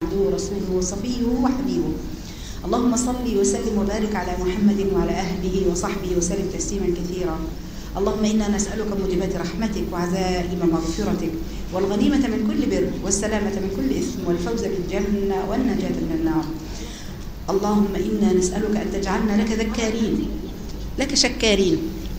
عبده ورسوله وصفيه وحبيبه اللهم صل وسلم وبارك على محمد وعلى اهله وصحبه وسلم تسليما كثيرا اللهم انا نسالك موجبات رحمتك وعزائم مغفرتك والغنيمه من كل بر والسلامه من كل اثم والفوز بالجنه والنجاه من النار اللهم انا نسالك ان تجعلنا لك ذكارين لك شكارين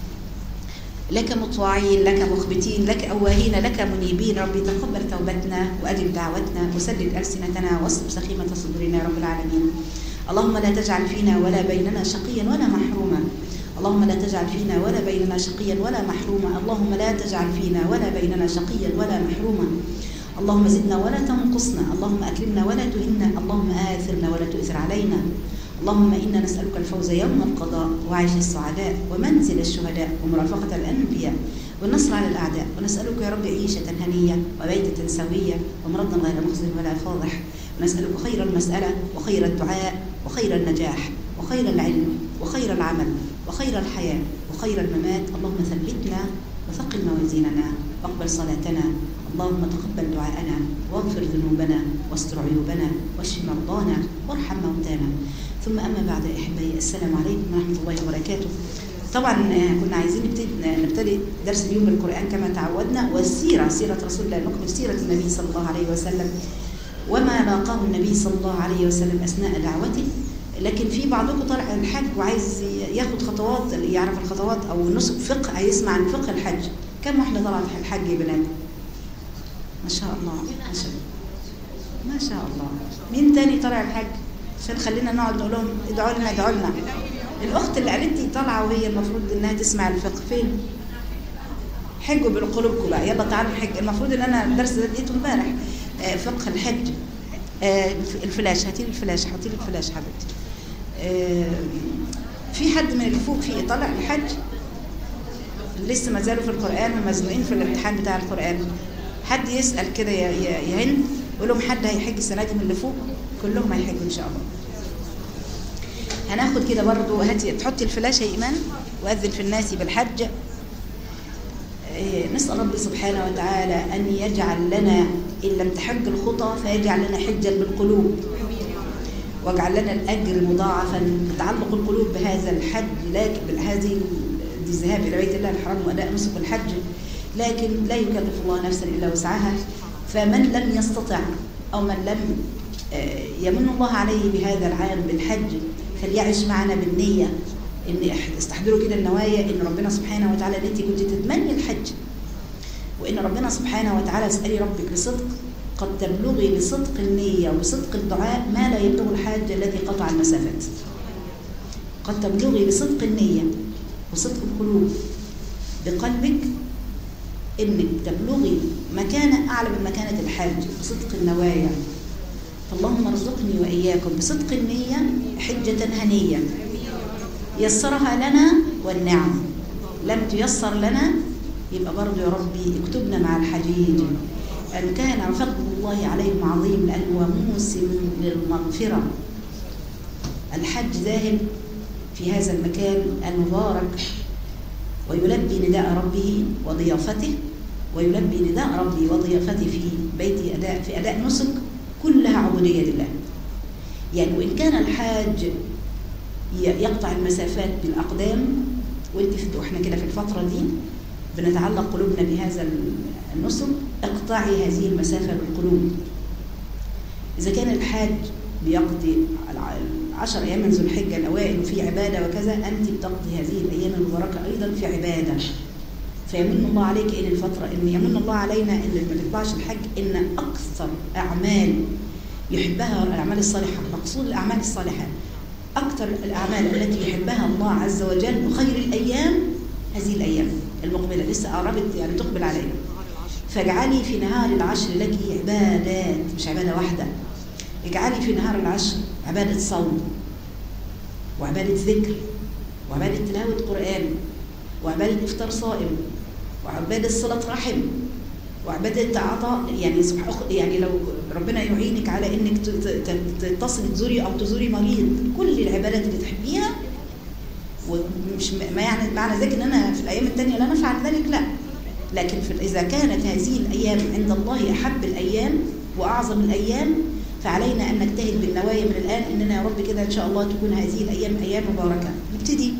لك مطواعين لك مخبتين لك أواهين لك منيبين ربي تقبل توبتنا وأجب دعوتنا وسدد ألسنتنا واصب سخيمة صدورنا يا رب العالمين اللهم لا تجعل فينا ولا بيننا شقيا ولا محروما اللهم لا تجعل فينا ولا بيننا شقيا ولا محروما اللهم لا تجعل فينا ولا بيننا شقيا ولا محروما اللهم زدنا ولا تنقصنا اللهم أكرمنا ولا تهنا اللهم آثرنا ولا تؤثر علينا اللهم إنا نسألك الفوز يوم القضاء وعيش السعداء ومنزل الشهداء ومرافقة الأنبياء والنصر على الأعداء ونسألك يا رب عيشة هنية وبيتة سوية ومرضا غير مخزن ولا فاضح ونسألك خير المسألة وخير الدعاء وخير النجاح وخير العلم وخير العمل وخير الحياة وخير الممات اللهم ثبتنا وثقل موازيننا واقبل صلاتنا اللهم تقبل دعاءنا واغفر ذنوبنا واستر عيوبنا واشف مرضانا وارحم موتانا ثم اما بعد احبائي السلام عليكم ورحمه الله وبركاته طبعا كنا عايزين نبتدي نبتدي درس اليوم بالقران كما تعودنا والسيره سيره رسول الله نكمل سيره النبي صلى الله عليه وسلم وما لاقاه النبي صلى الله عليه وسلم اثناء دعوته لكن في بعضكم طالع الحج وعايز ياخد خطوات يعرف الخطوات او نسك فقه هيسمع عن فقه الحج كم واحده طلعت الحج يا بنات ما شاء الله ما شاء الله ما شاء الله مين تاني طلع الحج عشان خلينا نقعد نقول لهم ادعوا لنا ادعوا لنا الاخت اللي قالت لي طالعه وهي المفروض انها تسمع الفقه فين حجوا بالقلوبكم بقى يلا تعالوا نحج المفروض ان انا الدرس ده اديته امبارح آه فقه الحج آه الفلاش هاتي لي الفلاش حطي لي الفلاش حبيبتي آه في حد من اللي فوق في طالع الحج لسه ما زالوا في القران ومزنوقين في الامتحان بتاع القران حد يسال كده يا يا هند يقول لهم حد هيحج السنه دي من اللي فوق كلهم هيحجوا ان شاء الله هناخد كده برضو هاتي تحطي الفلاشه يا ايمان واذن في الناس بالحج نسال ربي سبحانه وتعالى ان يجعل لنا ان لم تحج الخطى فيجعل لنا حجا بالقلوب واجعل لنا الاجر مضاعفا تعلق القلوب بهذا الحج لكن بهذه الذهاب الى بيت الله الحرام واداء نسك الحج لكن لا يكلف الله نفسا الا وسعها فمن لم يستطع او من لم يمن الله عليه بهذا العام بالحج فليعش معنا بالنيه ان استحضروا كده النوايا ان ربنا سبحانه وتعالى ان انت كنت تتمني الحج وان ربنا سبحانه وتعالى اسالي ربك بصدق قد تبلغي بصدق النيه وبصدق الدعاء ما لا يبلغ الحاج الذي قطع المسافات قد تبلغي بصدق النيه وصدق القلوب بقلبك انك تبلغي مكانه اعلى من مكانه الحاج بصدق النوايا فاللهم ارزقني واياكم بصدق النيه حجه هنيه يسرها لنا والنعم لم تيسر لنا يبقى برضه يا ربي اكتبنا مع الحجيج ان كان فضل الله عليهم عظيم لانه موسم للمغفره الحج ذاهب في هذا المكان المبارك ويلبي نداء ربه وضيافته ويلبي نداء ربي وضيافته في بيت أداء في أداء نسك كلها عبودية لله يعني وإن كان الحاج يقطع المسافات بالأقدام وانت في واحنا كده في الفترة دي بنتعلق قلوبنا بهذا النسك اقطعي هذه المسافة بالقلوب إذا كان الحاج بيقضي عشر أيام من ذو الحجة الأوائل وفي عبادة وكذا أنت بتقضي هذه الأيام المباركة أيضا في عبادة فيمن الله عليك إن الفترة إن يمن الله علينا إن ما تطلعش الحج إن أكثر أعمال يحبها الأعمال الصالحة مقصود الأعمال الصالحة أكثر الأعمال التي يحبها الله عز وجل وخير الأيام هذه الأيام المقبلة لسه قربت يعني تقبل علينا فاجعلي في نهار العشر لك عبادات مش عبادة واحدة اجعلي في نهار العشر عبادة صوم وعبادة ذكر وعبادة تلاوة قرآن وعبادة إفطار صائم وعبادة صلة رحم وعبادة عطاء يعني سبحان يعني لو ربنا يعينك على انك تتصل تزوري او تزوري مريض كل العبادات اللي تحبيها ومش ما يعني معنى ذلك ان انا في الايام الثانيه لا نفعل ذلك لا لكن في اذا كانت هذه الايام عند الله احب الايام واعظم الايام فعلينا ان نجتهد بالنوايا من الان اننا يا رب كده ان شاء الله تكون هذه الايام ايام مباركه نبتدي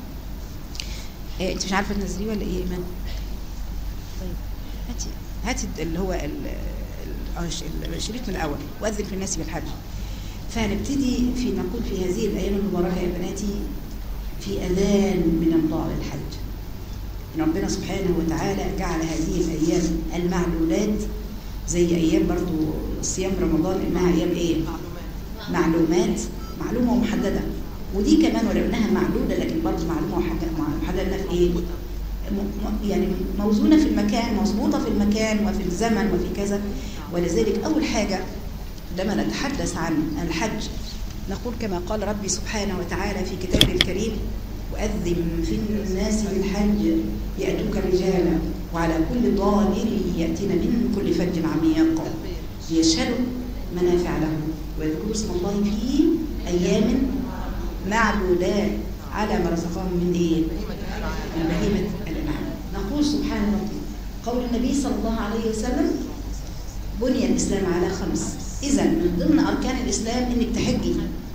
إيه انت مش عارفه تنزليه ولا ايه ايمان طيب هاتي هاتي اللي هو ال- ال- ال- الشريط من الاول واذن في الناس بالحج فنبتدي في نقول في هذه الايام المباركه يا بناتي في اذان من الله للحج ان ربنا سبحانه وتعالى جعل هذه الايام المعلولات زي ايام برضو صيام رمضان انها ايام ايه معلومات معلومه ومحدده ودي كمان ولو انها معلوله لكن برضو معلومه وحاجة- محدده إنها في ايه م- م- يعني موزونه في المكان مظبوطه في المكان وفي الزمن وفي كذا ولذلك اول حاجه لما نتحدث عن الحج نقول كما قال ربي سبحانه وتعالى في كتابه الكريم وأذن في الناس بالحج يأتوك رجالا وعلى كل ضامر يأتين من كل فج عميق ليشهدوا منافع لهم ويذكروا اسم الله في أيام معدودات على ما رزقهم من إيه؟ من بهيمة الأنعام نقول سبحان ربي قول النبي صلى الله عليه وسلم بني الإسلام على خمس إذا من ضمن أركان الإسلام إنك تحجي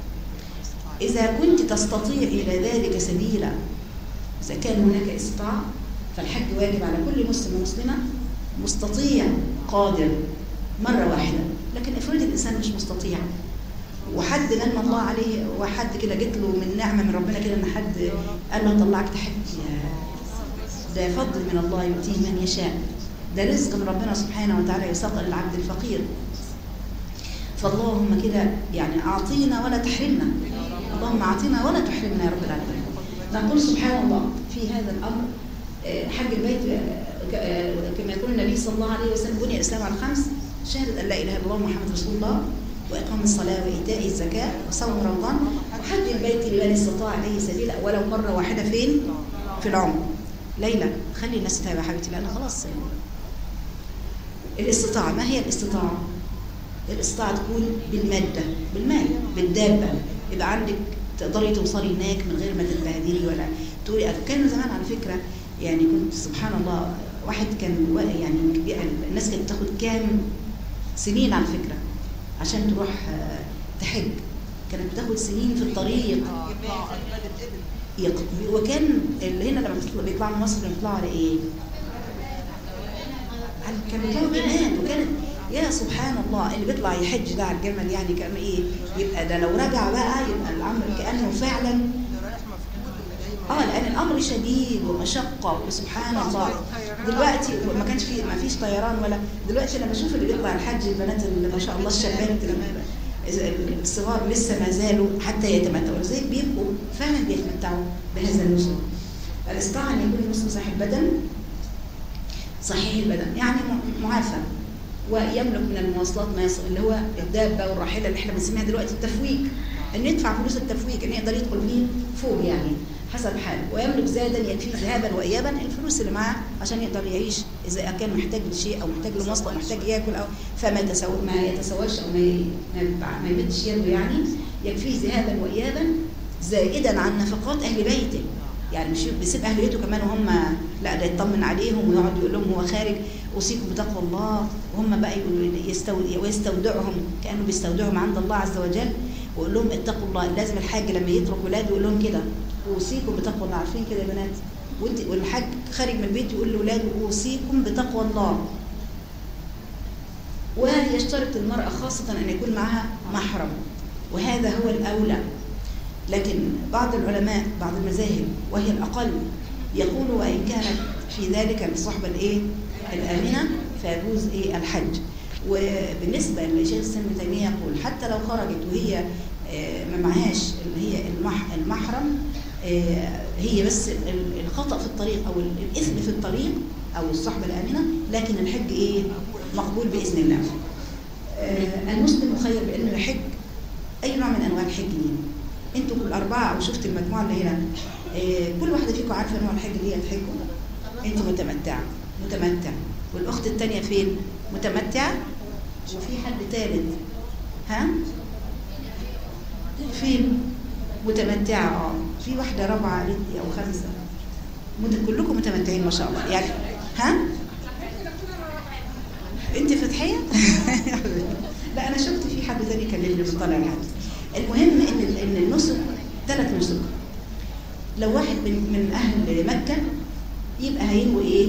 إذا كنت تستطيع إلى ذلك سبيلا إذا كان هناك استطاعة فالحج واجب على كل مسلم ومسلمة مستطيع قادر مرة واحدة لكن افرض الإنسان مش مستطيع وحد من الله عليه وحد كده جت له من نعمة من ربنا كده إن حد قال له طلعك تحج ده فضل من الله يؤتيه من يشاء ده رزق من ربنا سبحانه وتعالى يساق للعبد الفقير فاللهم كده يعني أعطينا ولا تحرمنا اللهم أعطينا ولا تحرمنا يا رب العالمين نقول سبحان الله في هذا الأمر آه، حج البيت آه، ك- آه، كما يقول النبي صلى الله عليه وسلم بني الإسلام على خمس شهادة أن لا إله إلا الله محمد رسول الله وإقام الصلاة وإيتاء الزكاة وصوم رمضان وحج البيت لمن استطاع إليه سبيلا ولو مرة واحدة فين؟ في العمر ليلى خلي الناس تتابع يا حبيبتي لأن خلاص الاستطاعة ما هي الاستطاعة؟ الاستطاعة تكون بالمادة بالمال بالدابة يبقى عندك تقدري توصلي هناك من غير ما تتبهدلي ولا تقولي كان زمان على فكرة يعني كنت سبحان الله واحد كان وا- يعني كبير- الناس كانت تاخد كام سنين على فكرة عشان تروح آه، تحج كانت بتاخد سنين في الطريق يق- وكان اللي هنا لما بيطلع- بيطلعوا من مصر بيطلعوا على ايه؟ على- كانوا بيطلعوا جمال وكانت يا سبحان الله اللي بيطلع يحج ده على الجمل يعني كان ايه يبقى ده لو رجع بقى يبقى الامر كانه فعلا اه لان الامر شديد ومشقه وسبحان الله دلوقتي ما كانش في ما فيش طيران ولا دلوقتي لما اشوف اللي بيطلع الحج البنات اللي ما شاء الله الشابات لما الصغار لسه ما زالوا حتى يتمتعوا لذلك بيبقوا فعلا بيتمتعوا بهذا النسك الاستطاعه ان يكون المسلم صاحب بدن صحيح البدن يعني م- معافى ويملك من المواصلات ما يصل اللي هو الدابه والراحله اللي احنا بنسميها دلوقتي التفويج ان يدفع فلوس التفويج ان يقدر يدخل فيه فوق يعني حسب حاله ويملك زادا يكفيه ذهابا وايابا الفلوس اللي معاه عشان يقدر يعيش اذا كان محتاج لشيء او محتاج لمواصله او محتاج ياكل او فما يتسو... ما يتسواش او ما ي- ما يبع- ما يمدش يده يعني يكفيه ذهابا وايابا زائدا عن نفقات اهل بيته يعني مش بيسيب اهل بيته كمان وهم لا ده يطمن عليهم ويقعد يقول لهم هو خارج اوصيكم بتقوى الله وهم بقى يقولوا يستو- ويستودعهم كانه بيستودعهم عند الله عز وجل ويقول لهم اتقوا الله لازم الحاج لما يترك ولاده يقول لهم كده اوصيكم بتقوى الله عارفين كده يا بنات وانت والحاج خارج من البيت يقول لاولاده اوصيكم بتقوى الله ويشترط المرأة خاصة أن يكون معها محرم وهذا هو الأولى لكن بعض العلماء بعض المذاهب وهي الأقل يقول وإن كانت في ذلك الصحبة الإيه الآمنة فيجوز إيه الحج وبالنسبة لشيخ الإسلام ابن تيمية يقول حتى لو خرجت وهي آه، ما معهاش اللي هي المح المحرم آه، هي بس ال- الخطأ في الطريق أو ال- الإثم في الطريق أو الصحبة الآمنة لكن الحج إيه مقبول بإذن الله آه، المسلم مخير بأنه يحج أي نوع من أنواع الحج ليه انتوا كل أربعة أو شفت المجموعة اللي هنا آه، كل واحدة فيكم عارفة نوع الحج اللي هي تحجه انتوا متمتعة متمتع والأخت التانية فين متمتعة وفي حد ثالث ها فين متمتعة اه في واحدة رابعة قالت لي أو خمسة مت- كلكم متمتعين ما شاء الله يعني ها انت فتحية لا انا شفت في حد تاني كلمني بطلع الحد المهم ان ال- ان النسك ثلاث نسك لو واحد من من اهل مكه يبقى هينوي ايه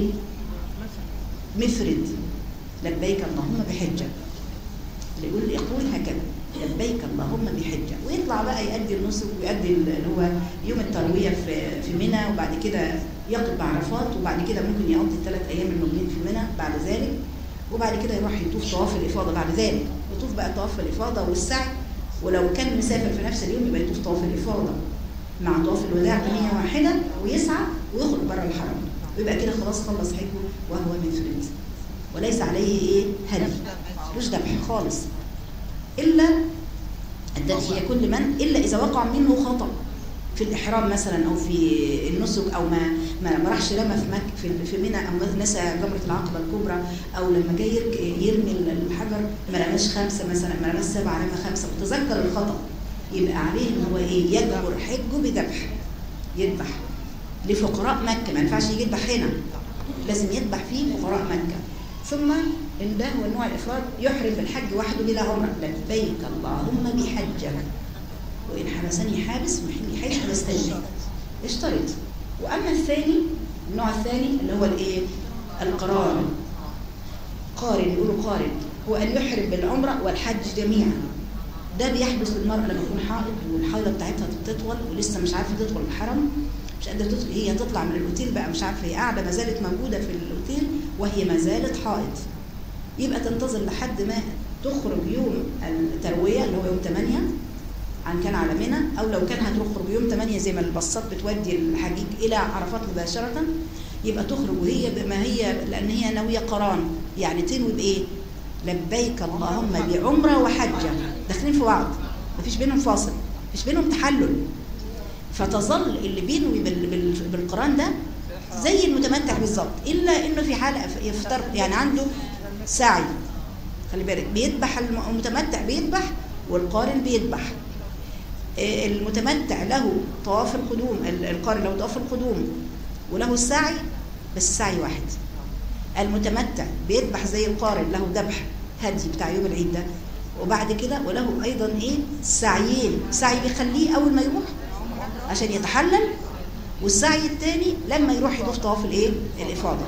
مفرد لبيك اللهم بحجه اللي يقول يقول هكذا لبيك اللهم بحجه ويطلع بقى يؤدي النسك ويؤدي اللي هو يوم الترويه في في منى وبعد كده يقف بعرفات وبعد كده ممكن يقضي الثلاث ايام الموجودين في منى بعد ذلك وبعد كده يروح يطوف طواف الافاضه بعد ذلك يطوف بقى طواف الافاضه والسعي ولو كان مسافر في نفس اليوم يبقى يطوف طواف الافاضه مع طواف الوداع بنيه واحده ويسعى ويخرج بره الحرم ويبقى كده خلاص خلص حجه وهو منفرد وليس عليه ايه هدي مش ذبح خالص الا الذبح هي كل من الا اذا وقع منه خطأ في الاحرام مثلا او في النسك او ما ما, ما راحش رمى في مك في في منى او نسى جمره العقبه الكبرى او لما جاي يرك- يرمي الحجر ما رماش خمسه مثلا ما رماش سبعه رمى خمسه وتذكر الخطا يبقى عليه ان هو ايه يجبر حجه بذبح يذبح لفقراء مكه ما ينفعش يجي يذبح هنا لازم يذبح فيه فقراء مكه ثم ان ده هو النوع الافراد يحرم بالحج وحده بلا عمره لبيك اللهم بحجك وإن حبسني حابس محلي حيث حبستني اشترط وأما الثاني النوع الثاني اللي هو الإيه؟ القران قارن يقولوا قارن هو أن يحرم بالعمرة والحج جميعا ده بيحبس المرأة لما تكون حائض والحيضة بتاعتها تطول ولسه مش عارفة تدخل الحرم مش قادرة تدخل هي تطلع من الأوتيل بقى مش عارفة هي قاعدة ما زالت موجودة في الأوتيل وهي ما زالت حائض يبقى تنتظر لحد ما تخرج يوم التروية اللي هو يوم 8 عن كان على منى او لو كان هتخرج يوم 8 زي ما البصات بتودي الحجيج الى عرفات مباشره يبقى تخرج وهي بما هي لان هي ناويه قران يعني تنوي بايه؟ لبيك اللهم بعمره وحجه داخلين في بعض مفيش بينهم فاصل مفيش بينهم تحلل فتظل اللي بينوي بال- بال- بالقران ده زي المتمتع بالظبط الا انه في حاله يفتر يعني عنده سعي خلي بالك بيذبح الم- المتمتع بيذبح والقارن بيذبح آه، المتمتع له طواف القدوم ال- القارن له طواف القدوم وله السعي بس السعي واحد المتمتع بيذبح زي القارن له ذبح هدي بتاع يوم العيد ده وبعد كده وله ايضا ايه سعيين سعي بيخليه اول ما يروح عشان يتحلل والسعي الثاني لما يروح يطوف طواف الايه الافاضه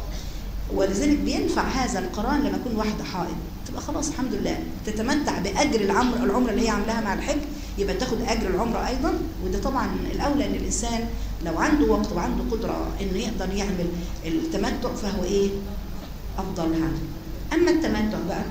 ولذلك بينفع هذا القران لما يكون واحده حائض تبقى خلاص الحمد لله تتمتع باجر العمر العمره اللي هي عاملاها مع الحج يبقى تاخد اجر العمره ايضا وده طبعا الاولى ان الانسان لو عنده وقت وعنده قدره انه يقدر يعمل التمتع فهو ايه افضل هذا اما التمتع بقى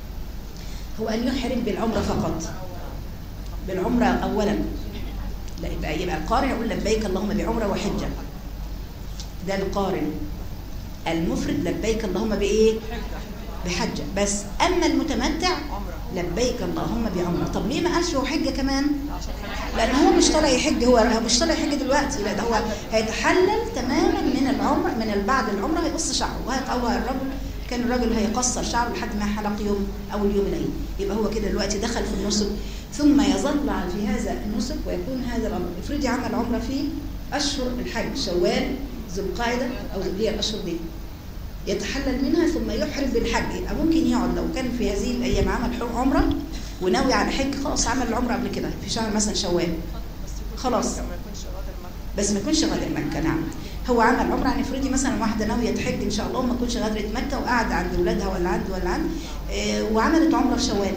هو ان يحرم بالعمره فقط بالعمره اولا لا يبقى يبقى القارن يقول لبيك اللهم بعمره وحجه ده القارن المفرد لبيك اللهم بايه بحجه بس اما المتمتع لبيك اللهم بعمره طب ليه ما قالش هو حجه كمان لان هو مش طالع يحج هو هو مش طالع يحج دلوقتي لا ده هو هيتحلل تماما من العمر من بعد العمره هيقص شعره وهي- او الرجل كان الراجل هيقصر شعره لحد ما حلق يوم اول يوم العيد يبقى هو كده دلوقتي دخل في النسك ثم يظل في هذا النسك ويكون هذا الامر افرضي عمل عمره في اشهر الحج شوال ذو القعده او ذو هي الاشهر دي يتحلل منها ثم يحرم بالحج يبقى ممكن يقعد لو كان في هذه الايام عمل حج- عمره وناوي على حج خلاص عمل العمره قبل كده في شهر مثلا شوال خلاص بس ما يكونش غادر مكه نعم هو عمل عمره يعني افرضي مثلا واحده ناويه تحج ان شاء الله وما تكونش غادرت مكه وقاعده عند اولادها ولا عند ولا عند آه، وعملت عمره في شوال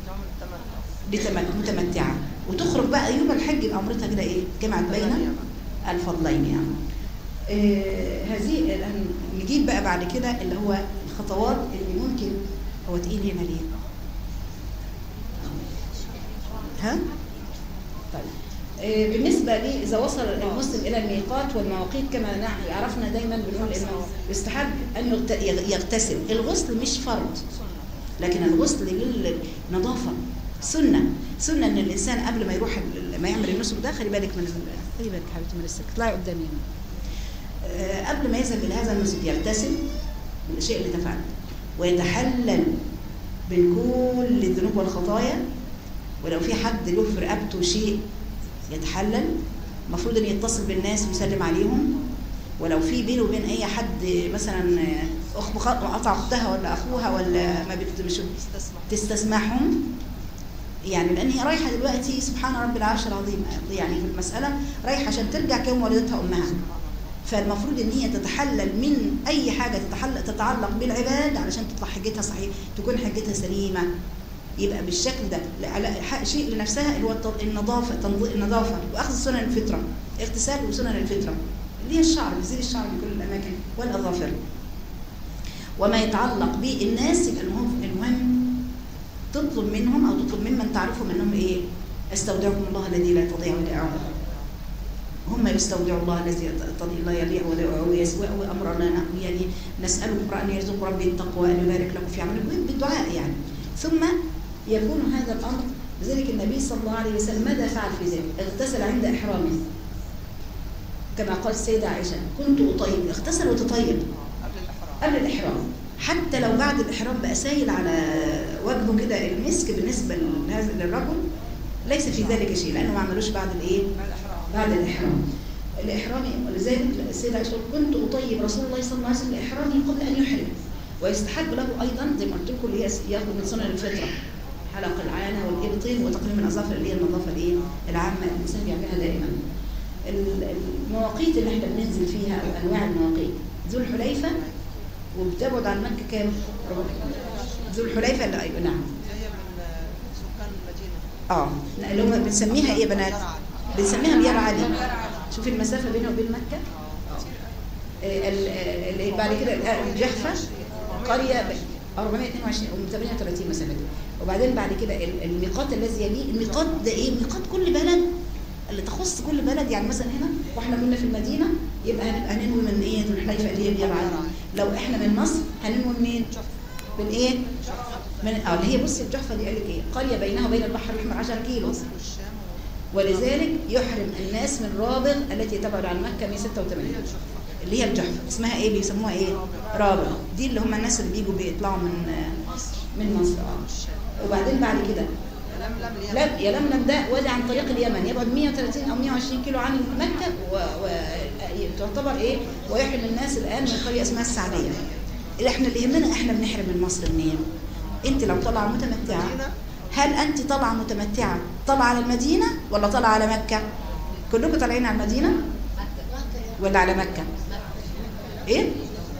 لتمت- متمتعه وتخرج بقى يوم الحج يبقى عمرتها كده ايه جمعت بين الفضلين يعني آه، هذه الآن نجيب بقى بعد كده اللي هو الخطوات اللي ممكن هو تقيل هنا ليه؟ ها؟ طيب آه، بالنسبة لي إذا وصل المسلم إلى الميقات والمواقيت كما نع- عرفنا دايما بنقول إنه يستحب أن يغت- يغ- يغتسل الغسل مش فرض لكن الغسل للنظافة سنة سنة إن الإنسان قبل ما يروح ال- ما يعمل النسك ده خلي بالك من ال- خلي بالك حبيبتي من السكت اطلعي قدامي هنا آه، قبل ما يذهب إلى هذا النسك يغتسل من الشيء اللي تفعله ويتحلل من كل الذنوب والخطايا ولو في حد له في رقبته شيء يتحلل المفروض ان يتصل بالناس ويسلم عليهم ولو في بينه وبين اي حد مثلا أخ قطع اختها ولا اخوها ولا ما بت- مش تستسمح تستسمحهم يعني لان هي رايحه دلوقتي سبحان رب العرش العظيم يعني في المساله رايحه عشان ترجع كيوم ولدتها امها فالمفروض ان هي تتحلل من اي حاجه تتحل تتعلق بالعباد علشان تطلع حجتها صحيح تكون حجتها سليمه يبقى بالشكل ده لا- على ح- شيء لنفسها اللي هو الت- النظافه تنظ- النظافه واخذ سنن الفطره اغتسال وسنن الفطره اللي هي الشعر بيزيل الشعر من كل الاماكن والاظافر وما يتعلق بالناس يبقى المهم المهم تطلب منهم او تطلب ممن تعرفهم انهم ايه استودعكم الله الذي لا تضيع ودائعه هم يستودعوا الله الذي تضيع لا يضيع ودائعه ويسوء امرنا يعني نسالكم ان يرزق ربي التقوى ان يبارك لكم في عملكم بالدعاء يعني ثم يكون هذا الامر لذلك النبي صلى الله عليه وسلم ماذا فعل في ذلك؟ اغتسل عند احرامه كما قال السيده عائشه كنت اطيب اغتسل وتطيب قبل الإحرام قبل الإحرام حتى لو بعد الإحرام بقى سايل على وجهه كده المسك بالنسبة لهذا للرجل ليس في ذلك شيء لأنه ما عملوش بعد الإيه؟ بعد الإحرام بعد الإحرام الإحرام ولذلك السيدة عائشة تقول كنت أطيب رسول الله صلى الله عليه وسلم إحرامي قبل أن يحرم ويستحب له أيضا زي ما قلت لكم اللي هي ياخذ من سنن الفطرة حلق العانة والإبطين وتقليم الأظافر اللي هي النظافة الإيه؟ العامة اللي الإنسان بيعملها دائما ال- المواقيت اللي احنا بننزل فيها أو أنواع المواقيت ذو الحليفة وبتبعد عن مكة كام؟ ذو الحليفة اللي أيوة نعم هي من آه، سكان المدينة اه لا، اللي هم بنسميها ايه يا بنات؟ بنسميها بيار علي شوف المسافة بينها وبين مكة آه، ال- آه، اللي بعد كده آه، الجحفة قرية ب- 422 و 38 مسافة وبعدين بعد كده ال- الميقات الذي يليه الميقات ده ايه؟ ميقات كل بلد اللي تخص كل بلد يعني مثلا هنا واحنا كنا في المدينة يبقى هنبقى هننوي من ايه؟ ذو الحليفة اللي هي بيار علي لو احنا من مصر هننوي منين؟ من ايه؟ من اه اللي هي بصي الجحفة دي قال لك ايه؟ قرية بينها وبين البحر الأحمر 10 كيلو مصر والشام ولذلك يحرم الناس من رابغ التي تبعد عن مكة 186 هي الشفة اللي هي الجحفة اسمها ايه بيسموها ايه رابغ دي اللي هم الناس اللي بيجوا بيطلعوا من مصر من مصر اه والشام وبعدين بعد كده لملم اليمن لا يا لملم ده وادي عن طريق اليمن يبعد 130 او 120 كيلو عن مكة وتعتبر ايه ويحرم الناس الان من قرية اسمها السعدية اللي احنا اللي يهمنا احنا بنحرم من مصر منين انت لو طالعه متمتعه مدينة هل انت طالعه متمتعه طالعه على المدينه ولا طالعه على مكه كلكم طالعين على المدينه ولا على مكه ايه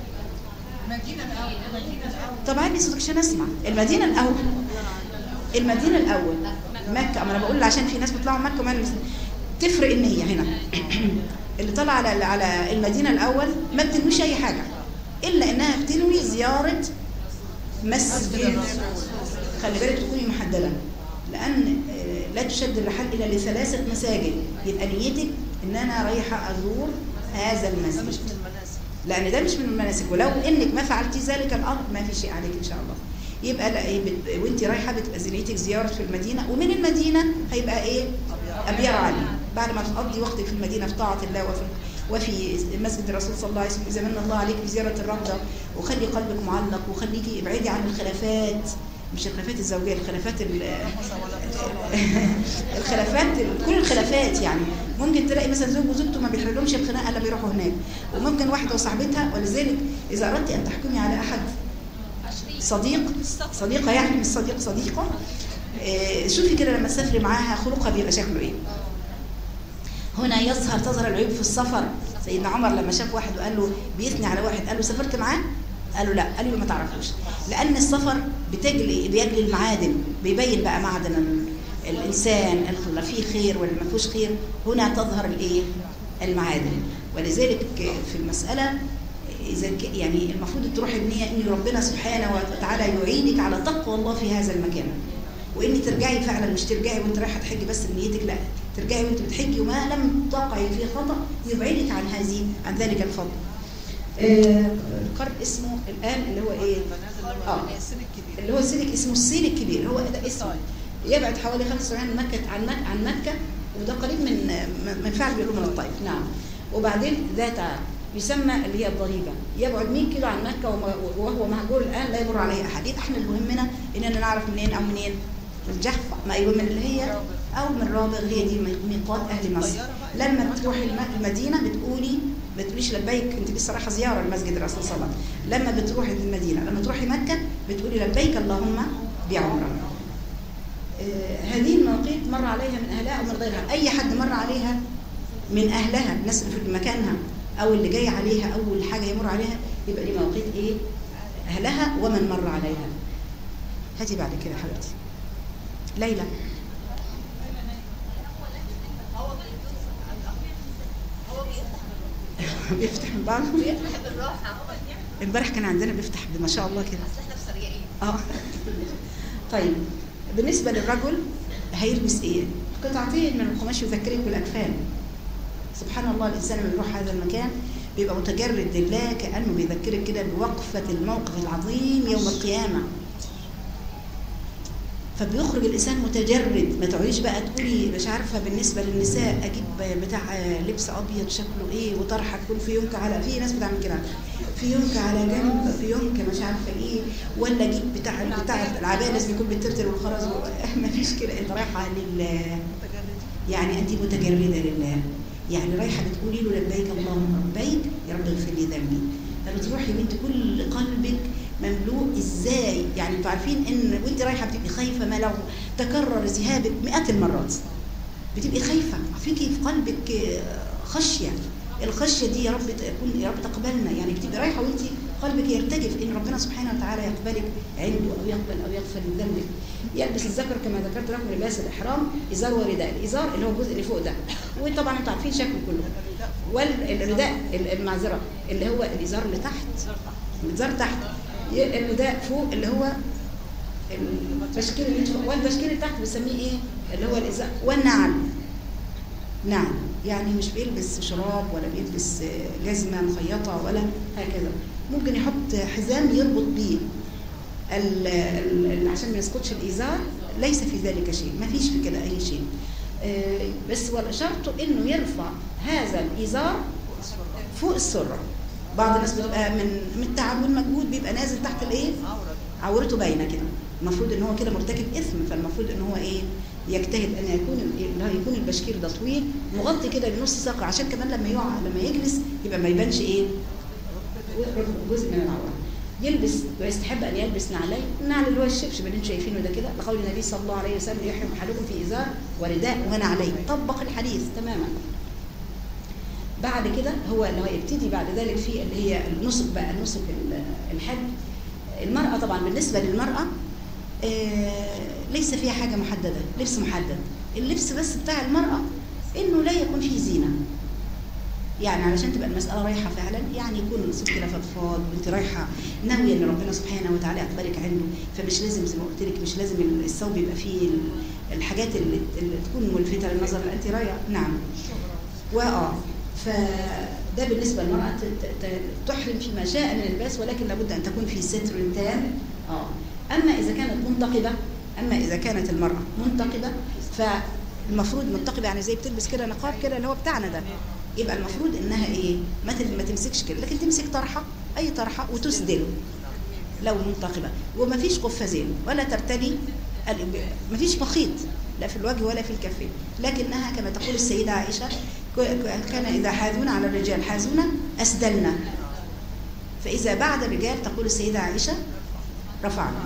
طب عندي صوتك عشان اسمع المدينه الاول المدينه الاول مكه ما انا بقول عشان في ناس بيطلعوا مكه وما تفرق النيه هنا اللي طالعه على على المدينه الاول ما بتنويش اي حاجه الا انها بتنوي زياره مسجد خلي بالك تكوني محدده لان آه، لا تشد الرحال الا لثلاثه مساجد يبقى نيتك ان انا رايحه ازور هذا ده مش المسجد من المناسك لان ده مش من المناسك ولو انك ما فعلتي ذلك الامر ما في شيء عليك ان شاء الله يبقى لا إيه بت... وانت رايحه بتبقى زينتك زياره في المدينه ومن المدينه هيبقى ايه ابيار علي بعد ما تقضي وقتك في المدينه في طاعه الله وفي وفي مسجد الرسول صلى الله عليه وسلم اذا من الله عليك بزياره الروضه وخلي قلبك معلق وخليكي ابعدي عن الخلافات مش الخلافات الزوجيه الخلافات ال- الخلافات كل الخلافات يعني ممكن تلاقي مثلا زوج وزوجته ما بيحللهمش الخناقه الا بيروحوا هناك وممكن واحده وصاحبتها ولذلك اذا اردت ان تحكمي على احد صديق صديقه يعني مش صديق صديقه آه، شوفي كده لما تسافري معاها خلقها بيبقى شكله ايه هنا يظهر تظهر العيوب في السفر سيدنا عمر لما شاف واحد وقال له بيثني على واحد قال له سافرت معاه قال له لا قال له ما تعرفوش لان السفر بتجلي بيجلي المعادن بيبين بقى معدن ال- الانسان اللي فيه خير واللي ما فيهوش خير هنا تظهر الايه المعادن ولذلك في المساله اذا ك- يعني المفروض تروحي بنيه ان ربنا سبحانه وتعالى يعينك على تقوى الله في هذا المكان وان ترجعي فعلا مش ترجعي وانت رايحه تحجي بس بنيتك لا ترجعي وانت بتحجي وما لم تقعي في خطا يبعدك عن هذه عن ذلك الفضل. آه، القرن اسمه الان اللي هو ايه؟ المنازل آه. اللي هي السن الكبير اللي هو السيل اسمه السيل الكبير هو ده اسمه يبعد حوالي 75 عن مكه عن مكه عن مكه وده قريب من من- من فعل بيقولوا من الطائف نعم وبعدين ذات عام يسمى اللي هي الضريبه يبعد 100 كيلو عن مكه وما- وهو مهجور الان لا يمر عليه احد يبقى احنا المهمنا اننا نعرف منين او منين من الجحفه ما ايوه من اللي هي او من رابغ هي دي ميقات اهل مصر طيارة بقى. لما تروحي الم- المدينه بتقولي ما تقوليش لبيك انت لسه رايحه زياره لمسجد الرسول صلى الله عليه وسلم لما بتروحي المدينه لما تروحي مكه بتقولي لبيك اللهم بعمره آه، هذه المواقيت مر عليها من اهلها او من غيرها اي حد مر عليها من اهلها الناس اللي في مكانها او اللي جاي عليها اول حاجه يمر عليها يبقى دي مواقيت ايه اهلها ومن مر عليها هاتي بعد كده يا حبيبتي ليلى بيفتح من بعض بيفتح بالراحه هو بيعمل امبارح كان عندنا بيفتح ما شاء الله كده اصل احنا في سريعين اه طيب بالنسبه للرجل هيلبس ايه قطعتين من القماش يذكرك بالاكفان سبحان الله الانسان لما يروح هذا المكان بيبقى متجرد لله كانه بيذكرك كده بوقفه الموقف العظيم يوم القيامه فبيخرج الانسان متجرد ما تقعديش بقى تقولي مش عارفه بالنسبه للنساء اجيب بتاع لبس ابيض شكله ايه وطرحه تكون في يونكه على في ناس بتعمل كده في يونكه على جنب في يونكه مش عارفه ايه ولا اجيب بتاع بتاع العباية بيكون بالترتر والخرز ما فيش كده انت رايحه لله متجرد يعني انت متجرده لله يعني رايحه بتقولي له لبيك اللهم لبيك يا رب اغفر لي ذنبي فبتروحي وانت كل قلبك مملوء ازاي يعني انتوا عارفين ان وانت رايحه بتبقي خايفه ما لو تكرر ذهابك مئات المرات بتبقي خايفه فيكي في قلبك آه، خشيه الخشيه دي يا رب تكون يا رب تقبلنا يعني بتبقي رايحه وانت قلبك يرتجف ان ربنا سبحانه وتعالى يقبلك عنده او يقبل او يغفر من ذنبك يلبس الذكر كما ذكرت لكم لباس الاحرام ازار ورداء الازار اللي هو الجزء اللي فوق ده وطبعا انتوا عارفين شكله كله والرداء المعذره اللي هو الازار اللي تحت الازار تحت ي- الرداء فوق اللي هو البشكير اللي فوق والبشكير اللي تحت بنسميه ايه اللي هو الازار والنعل نعم يعني مش بيلبس شراب ولا بيلبس آه، جزمه مخيطه ولا هكذا ممكن يحط حزام يربط بيه ال- ال- ال- عشان ما يسقطش الازار ليس في ذلك شيء ما فيش في كده اي شيء آه، بس ولا شرطه انه يرفع هذا الازار فوق السره بعض الناس بتبقى من من التعب والمجهود بيبقى نازل تحت الايه عورة عورته باينه كده المفروض ان هو كده مرتكب اثم فالمفروض ان هو ايه يجتهد ان يكون ال- اللي يكون البشكير ده طويل مغطي كده بنص ساقه عشان كمان لما يقع لما يجلس يبقى ما يبانش ايه جزء من العوره يلبس ويستحب ان يلبس نعلين النعل اللي هو الشبشب اللي انتم شايفينه ده كده لقول النبي صلى الله عليه وسلم يحرم احدكم في ازار ورداء ونعلين طبق الحديث تماما بعد كده هو اللي هو يبتدي بعد ذلك في اللي هي النسك بقى النسك ال- الحج المرأة طبعا بالنسبة للمرأة آه، ليس فيها حاجة محددة لبس محدد اللبس بس بتاع المرأة انه لا يكون فيه زينة يعني علشان تبقى المسألة رايحة فعلا يعني يكون الصوت كده فضفاض وانت رايحة ناوية ان ربنا سبحانه وتعالى يقبلك عنده فمش لازم زي ما قلت لك مش لازم الثوب يبقى فيه ال- الحاجات اللي, اللي تكون ملفتة للنظر لا انت رايحة نعم واه فده بالنسبه للمراه ت- ت- تحرم فيما شاء من اللباس ولكن لابد ان تكون في ستر تام اه اما اذا كانت منتقبه اما اذا كانت المراه منتقبه فالمفروض منتقبه يعني زي بتلبس كده نقاب كده اللي هو بتاعنا ده يبقى المفروض انها ايه ما تل- ما تمسكش كده لكن تمسك طرحه اي طرحه وتسدل لو منتقبه وما فيش قفازين ولا ترتدي ما فيش مخيط لا في الوجه ولا في الكفين لكنها كما تقول السيده عائشه ك- ك- كان اذا حاذون على الرجال حازونا اسدلنا فاذا بعد الرجال تقول السيده عائشه رفعنا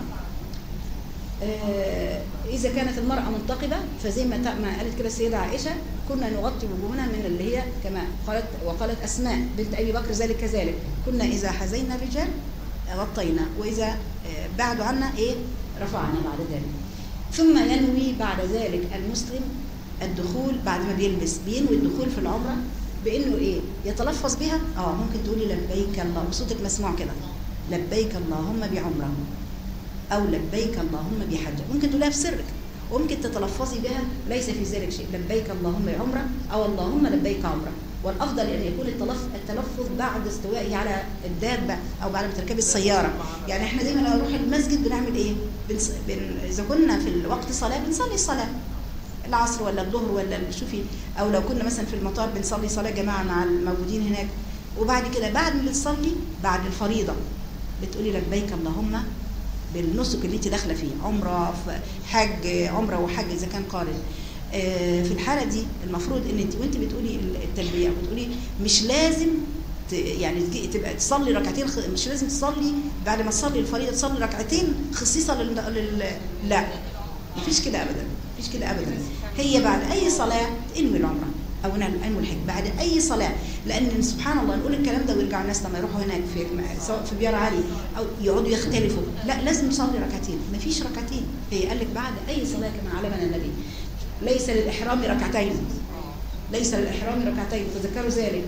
آه، إذا كانت المرأة منتقبة فزي ما تا- ما قالت كده السيدة عائشة كنا نغطي وجوهنا من اللي هي كما قالت وقالت أسماء بنت أبي بكر ذلك كذلك كنا إذا حزينا الرجال غطينا وإذا آه، بعدوا عنا إيه رفعنا بعد ذلك ثم ينوي بعد ذلك المسلم الدخول بعد ما بيلبس بينوي الدخول في العمرة بإنه إيه يتلفظ بها آه ممكن تقولي لبيك الله وصوتك مسموع كده لبيك اللهم بعمره أو لبيك اللهم بحجة ممكن تقولها في سرك وممكن تتلفظي بها ليس في ذلك شيء لبيك اللهم بعمرة أو اللهم لبيك عمرة والأفضل أن يكون التلف- التلفظ بعد استوائه على الدابة أو بعد ما تركبي السيارة يعني احنا دايما لما نروح المسجد بنعمل ايه بنص... بن... إذا كنا في الوقت صلاة بنصلي الصلاة العصر ولا الظهر ولا ال- شوفي او لو كنا مثلا في المطار بنصلي صلاه جماعه مع الموجودين هناك وبعد كده بعد ما بتصلي بعد الفريضه بتقولي لبيك اللهم بالنسك اللي انت داخله فيه عمره ف- حج عمره وحج اذا كان قارن آه، في الحاله دي المفروض ان انت وانت بتقولي التلبيه بتقولي مش لازم ت- يعني تجي- تبقى تصلي ركعتين خ- مش لازم تصلي بعد ما تصلي الفريضه تصلي ركعتين خصيصه لل... لل... لا مفيش كده ابدا مفيش كده ابدا هي بعد اي صلاه انوي العمره او نعم انوي الحج بعد اي صلاه لان سبحان الله نقول الكلام ده ويرجع الناس لما يروحوا هناك في سواء في بيار علي او يقعدوا يختلفوا لا لازم تصلي ركعتين مفيش ركعتين هي قال لك بعد اي صلاه كما علمنا النبي ليس للاحرام ركعتين ليس للاحرام ركعتين تذكروا ذلك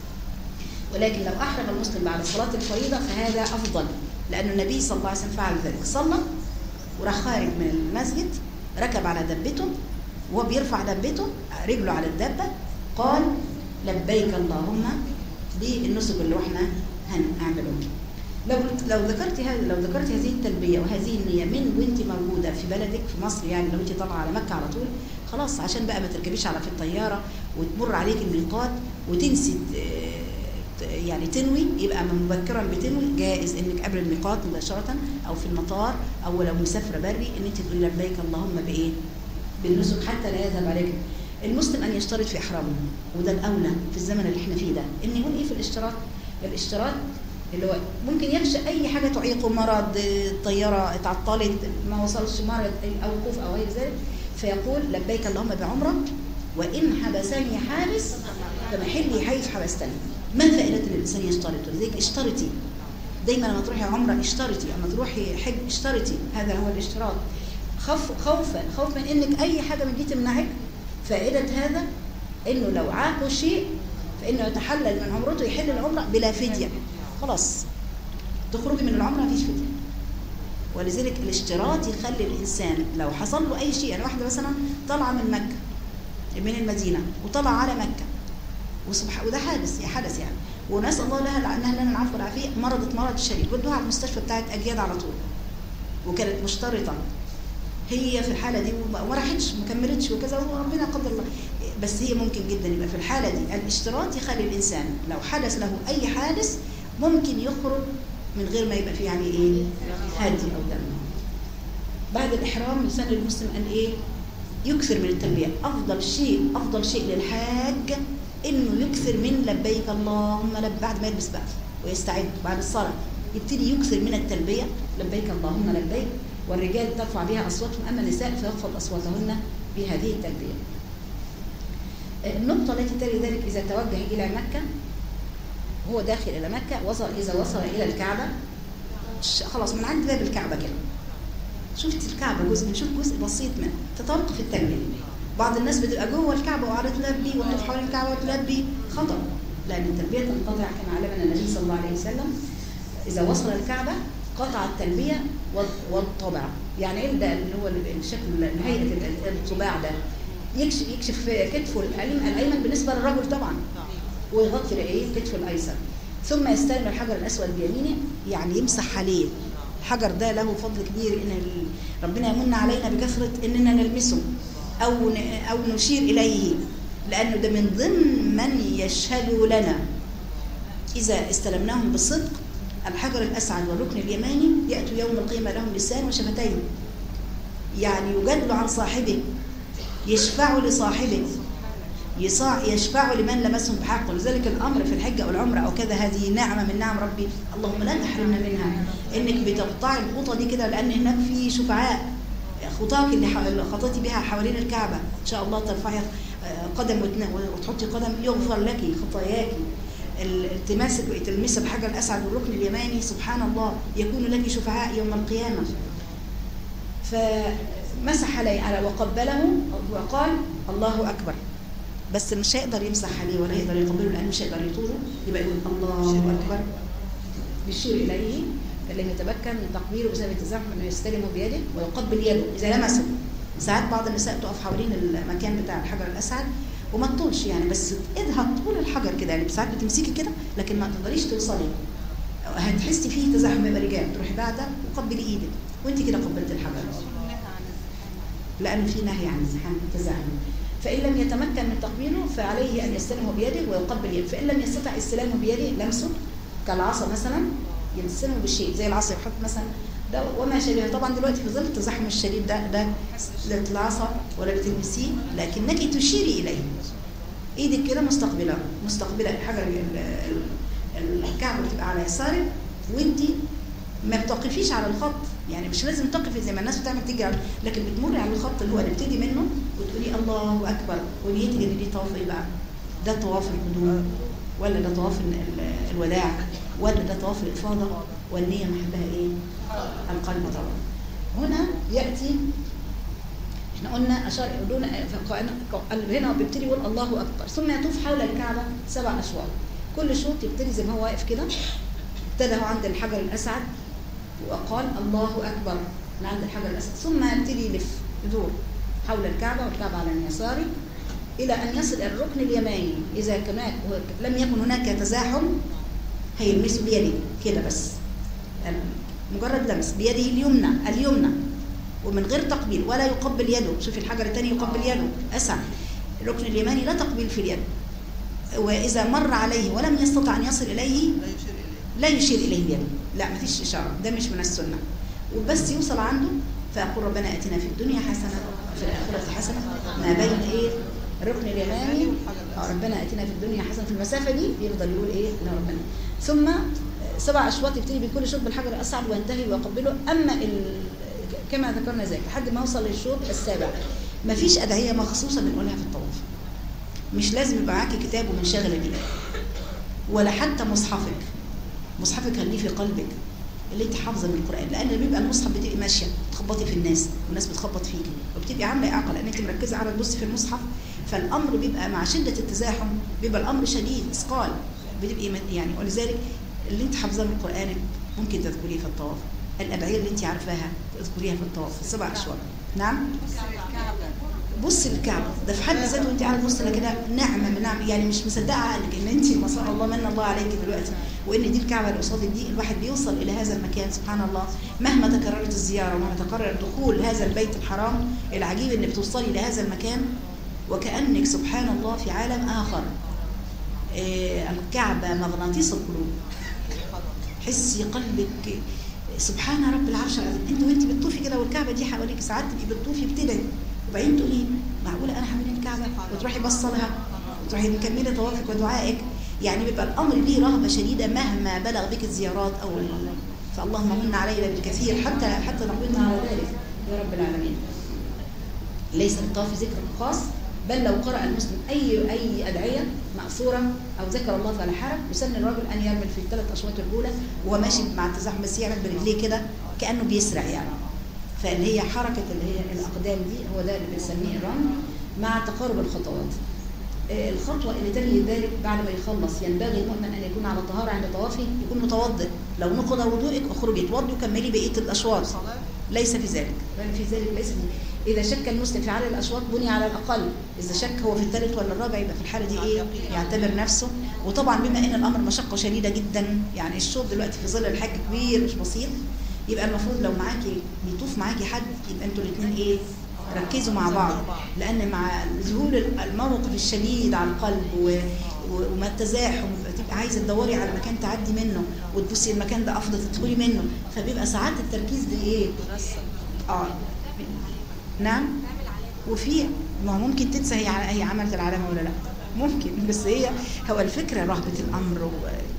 ولكن لو احرم المسلم بعد صلاه الفريضه فهذا افضل لان النبي صلى الله عليه وسلم فعل ذلك صلى وراح خارج من المسجد ركب على دبته وهو بيرفع دبته رجله على الدبه قال لبيك اللهم دي النسك اللي احنا هنعمله لو لو ذكرت هذا لو ذكرت هذه التلبيه وهذه النيه من وانت موجوده في بلدك في مصر يعني لو انت طالعه على مكه على طول خلاص عشان بقى ما تركبيش على في الطياره وتمر عليك الميقات وتنسي ت- ت- يعني تنوي يبقى من مبكرا بتنوي جائز انك قبل الميقات مباشره او في المطار او لو مسافره بري ان انت تقولي لبيك اللهم بايه؟ بالنسك حتى لا يذهب عليك المسلم ان يشترط في احرامه وده الاولى في الزمن اللي احنا فيه ده ان يقول ايه في الاشتراط؟ الاشتراط اللي هو ممكن يخشى اي حاجه تعيقه مرض الطياره اتعطلت ما وصلش مرض او وقوف او غير ذلك فيقول لبيك اللهم بعمره وان حبسني حابس فمحلي حيث حبستني ما فائده ان الانسان يشترط ولذلك اشترطي دايما لما تروحي عمره اشترطي اما تروحي حج اشترطي هذا هو الاشتراط خوف خوفا خوف من انك اي حاجه من دي تمنعك فائده هذا انه لو عاقوا شيء فانه يتحلل من عمرته يحل العمره بلا فديه خلاص تخرجي من العمره مفيش فديه ولذلك الاشتراط يخلي الانسان لو حصل له اي شيء يعني واحده مثلا طالعه من مكه من المدينه وطلع على مكه وسبحان وده حادث يا حدث يعني ونسال الله لها انها لنا العفو والعافيه مرضت مرض شديد ودوها على المستشفى بتاعت اجياد على طول وكانت مشترطه هي في الحاله دي وما وما راحتش ما كملتش وكذا وربنا قدر الله بس هي ممكن جدا يبقى في الحاله دي الاشتراط يخلي الانسان لو حدث له اي حادث ممكن يخرج من غير ما يبقى فيه يعني ايه هدي او دم بعد الاحرام يسن المسلم ان ايه يكثر من التلبيه افضل شيء افضل شيء للحاج انه يكثر من لبيك اللهم لب بعد ما يلبس بقى ويستعد بعد الصلاه يبتدي يكثر من التلبيه لبيك اللهم لبيك والرجال ترفع بها اصواتهم اما النساء فيخفض اصواتهن بهذه التلبيه. النقطه التي تلي ذلك اذا توجه الى مكه هو داخل الى مكه وصل اذا وصل الى الكعبه ش- خلاص من عند باب الكعبه كده شفت الكعبه جزء نشوف جزء بسيط منها تتوقف التلبيه بعض الناس بتبقى جوه الكعبه وقاعده تلبي وتطوف حوالين الكعبه وتلبي خطا لان التلبيه تنقطع كما علمنا النبي صلى الله عليه وسلم اذا وصل الكعبه قطع التلبيه وال- والطبع يعني ايه ده اللي هو الشكل هيئه ال- الطباع ده يكشف يكشف كتفه الأيمن الأيمن بالنسبة للرجل طبعا ويغطي ايه كتفه الأيسر ثم يستلم الحجر الأسود بيمينه يعني يمسح عليه الحجر ده له فضل كبير ان ال- ربنا يمن علينا بكثرة اننا نلمسه او ن- او نشير اليه لانه ده من ضمن من يشهد لنا اذا استلمناهم بصدق الحجر الاسعد والركن اليماني ياتوا يوم القيامه لهم لسان وشفتين يعني يجادل عن صاحبه يشفع لصاحبه يصاع يشفع لمن لمسهم بحق ولذلك الامر في الحج او العمره او كذا هذه نعمه من نعم ربي اللهم لا تحرمنا منها انك بتقطعي الخطى دي كده لان هناك في شفعاء خطاك اللي ح- اللي خطيتي بها حوالين الكعبه ان شاء الله ترفعي آه، قدم وتن- وتحطي قدم يغفر لك خطاياك ال- التماسك تلمسي بحجر الاسعد والركن اليماني سبحان الله يكون لك شفعاء يوم القيامه فمسح عليه على وقبله وقال الله اكبر بس مش هيقدر يمسح عليه ولا يقدر يقبله لانه مش هيقدر يطوله يبقى يقول الله اكبر بيشير اليه فلم يتمكن من تقبيله بسبب التزاحم انه يستلمه بيده ويقبل يده اذا لمسه ساعات بعض النساء تقف حوالين المكان بتاع الحجر الاسعد وما تطولش يعني بس ايدها طول الحجر كده يعني ساعات بتمسكي كده لكن ما تقدريش توصلي هتحسي فيه تزاحم يبقى رجال تروحي بعدها وقبلي ايدك وانت كده قبلت الحجر لأن في نهي عن الزحام التزاحم فإن لم يتمكن من تقبيله فعليه أن يستلمه بيده ويقبل يده فإن لم يستطع استلامه بيده لمسه كالعصا مثلا يستلمه بالشيء زي العصا يحط مثلا ده وما شابه طبعا دلوقتي في ظل التزاحم الشديد ده ده لا العصا ولا بتلمسيه لكنك تشيري إليه ايدك كده مستقبله مستقبله الحجر ال- ال- الكعبه بتبقى على يسارك وانت ما بتقفيش على الخط يعني مش لازم تقفي زي ما الناس بتعمل تيجي على- لكن بتمر على الخط اللي هو نبتدي منه وتقولي الله اكبر ونيتك ان دي طواف ايه بقى؟ ده طواف القدوم ولا ده طواف ال- ال- الوداع ولا ده طواف الافاضه والنيه محلها ايه؟ القلب طبعا هنا ياتي احنا قلنا اشار دون قلب هنا وبيبتدي يقول الله اكبر ثم يطوف حول الكعبه سبع اشواط كل شوط يبتدي زي ما هو واقف كده ابتدى هو عند الحجر الاسعد وقال الله اكبر من عند الحجر الاسعد ثم يبتدي يلف يدور حول الكعبه والكعبه على يساره الى ان يصل الى الركن اليماني اذا كمان لم يكن هناك تزاحم هيلمسه بيده كده بس مجرد لمس بيده اليمنى اليمنى ومن غير تقبيل ولا يقبل يده شوفي الحجر الثاني يقبل يده اسعى الركن اليماني لا تقبيل في اليد واذا مر عليه ولم يستطع ان يصل اليه لا يشير اليه لا يشير اليه بيده لا مفيش اشاره ده مش من السنه وبس يوصل عنده فيقول ربنا اتنا في الدنيا حسنه وفي الاخره حسنه ما بين ايه الركن اليماني آه، ربنا اتنا في الدنيا حسنه في المسافه دي يفضل يقول ايه لا ربنا ثم سبع اشواط يبتدي بكل شوط بالحجر الاسعد وينتهي ويقبله اما ال... كما ذكرنا ذلك لحد ما يوصل للشوط السابع مفيش ادعيه مخصوصه بنقولها في الطواف مش لازم يبقى معاكي كتاب ومنشغله بيه ولا حتى مصحفك مصحفك خليه في قلبك اللي انت حافظه من القران لان بيبقى المصحف بتبقي ماشيه تخبطي في الناس والناس بتخبط فيكي وبتبقي عامله اعاقه لان انت مركزه على تبصي في المصحف فالامر بيبقى مع شده التزاحم بيبقى الامر شديد اثقال بتبقي من- يعني ولذلك اللي انت حافظاه من قرانك ممكن تذكريه في الطواف الادعيه اللي انت عارفاها تذكريها في الطواف في السبع اشواط نعم بص الكعبة ده في حد ذاته وانت قاعده تبص كده نعمه من نعم يعني مش مصدقه عقلك ان انت ما شاء الله من الله عليك دلوقتي وان دي الكعبه اللي قصادك دي الواحد بيوصل الى هذا المكان سبحان الله مهما تكررت الزياره ومهما تكرر دخول هذا البيت الحرام العجيب ان بتوصلي لهذا المكان وكانك سبحان الله في عالم اخر آه، الكعبه مغناطيس القلوب حسي قلبك سبحان رب العرش العظيم انت وانت بتطوفي كده والكعبه دي حواليك ساعات تبقي بتطوفي بتدعي وبعدين تقولي معقوله انا حوالين الكعبه وتروحي باصه لها وتروحي مكمله طوافك ودعائك يعني بيبقى الامر ليه رهبه شديده مهما بلغ بك الزيارات او ال... فاللهم من علينا بالكثير حتى حتى نقودنا على ذلك يا رب العالمين ليس للطواف ذكر خاص بل لو قرأ المسلم أي أي أدعية مأثورة أو ذكر الله فلا حرج يسن الرجل أن يرمل في الثلاث أشواط الأولى وهو ماشي مع التزاحم بس يعمل برجليه كده كأنه بيسرع يعني فاللي هي حركة اللي هي الأقدام دي هو ده اللي بنسميه الرمل مع تقارب الخطوات آه، الخطوة اللي تلي ذلك بعد ما يخلص ينبغي المؤمن أن يكون على طهارة عند طوافه يكون متوضئ لو نقض وضوءك اخرجي اتوضي وكملي بقية الأشواط صلاه ليس في ذلك بل في ذلك ليس في إذا شك المسلم في عدد الأشواط بني على الأقل إذا شك هو في الثالث ولا الرابع يبقى في الحالة دي إيه يعتبر نفسه وطبعا بما إن الأمر مشقة شديدة جدا يعني الشوط دلوقتي في ظل الحج كبير مش بسيط يبقى المفروض لو معاكي بيطوف معاكي حد يبقى انتوا الاثنين ايه ركزوا مع بعض لان مع ظهور الموقف الشديد على القلب و... و- وما التزاحم تبقى عايزه تدوري على مكان تعدي منه وتبصي المكان ده افضل تدخلي منه فبيبقى ساعات التركيز ده ايه اه نعم وفي ما هو ممكن تنسى هي هي عملت العلامه ولا لا ممكن بس هي هو الفكره رهبه الامر و...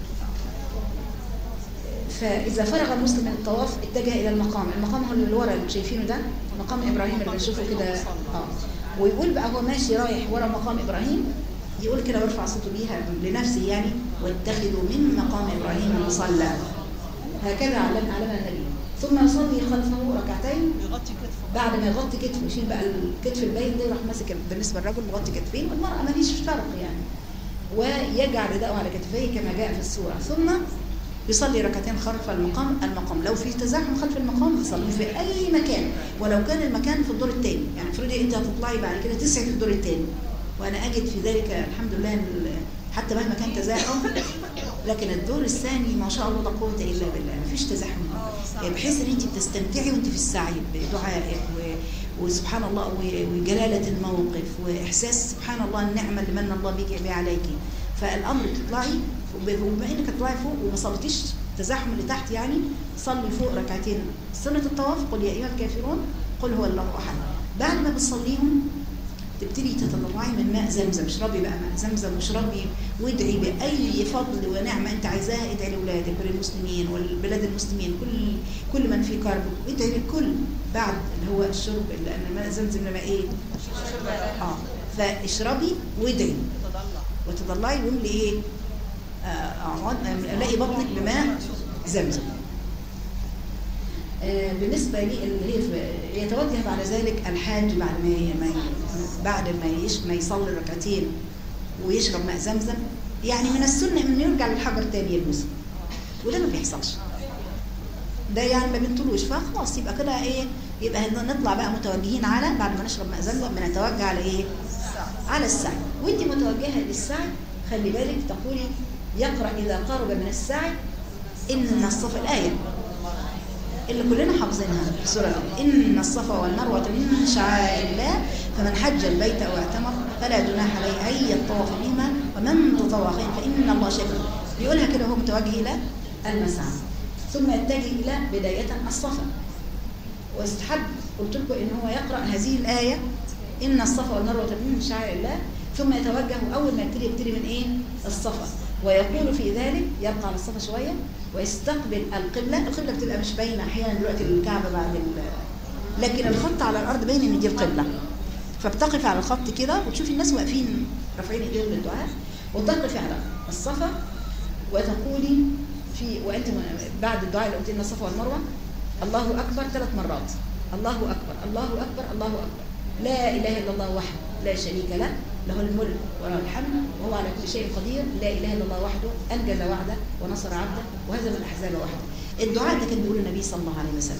فاذا فرغ المسلم من الطواف اتجه الى المقام المقام هو اللي ورا اللي شايفينه ده مقام ابراهيم اللي بنشوفه كده اه ويقول بقى هو ماشي رايح ورا مقام ابراهيم يقول كده ويرفع صوته بيها لنفسه يعني واتخذوا من مقام ابراهيم مصلى هكذا علم علمنا النبي ثم يصلي خلفه ركعتين يغطي كتفه بعد ما يغطي كتفه يشيل بقى الكتف الباين ده يروح ماسك بالنسبه للرجل مغطي كتفين والمراه ما فيش فرق يعني ويجعل رداءه على كتفيه كما جاء في السوره ثم يصلي ركعتين خلف المقام المقام لو في تزاحم خلف المقام يصلي في اي مكان ولو كان المكان في الدور الثاني يعني افرضي انت هتطلعي بعد كده تسعي في الدور الثاني وانا اجد في ذلك الحمد لله ال- حتى مهما كان تزاحم لكن الدور الثاني ما شاء الله لا قوه الا بالله ما فيش تزاحم يعني بحيث ان انت بتستمتعي وانت في السعي بدعائك و- وسبحان الله و- وجلاله الموقف واحساس سبحان الله النعمه اللي من الله بيك بها عليكي فالامر تطلعي وب- وبما انك هتطلعي فوق وما صليتيش التزاحم اللي تحت يعني صلي فوق ركعتين سنه الطواف قل يا ايها الكافرون قل هو الله احد بعد ما بتصليهم تبتدي تتطلعي من ماء زمزم اشربي بقى ماء زمزم واشربي وادعي باي فضل ونعمه انت عايزاها ادعي لاولادك وللمسلمين والبلاد المسلمين كل كل من في كرب ادعي للكل بعد اللي هو الشرب لان ماء زمزم لما ايه اه فاشربي وادعي تضلع وتطلعي واملي ايه آه، اقعد الاقي بطنك بماء زمزم آه، بالنسبه لي اللي هي في- يتوجه بعد ذلك الحاج بعد ما ي- ما ي- بعد ما يش ما يصلي ركعتين ويشرب ماء زمزم يعني من السنه انه يرجع للحجر تاني يلبسه وده ما بيحصلش ده يعني ما بنطلوش فخلاص يبقى كده ايه يبقى هن- نطلع بقى متوجهين على بعد ما نشرب ماء زمزم بنتوجه على ايه على السعي وانت متوجهه للسعي خلي بالك تقولي يقرا اذا قرب من السعي ان الصف الايه اللي كلنا حافظينها في سوره الأنعام. ان الصفا والمروه من شعائر الله فمن حج البيت او اعتمر فلا جناح عليه ان يطوف بهما ومن تطوع خيرا فان الله شاكر بيقولها كده وهو متوجه الى المسعى ثم يتجه الى بدايه الصفا واستحب قلت لكم ان هو يقرا هذه الايه ان الصفا والمروه من شعائر الله ثم يتوجه اول ما يبتدي يبتدي من ايه الصفا ويقول في ذلك يبقى على الصفا شويه ويستقبل القبله القبله بتبقى مش باينه احيانا دلوقتي الكعبه بعد ال لكن الخط على الارض باين ان دي القبله فبتقف على الخط كده وتشوفي الناس واقفين رافعين ايديهم للدعاء وتقفي على الصفا وتقولي في وانت بعد الدعاء اللي قلت لنا الصفا والمروه الله اكبر ثلاث مرات الله اكبر الله اكبر الله اكبر لا اله الا الله وحده لا شريك له له الملك وله الحمد وهو على كل شيء قدير لا اله الا الله وحده انجز وعده ونصر عبده وهزم الاحزاب وحده الدعاء ده كان بيقوله النبي صلى الله عليه وسلم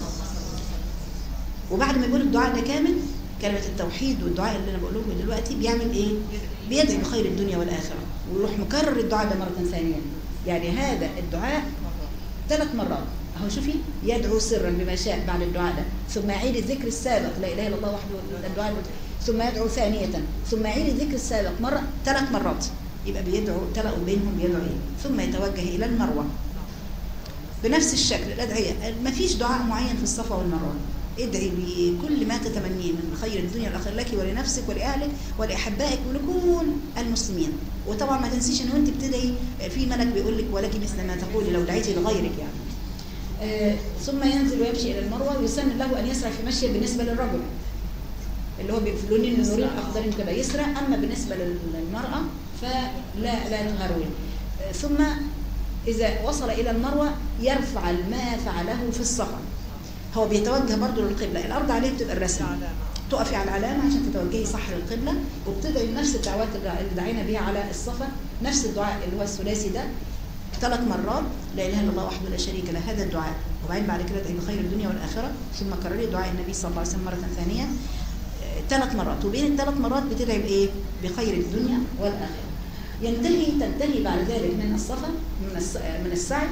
وبعد ما يقول الدعاء ده كامل كلمة التوحيد والدعاء اللي انا بقوله لكم دلوقتي بيعمل ايه؟ بيدعي بخير الدنيا والاخره ويروح مكرر الدعاء ده مرة ثانية يعني هذا الدعاء ثلاث مرات اهو شوفي يدعو سرا بما شاء بعد الدعاء ده ثم يعيد الذكر السابق لا اله الا الله وحده الدعاء المت- ثم يدعو ثانية ثم يعيد الذكر السابق مرة ثلاث مرات يبقى بيدعو تلقوا بينهم بيدعو ايه ثم يتوجه الى المروه بنفس الشكل الادعيه ما فيش دعاء معين في الصفا والمروه ادعي بكل ما تتمنيه من خير الدنيا والاخره لك ولنفسك ولاهلك ولاحبائك ولكل المسلمين وطبعا ما تنسيش ان وانت بتدعي في ملك بيقول لك ولك مثل ما تقولي لو دعيتي لغيرك يعني آه ثم ينزل ويمشي الى المروه ويسن له ان يسرع في مشيه بالنسبه للرجل اللي هو بيفلونين النورين اخضرين كده يسرع اما بالنسبه للمراه فلا لا تهرول آه ثم إذا وصل إلى المروة يرفع ما فعله في الصفا هو بيتوجه برضه للقبلة الأرض عليه بتبقى الرسم تقفي على العلامة عشان تتوجهي صح للقبلة وبتدعي نفس الدعوات اللي دعينا بيها على الصفا نفس الدعاء اللي هو الثلاثي ده ثلاث مرات لا اله الا الله وحده لا شريك له هذا الدعاء وبعدين بعد كده ادعي بخير الدنيا والاخره ثم كرري دعاء النبي صلى الله عليه وسلم مره ثانيه ثلاث مرات وبين الثلاث مرات بتدعي بايه؟ بخير الدنيا والاخره ينتهي تنتهي بعد ذلك من الصفا من من السعي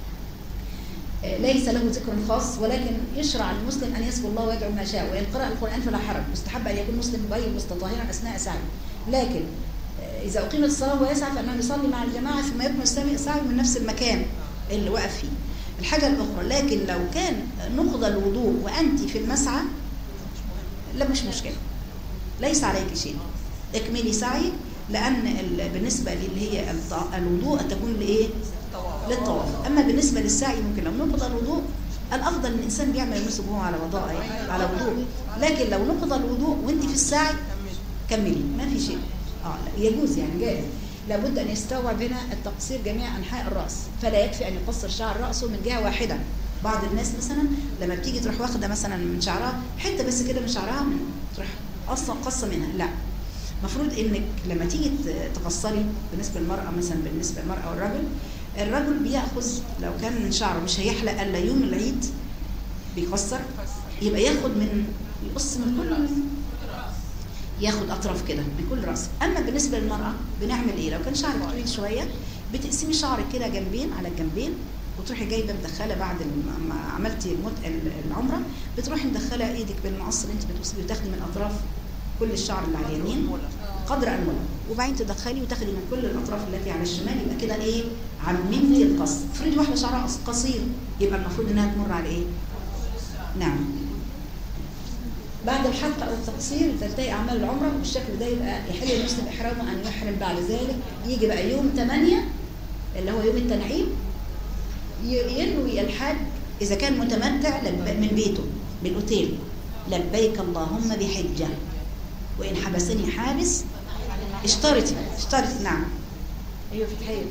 ليس له ذكر خاص ولكن يشرع للمسلم ان يذكر الله ويدعو ما شاء وان قرأ القرآن فلا حرج مستحب ان يكون مسلم غير مستطهرا اثناء سعيه لكن اذا اقيمت الصلاه ويسعى فانه يصلي مع الجماعه ثم يكمل السعي من نفس المكان اللي وقف فيه الحاجه الاخرى لكن لو كان نقض الوضوء وانت في المسعى لا مش مشكله ليس عليك شيء اكملي سعيك لان بالنسبه اللي هي الوضوء تكون لايه للطواف اما بالنسبه للسعي ممكن لو نقض الوضوء الافضل ان الانسان بيعمل يمسك وهو على وضوء على وضوء لكن لو نقض الوضوء وانت في السعي كملي ما في شيء اه لا يجوز يعني جائز لابد ان يستوعب هنا التقصير جميع انحاء الراس فلا يكفي ان يقصر شعر راسه من جهه واحده بعض الناس مثلا لما بتيجي تروح واخده مثلا من شعرها حته بس كده من شعرها من تروح اصلا قصه منها لا المفروض انك لما تيجي تقصري بالنسبه للمراه مثلا بالنسبه للمراه والرجل الرجل بياخذ لو كان من شعره مش هيحلق الا يوم العيد بيقصر يبقى ياخد من يقص من كل ياخد اطراف كده من كل راس اما بالنسبه للمراه بنعمل ايه لو كان شعرك طويل شويه بتقسمي شعرك كده جنبين على الجنبين وتروحي جايبه مدخله بعد ما عملتي العمره بتروحي مدخله ايدك بالمقص اللي انت بتوصلي وتاخدي من اطراف كل الشعر اللي على اليمين قدر المولى وبعدين تدخلي وتاخدي من كل الاطراف التي على الشمال يبقى كده ايه عممتي القص افرضي واحده شعرها قصير يبقى المفروض انها تمر على ايه نعم بعد الحلقة أو التقصير تنتهي أعمال العمرة بالشكل ده يبقى يحل المسلم إحرامه أن يحرم بعد ذلك يجي بقى يوم 8 اللي هو يوم التنعيم ي- ينوي الحج إذا كان متمتع لب- من بيته بالأوتيل لبيك اللهم بحجة وإن حبسني حابس اشترطي اشترطي نعم أيوة في الحقيقة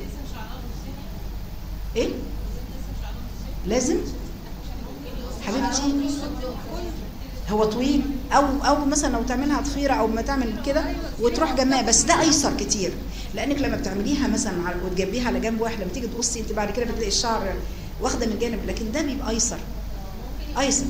إيه؟ لازم حبيبتي هو طويل او او مثلا لو تعملها ضفيره او ما تعمل كده وتروح جنبها بس ده ايسر كتير لانك لما بتعمليها مثلا على- وتجنبيها على جنب واحد لما تيجي تقصي انت بعد كده بتلاقي الشعر واخده من جانب لكن ده بيبقى ايسر ايسر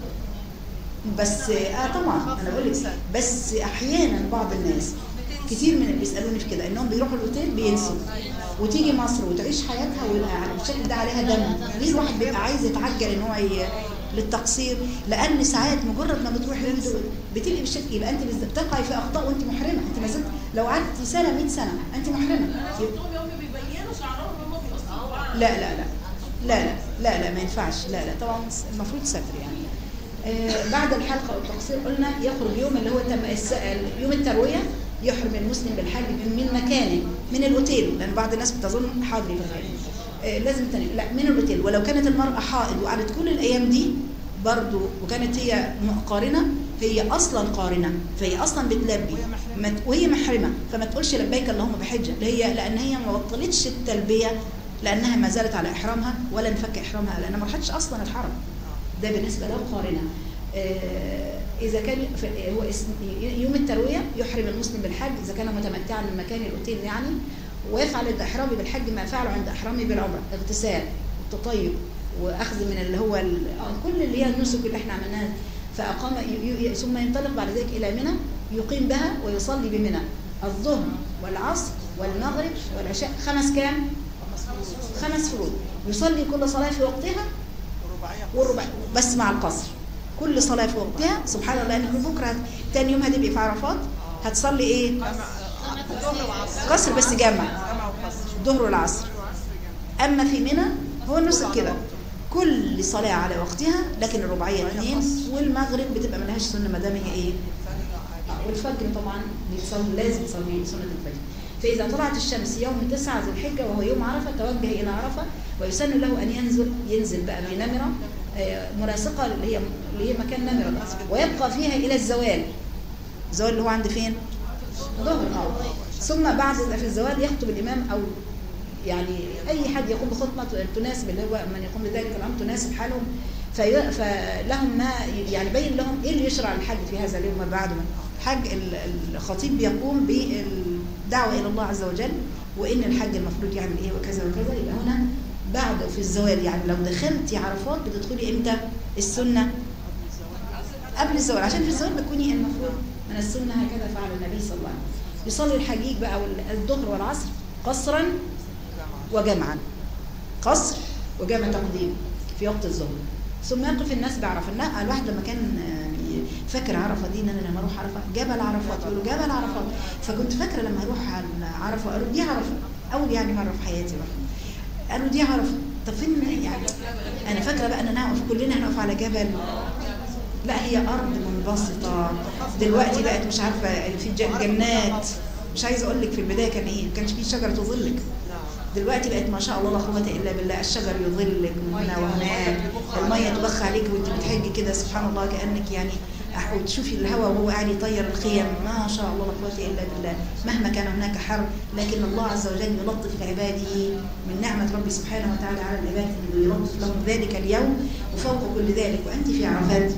بس اه طبعا انا بقول لك بس احيانا بعض الناس كتير من اللي بيسالوني في كده انهم بيروحوا الاوتيل بينسوا وتيجي مصر وتعيش حياتها ويبقى على الشكل ده عليها دم ليه الواحد بيبقى عايز يتعجل ان هو ي- للتقصير لان ساعات مجرد ما بتروحي الهند بتبقي بالشكل يبقى انت بز- بتقعي في اخطاء وانت محرمه انت ما زلت لو قعدتي سنه 100 سنه انت محرمه يبقى- لا لا لا لا لا لا لا ما ينفعش لا لا طبعا المفروض ستر يعني آه بعد الحلقه او التقصير قلنا يخرج يوم اللي هو تم الس- يوم الترويه يحرم المسلم بالحج من من مكانه من الاوتيل لان بعض الناس بتظن حاضر في الغالب. آه لازم تاني لا من الاوتيل ولو كانت المراه حائض وقعدت كل الايام دي برضو وكانت هي م- قارنه هي اصلا قارنه فهي اصلا بتلبي ما ت- وهي محرمه فما تقولش لبيك اللهم بحجه لا هي لان هي ما بطلتش التلبيه لانها ما زالت على احرامها ولا انفك احرامها لانها ما راحتش اصلا الحرم ده بالنسبه له قارنه آه، اذا كان في- هو اسم يوم الترويه يحرم المسلم بالحج اذا كان متمتعا من مكان الاوتيل يعني ويفعل عند احرامه بالحج ما فعله عند احرامه بالعمره اغتسال والتطيب واخذ من اللي هو ال- كل اللي هي النسك اللي احنا عملناها فاقام ي- ي- ثم ينطلق بعد ذلك الى منى يقيم بها ويصلي بمنى الظهر والعصر والمغرب والعشاء خمس كام؟ خمس فروض يصلي كل صلاه في وقتها ورباعية والربع بس مع القصر كل صلاة في وقتها سبحان الله انك بكره تاني يوم هتبقي في عرفات هتصلي ايه؟ جمع الظهر وعصر قصر بس جمع جمع وقصر الظهر والعصر اما في منى هو النسك كده كل صلاة على وقتها لكن الرباعية اثنين والمغرب بتبقى ملهاش سنة ما دام هي ايه؟ آه، والفجر طبعا بيصلي لازم يصلي سنة الفجر فإذا طلعت الشمس يوم تسعة ذو الحجة وهو يوم عرفة توجه إلى عرفة ويسن له أن ينزل ينزل بقى بنمرة آه، مناسقة اللي هي اللي هي مكان نمرة ده ويبقى فيها إلى الزوال الزوال اللي هو عند فين؟ ظهر اه ثم بعد في الزوال يخطب الإمام أو يعني أي حد يقوم بخطبة تناسب اللي هو من يقوم بذلك الأمر تناسب حالهم في فلهم ما يعني بين لهم ايه اللي يشرع الحج في هذا اليوم ما بعده الحج ال- الخطيب بيقوم بالدعوه الى الله عز وجل وان الحج المفروض يعمل ايه وكذا وكذا يبقى هنا بعد في الزوال يعني لو دخلتي عرفات بتدخلي امتى السنه قبل الزوال عشان في الزوال بتكوني المفروض من السنه هكذا فعل النبي صلى الله عليه وسلم يصلي الحجيج بقى وال- الظهر والعصر قصرا وجمعا قصر وجمع تقديم في وقت الظهر ثم يقف الناس بعرفه النا- الواحد لما كان آه، فاكر عرفه دي ان انا لما اروح عرفه جبل عرفات يقولوا جبل عرفات فكنت فاكره لما اروح على عرفه قالوا دي عرفه اول يعني مره في حياتي بقى قالوا دي عرفه طب فين يعني انا فاكره بقى ان انا هقف كلنا هنقف على جبل لا هي ارض منبسطه دلوقتي بقت مش عارفه في ج- جنات مش عايزه اقول لك في البدايه كان ايه ما كانش في شجره تظلك دلوقتي بقت ما شاء الله لا قوه الا بالله الشجر يظلك من هنا وهناك الميه تبخ عليك وانت بتحجي كده سبحان الله كانك يعني أح- وتشوفي الهواء وهو قاعد يطير الخيم ما شاء الله لا قوه الا بالله مهما كان هناك حر لكن الله عز وجل يلطف لعباده من نعمه ربي سبحانه وتعالى على العباد انه يلطف لهم ذلك اليوم وفوق كل ذلك وانت في عرفات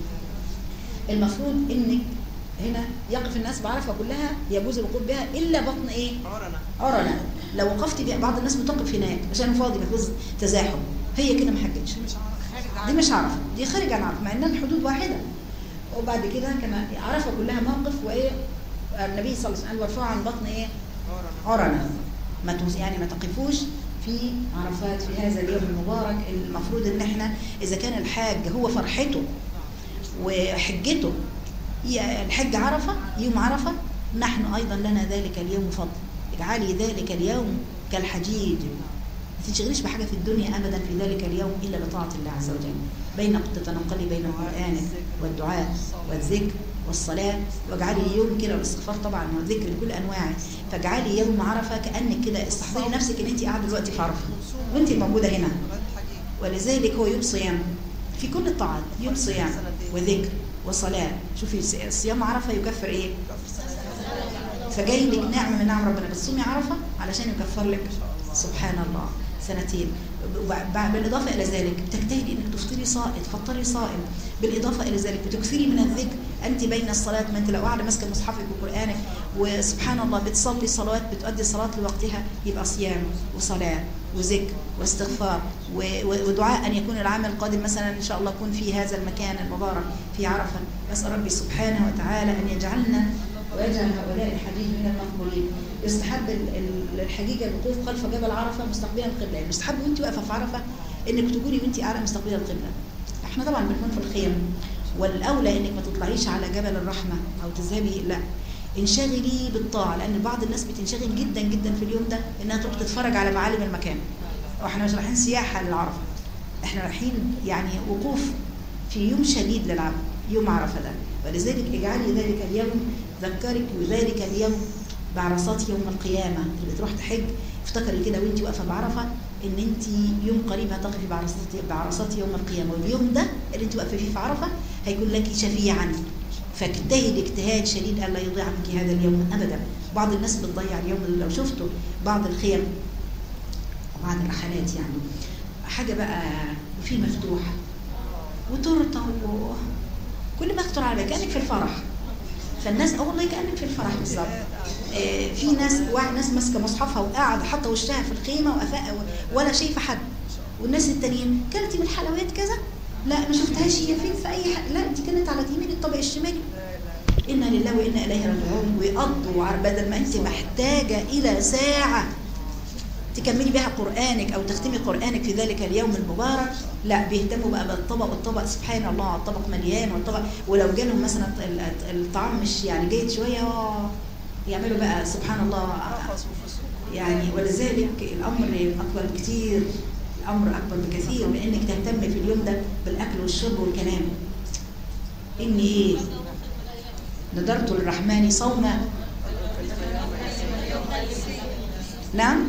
المفروض انك هنا يقف الناس بعرفه كلها يجوز الوقوف بها الا بطن ايه؟ عرنا عرنا لو وقفت بها بعض الناس بتقف هناك عشان فاضي مفيش تزاحم هي كده ما حجتش دي مش عرفه دي خارج عن عرفه مع انها الحدود واحده وبعد كده كما عرفه كلها موقف وايه النبي صلى الله عليه وسلم قال وارفعوا عن بطن ايه؟ عرنا عرنا ما توز- يعني ما تقفوش في عرفات في هذا اليوم المبارك المفروض ان احنا اذا كان الحاج هو فرحته وحجته ي- الحج عرفه يوم عرفه نحن ايضا لنا ذلك اليوم فضل اجعلي ذلك اليوم كالحجيج ما تنشغليش بحاجه في الدنيا ابدا في ذلك اليوم الا بطاعه الله عز وجل بين تتنقلي بين القرآن والدعاء والذكر والصلاة واجعلي يوم كده والاستغفار طبعا والذكر بكل أنواعه فاجعلي يوم عرفة كأنك كده استحضري نفسك إن أنت قاعدة دلوقتي في عرفة وأنت موجودة هنا ولذلك هو يوم صيام في كل الطاعات يوم صيام وذكر وصلاة شوفي صيام عرفة يكفر إيه فجاي لك نعمة من نعم ربنا بتصومي عرفة علشان يكفر لك سبحان الله سنتين وب- بالإضافة إلى ذلك بتجتهدي إنك تفطري صائم تفطري صائم بالإضافة إلى ذلك بتكثري من الذكر أنت بين الصلاة ما أنت لو قاعدة ماسكة مصحفك وقرآنك وسبحان الله بتصلي صلوات بتؤدي الصلاة لوقتها يبقى صيام وصلاة وذكر واستغفار و- و- ودعاء أن يكون العام القادم مثلا إن شاء الله يكون في هذا المكان المبارك في عرفة أسأل ربي سبحانه وتعالى أن يجعلنا ويجعل هؤلاء الحجيج من المقبولين يستحب ال- ال- الحجيج الوقوف خلف جبل عرفه مستقبلا القبله يستحب وانت واقفه في عرفه انك تكوني وانت قاعده مستقبله القبله احنا طبعا بنكون في الخيم والاولى انك ما تطلعيش على جبل الرحمه او تذهبي لا انشغلي بالطاعه لان بعض الناس بتنشغل جدا جدا في اليوم ده انها تروح تتفرج على معالم المكان واحنا مش رايحين سياحه للعرفه احنا رايحين يعني وقوف في يوم شديد للعبد يوم عرفه ده ولذلك اجعلي ذلك اليوم ذكرك بذلك اليوم بعرصات يوم القيامه اللي تروح تحج افتكري كده وانت واقفه بعرفه ان انت يوم قريب هتقفي بعرصات بعرصات يوم القيامه واليوم ده اللي انت واقفه فيه في عرفه هيكون لك شفيعا فاجتهدي اجتهاد شديد الا يضيع منك هذا اليوم ابدا بعض الناس بتضيع اليوم اللي لو شفتوا بعض الخيم وبعض الرحلات يعني حاجه بقى وفي مفتوح وتورته و... كل ما يخطر على بالك كانك في الفرح فالناس اه والله كانك في الفرح بالظبط آه، في ناس واحد ناس ماسكه مصحفها وقاعده حاطه وشها في الخيمه وقفا ولا شايفه حد والناس التانيين كلتي من الحلويات كذا لا ما شفتهاش هي فين في اي حد لا دي كانت على يمين الطبق الشمالي انا لله وانا اليه راجعون ويقضوا عر- بدل ما انت محتاجه الى ساعه تكملي بها قرآنك أو تختمي قرآنك في ذلك اليوم المبارك لا بيهتموا بقى بالطبق والطبق سبحان الله الطبق مليان والطبق ولو جالهم مثلا ال- ال- الطعام مش يعني جيد شوية آه، يعملوا بقى سبحان الله رفض وفسوق يعني ولذلك الأمر أكبر بكثير الأمر أكبر بكثير من إنك تهتم في اليوم ده بالأكل والشرب والكلام إني إيه نذرت للرحمن صوما نعم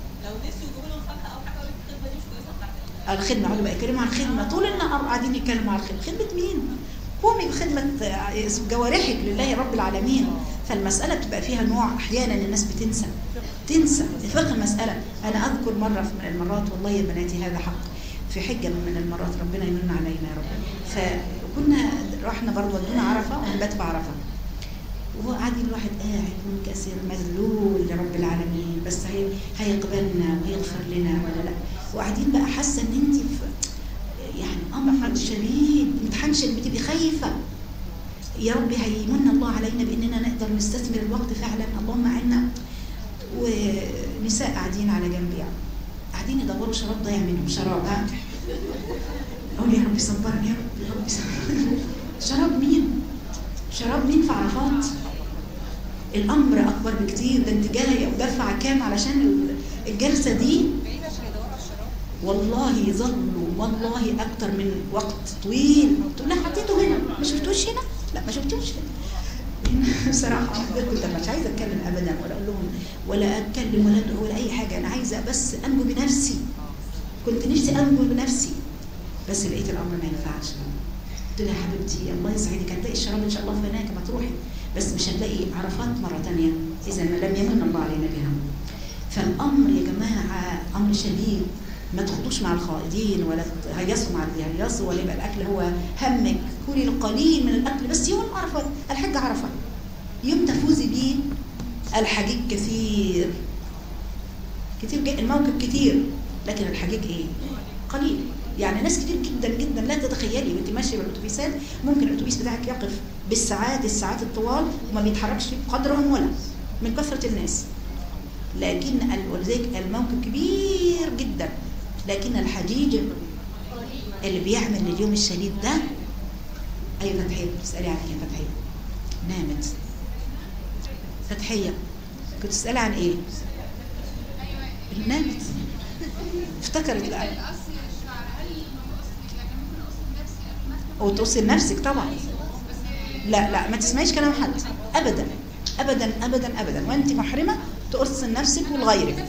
الخدمة عقبة يتكلموا عن الخدمة طول النهار قاعدين يتكلموا عن الخدمة خدمة مين؟ قومي بخدمة آه، جوارحك لله رب العالمين فالمسألة بتبقى فيها نوع أحيانا الناس بتنسى تنسى فقه المسألة أنا أذكر مرة في من المرات والله يا بناتي هذا حق في حجة من المرات ربنا يمن علينا يا رب فكنا رحنا برضه ودونا عرفة ونبات في عرفة وهو قاعد الواحد قاعد منكسر مذلول لرب العالمين بس هي هيقبلنا ويغفر لنا ولا لا وقاعدين بقى حاسه ان انت في يعني امر شديد امتحان شديد بتبقي خايفه يا رب هيمن الله علينا باننا نقدر نستثمر الوقت فعلا اللهم اعنا ونساء قاعدين على جنب يعني قاعدين يدوروا شراب ضايع منهم شراب ها اقول يا رب صبرني يا رب يا رب صبرني شراب مين؟ شراب مين في عرفات؟ الامر اكبر بكتير ده انت جايه ودافعه كام علشان ال- الجلسه دي والله ظلوا والله اكتر من وقت طويل تقول لها حطيته هنا ما شفتوش هنا لا ما شفتوش هنا بصراحه كنت مش عايزه اتكلم ابدا ولا اقول لهم ولا اتكلم ولا ادعو ولا اي حاجه انا عايزه بس انجو بنفسي كنت نفسي انجو بنفسي بس لقيت الامر ما ينفعش قلت لها يا حبيبتي الله يسعدك هتلاقي الشراب ان شاء الله في هناك ما تروحي بس مش هتلاقي عرفات مره ثانيه اذا ما لم يمن الله علينا بها فالامر يا جماعه امر شديد ما تخطوش مع الخائضين ولا تهيصوا مع اللي يهيصوا ولا يبقى الاكل هو همك كلي القليل من الاكل بس يوم عرفه الحج عرفه يوم تفوزي بيه الحجيج كثير كتير جدا الموكب كتير لكن الحجيج ايه قليل يعني ناس كتير جدا جدا لا تتخيلي وانت ماشيه بالاتوبيسات ممكن الاتوبيس بتاعك يقف بالساعات الساعات الطوال وما بيتحركش قدرهم ولا من كثره الناس لكن ال- ولذلك الموكب كبير جدا لكن الحجيج اللي بيعمل اليوم الشديد ده ايوه فتحيه بتسالي عن ايه يا فتحيه نامت فتحيه كنت تسالي عن ايه نامت افتكرت الآن القص الشعر هل ما هو قص يعني ممكن اقص نفسي وتقصي لنفسك طبعا لا لا ما تسمعيش كلام حد ابدا ابدا ابدا ابدا وانت محرمه تقصي لنفسك ولغيرك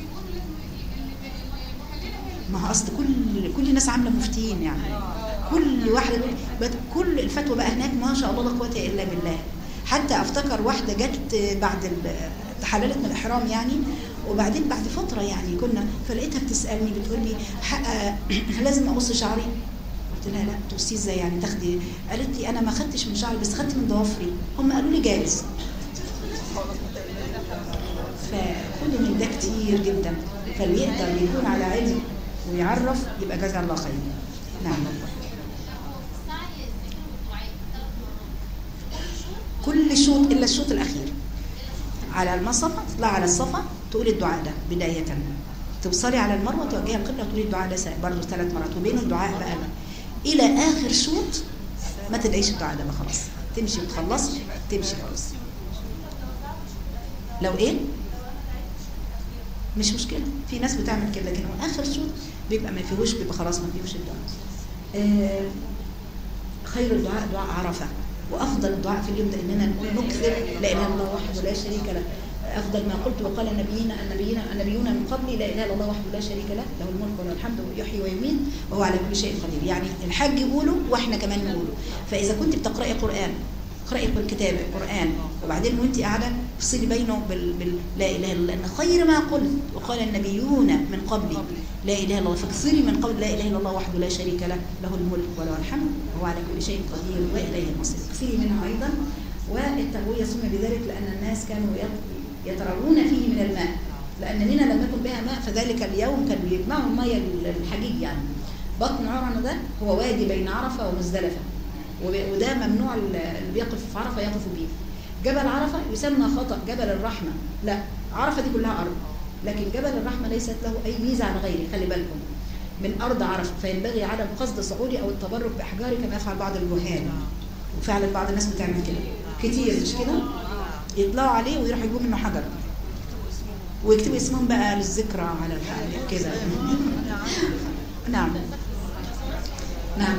ما هو اصل كل كل الناس عامله مفتين يعني كل واحده بت- كل الفتوى بقى هناك ما شاء الله لا قوه الا بالله حتى افتكر واحده جت بعد ال- تحللت من الاحرام يعني وبعدين بعد فتره يعني كنا فلقيتها بتسالني بتقول لي حق- لازم اقص شعري قلت لها لا تقصيه ازاي يعني تاخدي قالت لي انا ما خدتش من شعري بس خدت من ضوافري هم قالوا لي جايز فكل من ده كتير جدا فاللي يقدر يكون على علم ويعرف يبقى جزا الله خير نعم كل شوط الا الشوط الاخير على المصفى تطلع على الصفا تقول الدعاء ده بدايه توصلي على المروه توجهي القبله وتقولي الدعاء ده برضه ثلاث مرات وبين الدعاء بقى الى اخر شوط ما تدعيش الدعاء ده بقى خلاص تمشي وتخلصي تمشي خلاص لو ايه مش مشكله في ناس بتعمل كده لكن هو اخر شوط بيبقى ما فيهوش بيبقى خلاص ما فيهوش الدعاء آه خير الدعاء دعاء عرفه وافضل الدعاء في اليوم ده اننا نقول نكثر لا اله الا الله وحده لا شريك له افضل ما قلت وقال النبيين النبيين النبيون من قبلي لا اله الا الله وحده لا شريك له له الملك وله الحمد يحيي ويميت وهو على كل شيء قدير يعني الحج يقوله واحنا كمان نقوله فاذا كنت بتقراي قران اقراي بالكتاب قران وبعدين وانت قاعده افصلي بينه بال, بال لا اله الا الله لان خير ما قلت وقال النبيون من قبلي لا اله الا الله فاكثري من قول لا اله الا الله وحده لا شريك له له الملك وله الحمد وهو على كل شيء قدير واليه المصير اكثري منه ايضا والترويه سمي بذلك لان الناس كانوا يط- يتروون فيه من الماء لان منى لم يكن بها ماء فذلك اليوم كانوا يجمعوا الميه الحجيج يعني بطن عرنه ده هو وادي بين عرفه ومزدلفه وب- وده ممنوع ال- اللي بيقف في عرفه يقف بيه جبل عرفه يسمى خطا جبل الرحمه لا عرفه دي كلها ارض لكن جبل الرحمه ليست له اي ميزه عن غيره خلي بالكم من ارض عرفه فينبغي عدم قصد صعودي او التبرك باحجاره كما يفعل بعض الجهال وفعلا بعض الناس بتعمل كده كتير مش كده يطلعوا عليه ويروحوا يجيبوا منه حجر ويكتبوا اسمهم بقى للذكرى على الحال كده نعم نعم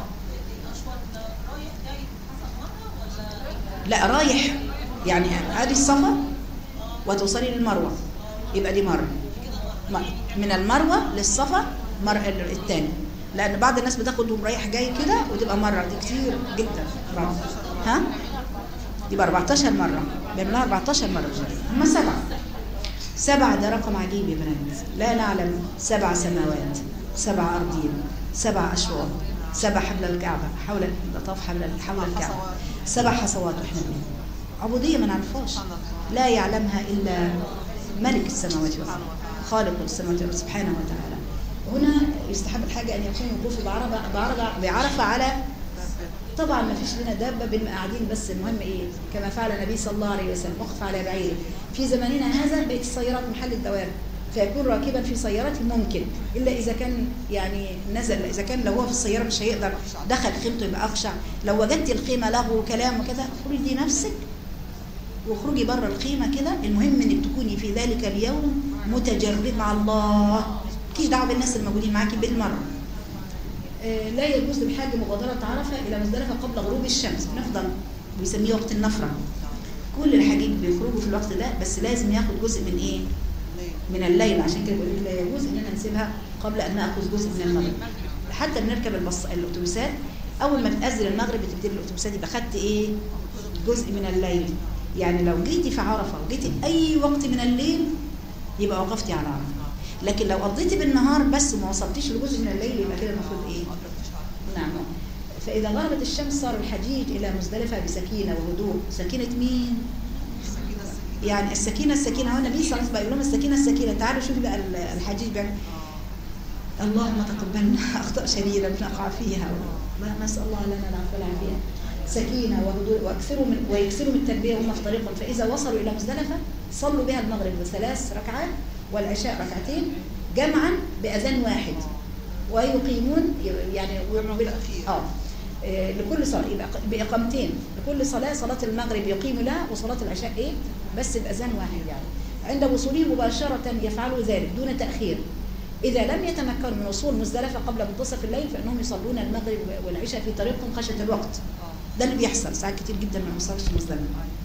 لا رايح يعني ادي الصفا وتوصلي للمروه يبقى دي مره م- من المروه للصفا مر الثاني لان بعض الناس بتاخد رايح جاي كده وتبقى مره دي كتير جدا بعض. ها يبقى 14 مره بيعملوها 14 مره هم سبعه سبعة ده رقم عجيب يا بنات لا نعلم سبع سماوات سبع أرضين سبع أشواط سبع حبل الكعبة حول لطاف حول حول الكعبة سبع حصوات واحنا بنقول عبودية ما نعرفهاش لا يعلمها إلا ملك السماوات والأرض خالق السماوات والأرض سبحانه وتعالى هنا يستحب الحاجة أن يكون الوقوف بعرفة بعرفة بعرفة على طبعا ما فيش لنا دابه بنبقى قاعدين بس المهم ايه كما فعل النبي صلى الله عليه وسلم وقف على بعيره في زماننا هذا بقت السيارات محل الدواب فيكون راكبا في سيارته ممكن الا اذا كان يعني نزل اذا كان لو هو في السياره مش هيقدر دخل خيمته يبقى اخشع لو وجدت الخيمه له وكلام وكذا اخرجي نفسك واخرجي بره الخيمه كده المهم انك تكوني في ذلك اليوم متجرد مع الله مالكيش دعوه بالناس الموجودين معاكي بالمره آه، لا يجوز للحاج مغادرة عرفة إلى مزدلفة قبل غروب الشمس بنفضل بيسميه وقت النفرة كل الحاجيج بيخرجوا في الوقت ده بس لازم ياخد جزء من إيه؟ من الليل عشان كده بقول لك لا يجوز إننا نسيبها قبل أن نأخذ جزء من المغرب حتى بنركب البص... الأتوبيسات أول ما تأذن المغرب بتبتدي الأتوبيسات يبقى خدت إيه؟ جزء من الليل يعني لو جيتي في عرفة وجيتي أي وقت من الليل يبقى وقفتي على عرفة لكن لو قضيتي بالنهار بس وما وصلتيش لجزء من الليل يبقى كده المفروض ايه؟ نعم فإذا غربت الشمس صار الحجيج إلى مزدلفة بسكينة وهدوء سكينة مين؟ يعني السكينة السكينة هو النبي صلى الله عليه وسلم بيقول لهم السكينة السكينة تعالوا شوفوا بقى ال- الحجيج بيعمل اللهم تقبلنا أخطاء شديدة بنقع فيها ما نسأل الله لنا العفو والعافية سكينة وهدوء واكثروا من ويكثروا من التلبية وهم في طريقهم فإذا وصلوا إلى مزدلفة صلوا بها المغرب ثلاث ركعات والعشاء ركعتين جمعا بأذان واحد ويقيمون يعني اه إيه، لكل صلاة يبقى بإقامتين لكل صلاة صلاة المغرب يقيم لها وصلاة العشاء إيه بس بأذان واحد يعني عند وصولهم مباشرة يفعلوا ذلك دون تأخير إذا لم يتمكنوا من وصول مزدلفة قبل منتصف الليل فإنهم يصلون المغرب والعشاء في طريقهم خشية الوقت ده اللي بيحصل ساعات كتير جدا ما بنوصلش مزدلفة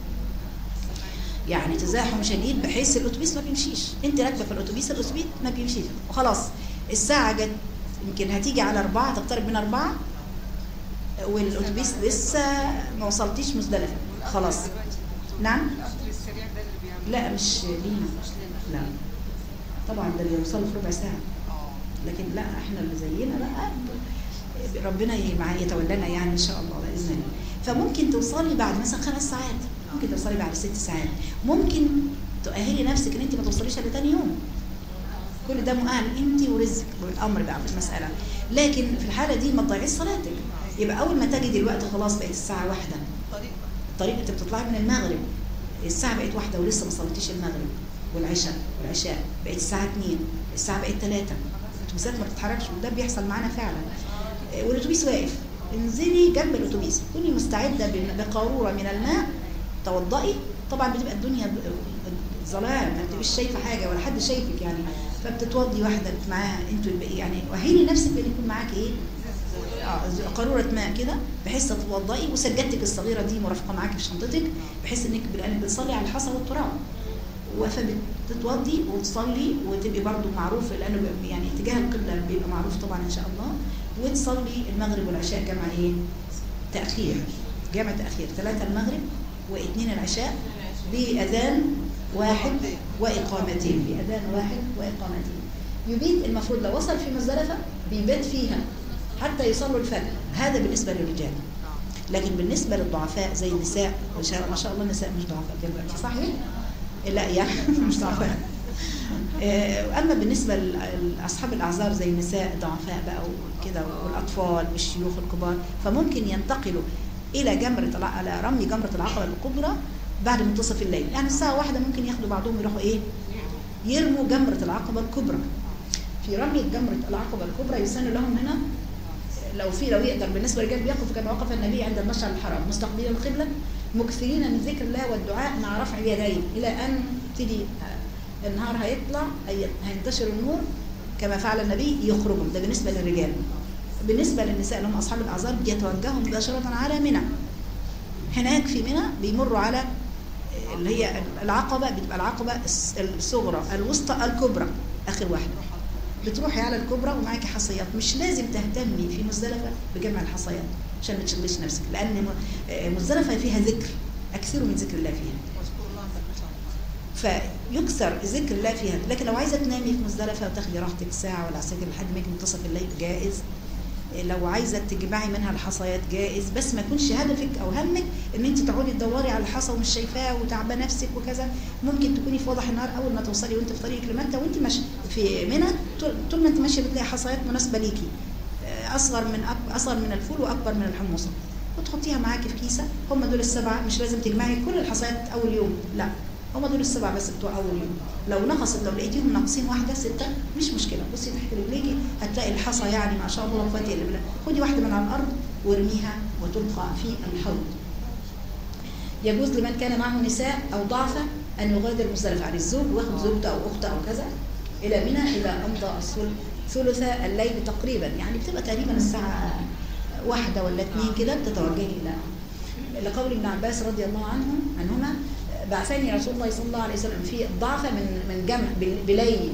يعني تزاحم شديد بحيث الاتوبيس ما بيمشيش انت راكبه في الاتوبيس الاتوبيس ما بيمشيش وخلاص الساعه جت يمكن هتيجي على أربعة تقترب من أربعة والأتوبيس لسه ما وصلتيش مزدلفة خلاص نعم القطر السريع ده اللي بيعمل لا مش لينا لا طبعا ده اللي يوصلوا في ربع ساعة اه لكن لا احنا اللي زينا بقى ربنا ي- معاه يتولانا يعني ان شاء الله باذن الله فممكن توصلي بعد مثلا خمس ساعات ممكن توصلي بعد ست ساعات ممكن تؤهلي نفسك ان انت ما توصليش الا تاني يوم كل ده مؤهل انت ورزقك والامر بقى في المساله لكن في الحاله دي ما تضيعيش صلاتك يبقى اول ما تجدي الوقت خلاص بقت الساعه واحدة طريق طريق انت بتطلعي من المغرب الساعة بقت واحدة ولسه ما صليتيش المغرب والعشاء والعشاء بقت الساعة 2 الساعة بقت 3 الاتوبيسات ما بتتحركش وده بيحصل معانا فعلا اه، والاتوبيس واقف انزلي جنب الاتوبيس كوني مستعدة ب- بقارورة من الماء توضئي طبعا بتبقى الدنيا ب- ظلام ما بتبقيش شايفة حاجة ولا حد شايفك يعني فبتتوضي واحدة معاها انتوا الباقي يعني وهيني نفسك بان يكون معاك ايه اه قارورة ماء كده بحيث تتوضئي وسجادتك الصغيرة دي مرافقة معاكي في شنطتك بحيث انك لانك بتصلي على الحصى والتراب فبتتوضي وتصلي وتبقي برضو معروف لانه بيبقى- يعني اتجاه القبلة بيبقى معروف طبعا ان شاء الله وتصلي المغرب والعشاء جمع ايه؟ تأخير جمع تأخير ثلاثة المغرب واثنين العشاء بأذان واحد وإقامتين بأذان واحد وإقامتين يبيت المفروض لو وصل في مزدلفة بيبات فيها حتى يصلوا الفجر هذا بالنسبة للرجال لكن بالنسبة للضعفاء زي النساء ما شاء- ما شاء الله النساء مش ضعفاء دلوقتي صحيح؟ لا يعني مش ضعفاء آه، أما بالنسبة لأصحاب الأعذار زي النساء الضعفاء بقى وكده والأطفال والشيوخ الكبار فممكن ينتقلوا إلى جمرة الع- على رمي جمرة العقبة الكبرى بعد منتصف الليل يعني الساعة واحدة ممكن ياخدوا بعضهم يروحوا إيه؟ يرموا جمرة العقبة الكبرى في رمي جمرة العقبة الكبرى يسن لهم هنا لو في لو يقدر بالنسبه للرجال بيقف كما وقف النبي عند المشعر الحرام مستقبلين القبله مكثرين من ذكر الله والدعاء مع رفع اليدين الى ان تيجي آه، النهار هيطلع هي- هينتشر النور كما فعل النبي يخرجهم ده بالنسبه للرجال بالنسبه للنساء اللي هم اصحاب الاعذار بيتوجهوا مباشره على منى هناك في منى بيمروا على اللي هي العقبه بتبقى العقبه الس- الصغرى الوسطى الكبرى اخر واحده بتروحي على الكبرى ومعاكي حصيات مش لازم تهتمي في مزدلفه بجمع الحصيات عشان ما تشغليش نفسك لان م- آه، مزدلفه فيها ذكر اكثروا من ذكر الله فيها واذكر الله عند المشعر فيكثر ذكر الله فيها لكن لو عايزه تنامي في مزدلفه وتاخدي راحتك ساعه ولا ساعتين لحد ما يجي منتصف الليل جائز لو عايزه تجمعي منها الحصيات جائز بس ما يكونش هدفك او همك ان انت تقعدي تدوري على الحصى ومش شايفاه وتعبى نفسك وكذا ممكن تكوني في وضح النهار اول ما توصلي وانت في طريقك لمكه وانت ماشيه في منى طول- طول ما انت ماشيه بتلاقي حصيات مناسبه ليكي آه، اصغر من أك... اصغر من الفول واكبر من الحمصه وتحطيها معاكي في كيسه هم دول السبعه مش لازم تجمعي كل الحصيات اول يوم لا هم دول السبعه بس بتوع اول يوم لو نقصت لو لقيتيهم ناقصين واحده سته مش مشكله بصي تحت رجليكي هتلاقي الحصى يعني ما شاء الله لا قوه الا بالله خدي واحده من على الارض وارميها وتلقى في الحوض يجوز لمن كان معه نساء او ضعفه ان يغادر مزدلفه يعني الزوج واخد زوجته او اخته او كذا الى منى اذا امضى الثل- ثلث الليل تقريبا يعني بتبقى تقريبا الساعه واحده ولا اثنين كده بتتوجهي الى لقول ابن عباس رضي الله عنه عنهما بعثني رسول الله صلى الله عليه وسلم في الضعف من من جمع بال- بليل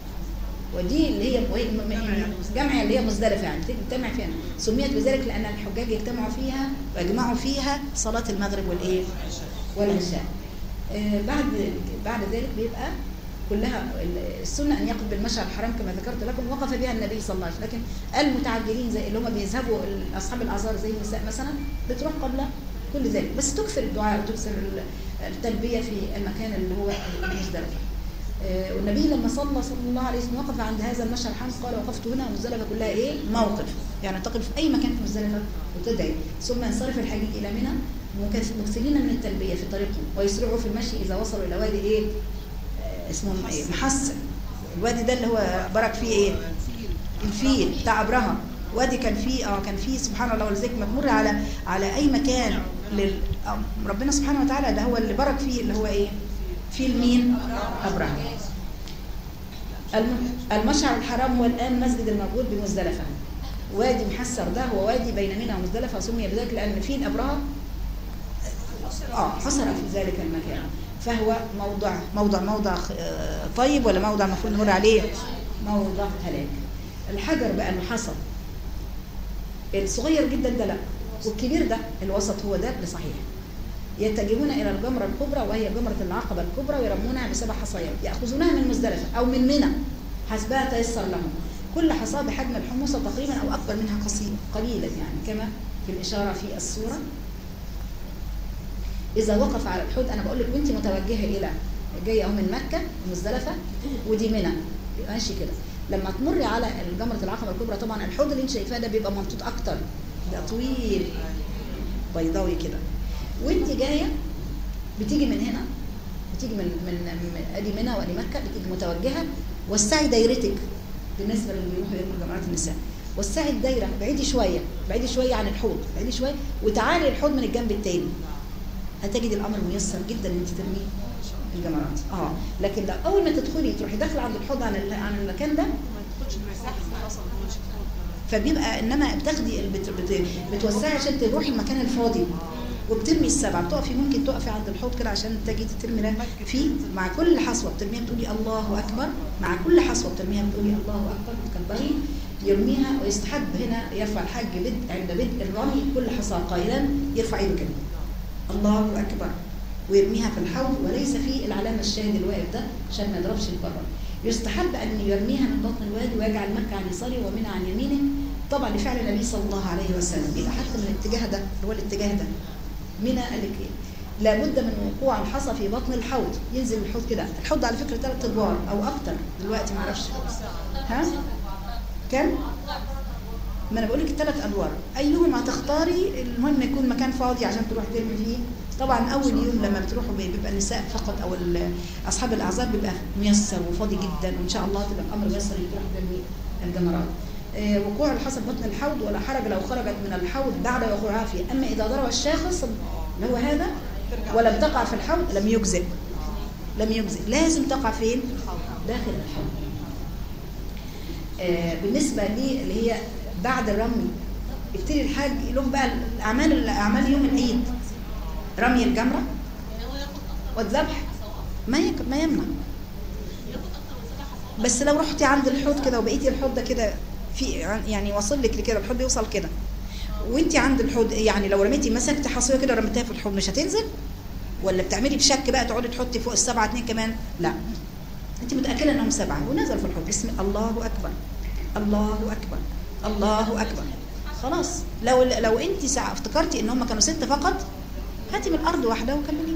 ودي اللي هي وهي- م- م- جمع اللي هي مزدلفه يعني تجتمع فيها سميت بذلك لان الحجاج يجتمعوا فيها ويجمعوا فيها صلاه المغرب والايه؟ والعشاء. آه، بعد بعد ذلك بيبقى كلها ال- السنه ان يقف بالمشعر الحرام كما ذكرت لكم وقف بها النبي صلى الله عليه وسلم لكن المتعجلين زي اللي هم بيذهبوا ال- اصحاب الاعذار زي النساء مثلا بتروح قبل كل ذلك بس تكثر الدعاء وتكثر ال- التلبيه في المكان اللي هو المزدلفه. آه، والنبي لما صلى صلى الله عليه وسلم وقف عند هذا المشعر الحرام قال وقفت هنا ومزدلفه كلها ايه؟ موقف يعني تقف في اي مكان في مزدلفه وتدعي ثم ينصرف الحجيج الى منى مكث- مكثرين من التلبيه في طريقهم ويسرعوا في المشي اذا وصلوا الى وادي ايه؟ آه، اسمه ايه؟ محسن الوادي ده اللي هو برك فيه ايه؟ الفيل بتاع ابرهة وادي كان فيه اه كان فيه سبحان الله ولذلك مجمور على على اي مكان لل آه، ربنا سبحانه وتعالى ده هو اللي برك فيه اللي هو ايه؟ فيل مين؟ ابرهة الم- المشعر الحرام هو الآن المسجد الموجود بمزدلفة وادي محسر ده هو وادي بين منى ومزدلفة سمي بذلك لأن فيه الأبرار اه حصر في ذلك المكان فهو موضع موضع موضع آه، طيب ولا موضع المفروض نمر عليه موضع هلاك الحجر بقى المحصن الصغير جدا ده لا والكبير ده الوسط هو ده اللي صحيح يتجهون الى الجمره الكبرى وهي جمره العقبه الكبرى ويرمونها بسبع حصيات ياخذونها من مزدلفه او من منى حسبها تيسر لهم كل حصاه بحجم الحمصه تقريبا او اكبر منها قصير قليلا يعني كما في الاشاره في الصوره اذا وقف على الحوض انا بقول لك وانت متوجهه الى جايه اهو من مكه مزدلفه ودي منى ماشي كده لما تمري على جمره العقبه الكبرى طبعا الحوض اللي انت شايفاه ده بيبقى ممطوط اكتر ده طويل بيضاوي كده وانت جايه بتيجي من هنا بتيجي من من من ادي منى وادي مكه بتيجي متوجهه وسعي دايرتك بالنسبه للي بيروحوا يرموا جمرات النساء وسعي الدايره بعيدي شويه بعيدي شويه عن الحوض بعيدي شويه وتعالي الحوض من الجنب التاني هتجد الامر ميسر جدا ان انت ترمي الجمرات اه لكن لو اول ما تدخلي تروحي داخله عند الحوض عن ال- عن المكان ده ما تدخلش المساحه اصلا ما تدخلش فبيبقى انما بتاخدي بت بت بتوسعي عشان تروحي المكان الفاضي وبترمي السبعه بتقفي ممكن تقفي عند الحوض كده عشان تجي ترمي ده فيه مع كل حصوه بترميها بتقولي الله اكبر مع كل حصوه بترميها بتقولي الله اكبر بتكبري يرميها ويستحب هنا يرفع الحاج بدء عند بدء الرمي كل حصاه قائلا يرفع ايده كده الله اكبر ويرميها في الحوض وليس في العلامه الشاهد الواقف ده عشان ما يضربش البره يستحب ان يرميها من بطن الوادي ويجعل مكه عن يساره ومنى عن يمينه طبعا لفعل النبي صلى الله عليه وسلم يبقى حتى من الاتجاه ده اللي هو الاتجاه ده منى قال لك ايه لابد من وقوع الحصى في بطن الحوض ينزل الحوض كده الحوض على فكره ثلاث ادوار او اكتر دلوقتي ما اعرفش ها كم ما انا بقول لك ثلاث ادوار ايهما تختاري المهم يكون مكان فاضي عشان تروح ترمي فيه طبعا اول يوم لما بتروحوا بي- بيبقى النساء فقط او ال- اصحاب الاعذار بيبقى ميسر وفاضي جدا وان شاء الله تبقى الامر ميسر تروح ترمي الجمرات آه، وقوع الحصى في بطن الحوض ولا حرج لو خرجت من الحوض بعد وقوعها فيه اما اذا ضرب الشاخص اللي هو هذا ولم تقع في الحوض لم يجزئ لم يجزئ لازم تقع فين داخل الحوض آه، بالنسبه لي اللي هي بعد الرمي يبتدي الحاج لهم بقى الاعمال اعمال يوم العيد رمي الجمره والذبح ما يك... ما يمنع بس لو رحتي عند الحوض كده وبقيتي الحوض ده كده في يعني واصل لك لكده الحوض بيوصل كده وانت عند الحوض يعني لو رميتي مسكتي حصويه كده ورميتيها في الحوض مش هتنزل ولا بتعملي بشك بقى تقعدي تحطي فوق السبعه اتنين كمان لا انت متاكده انهم سبعه ونزل في الحوض بسم الله اكبر الله اكبر الله اكبر خلاص لو لو انت ساعة افتكرتي ان هم كانوا ست فقط هاتي من الارض واحده وكملي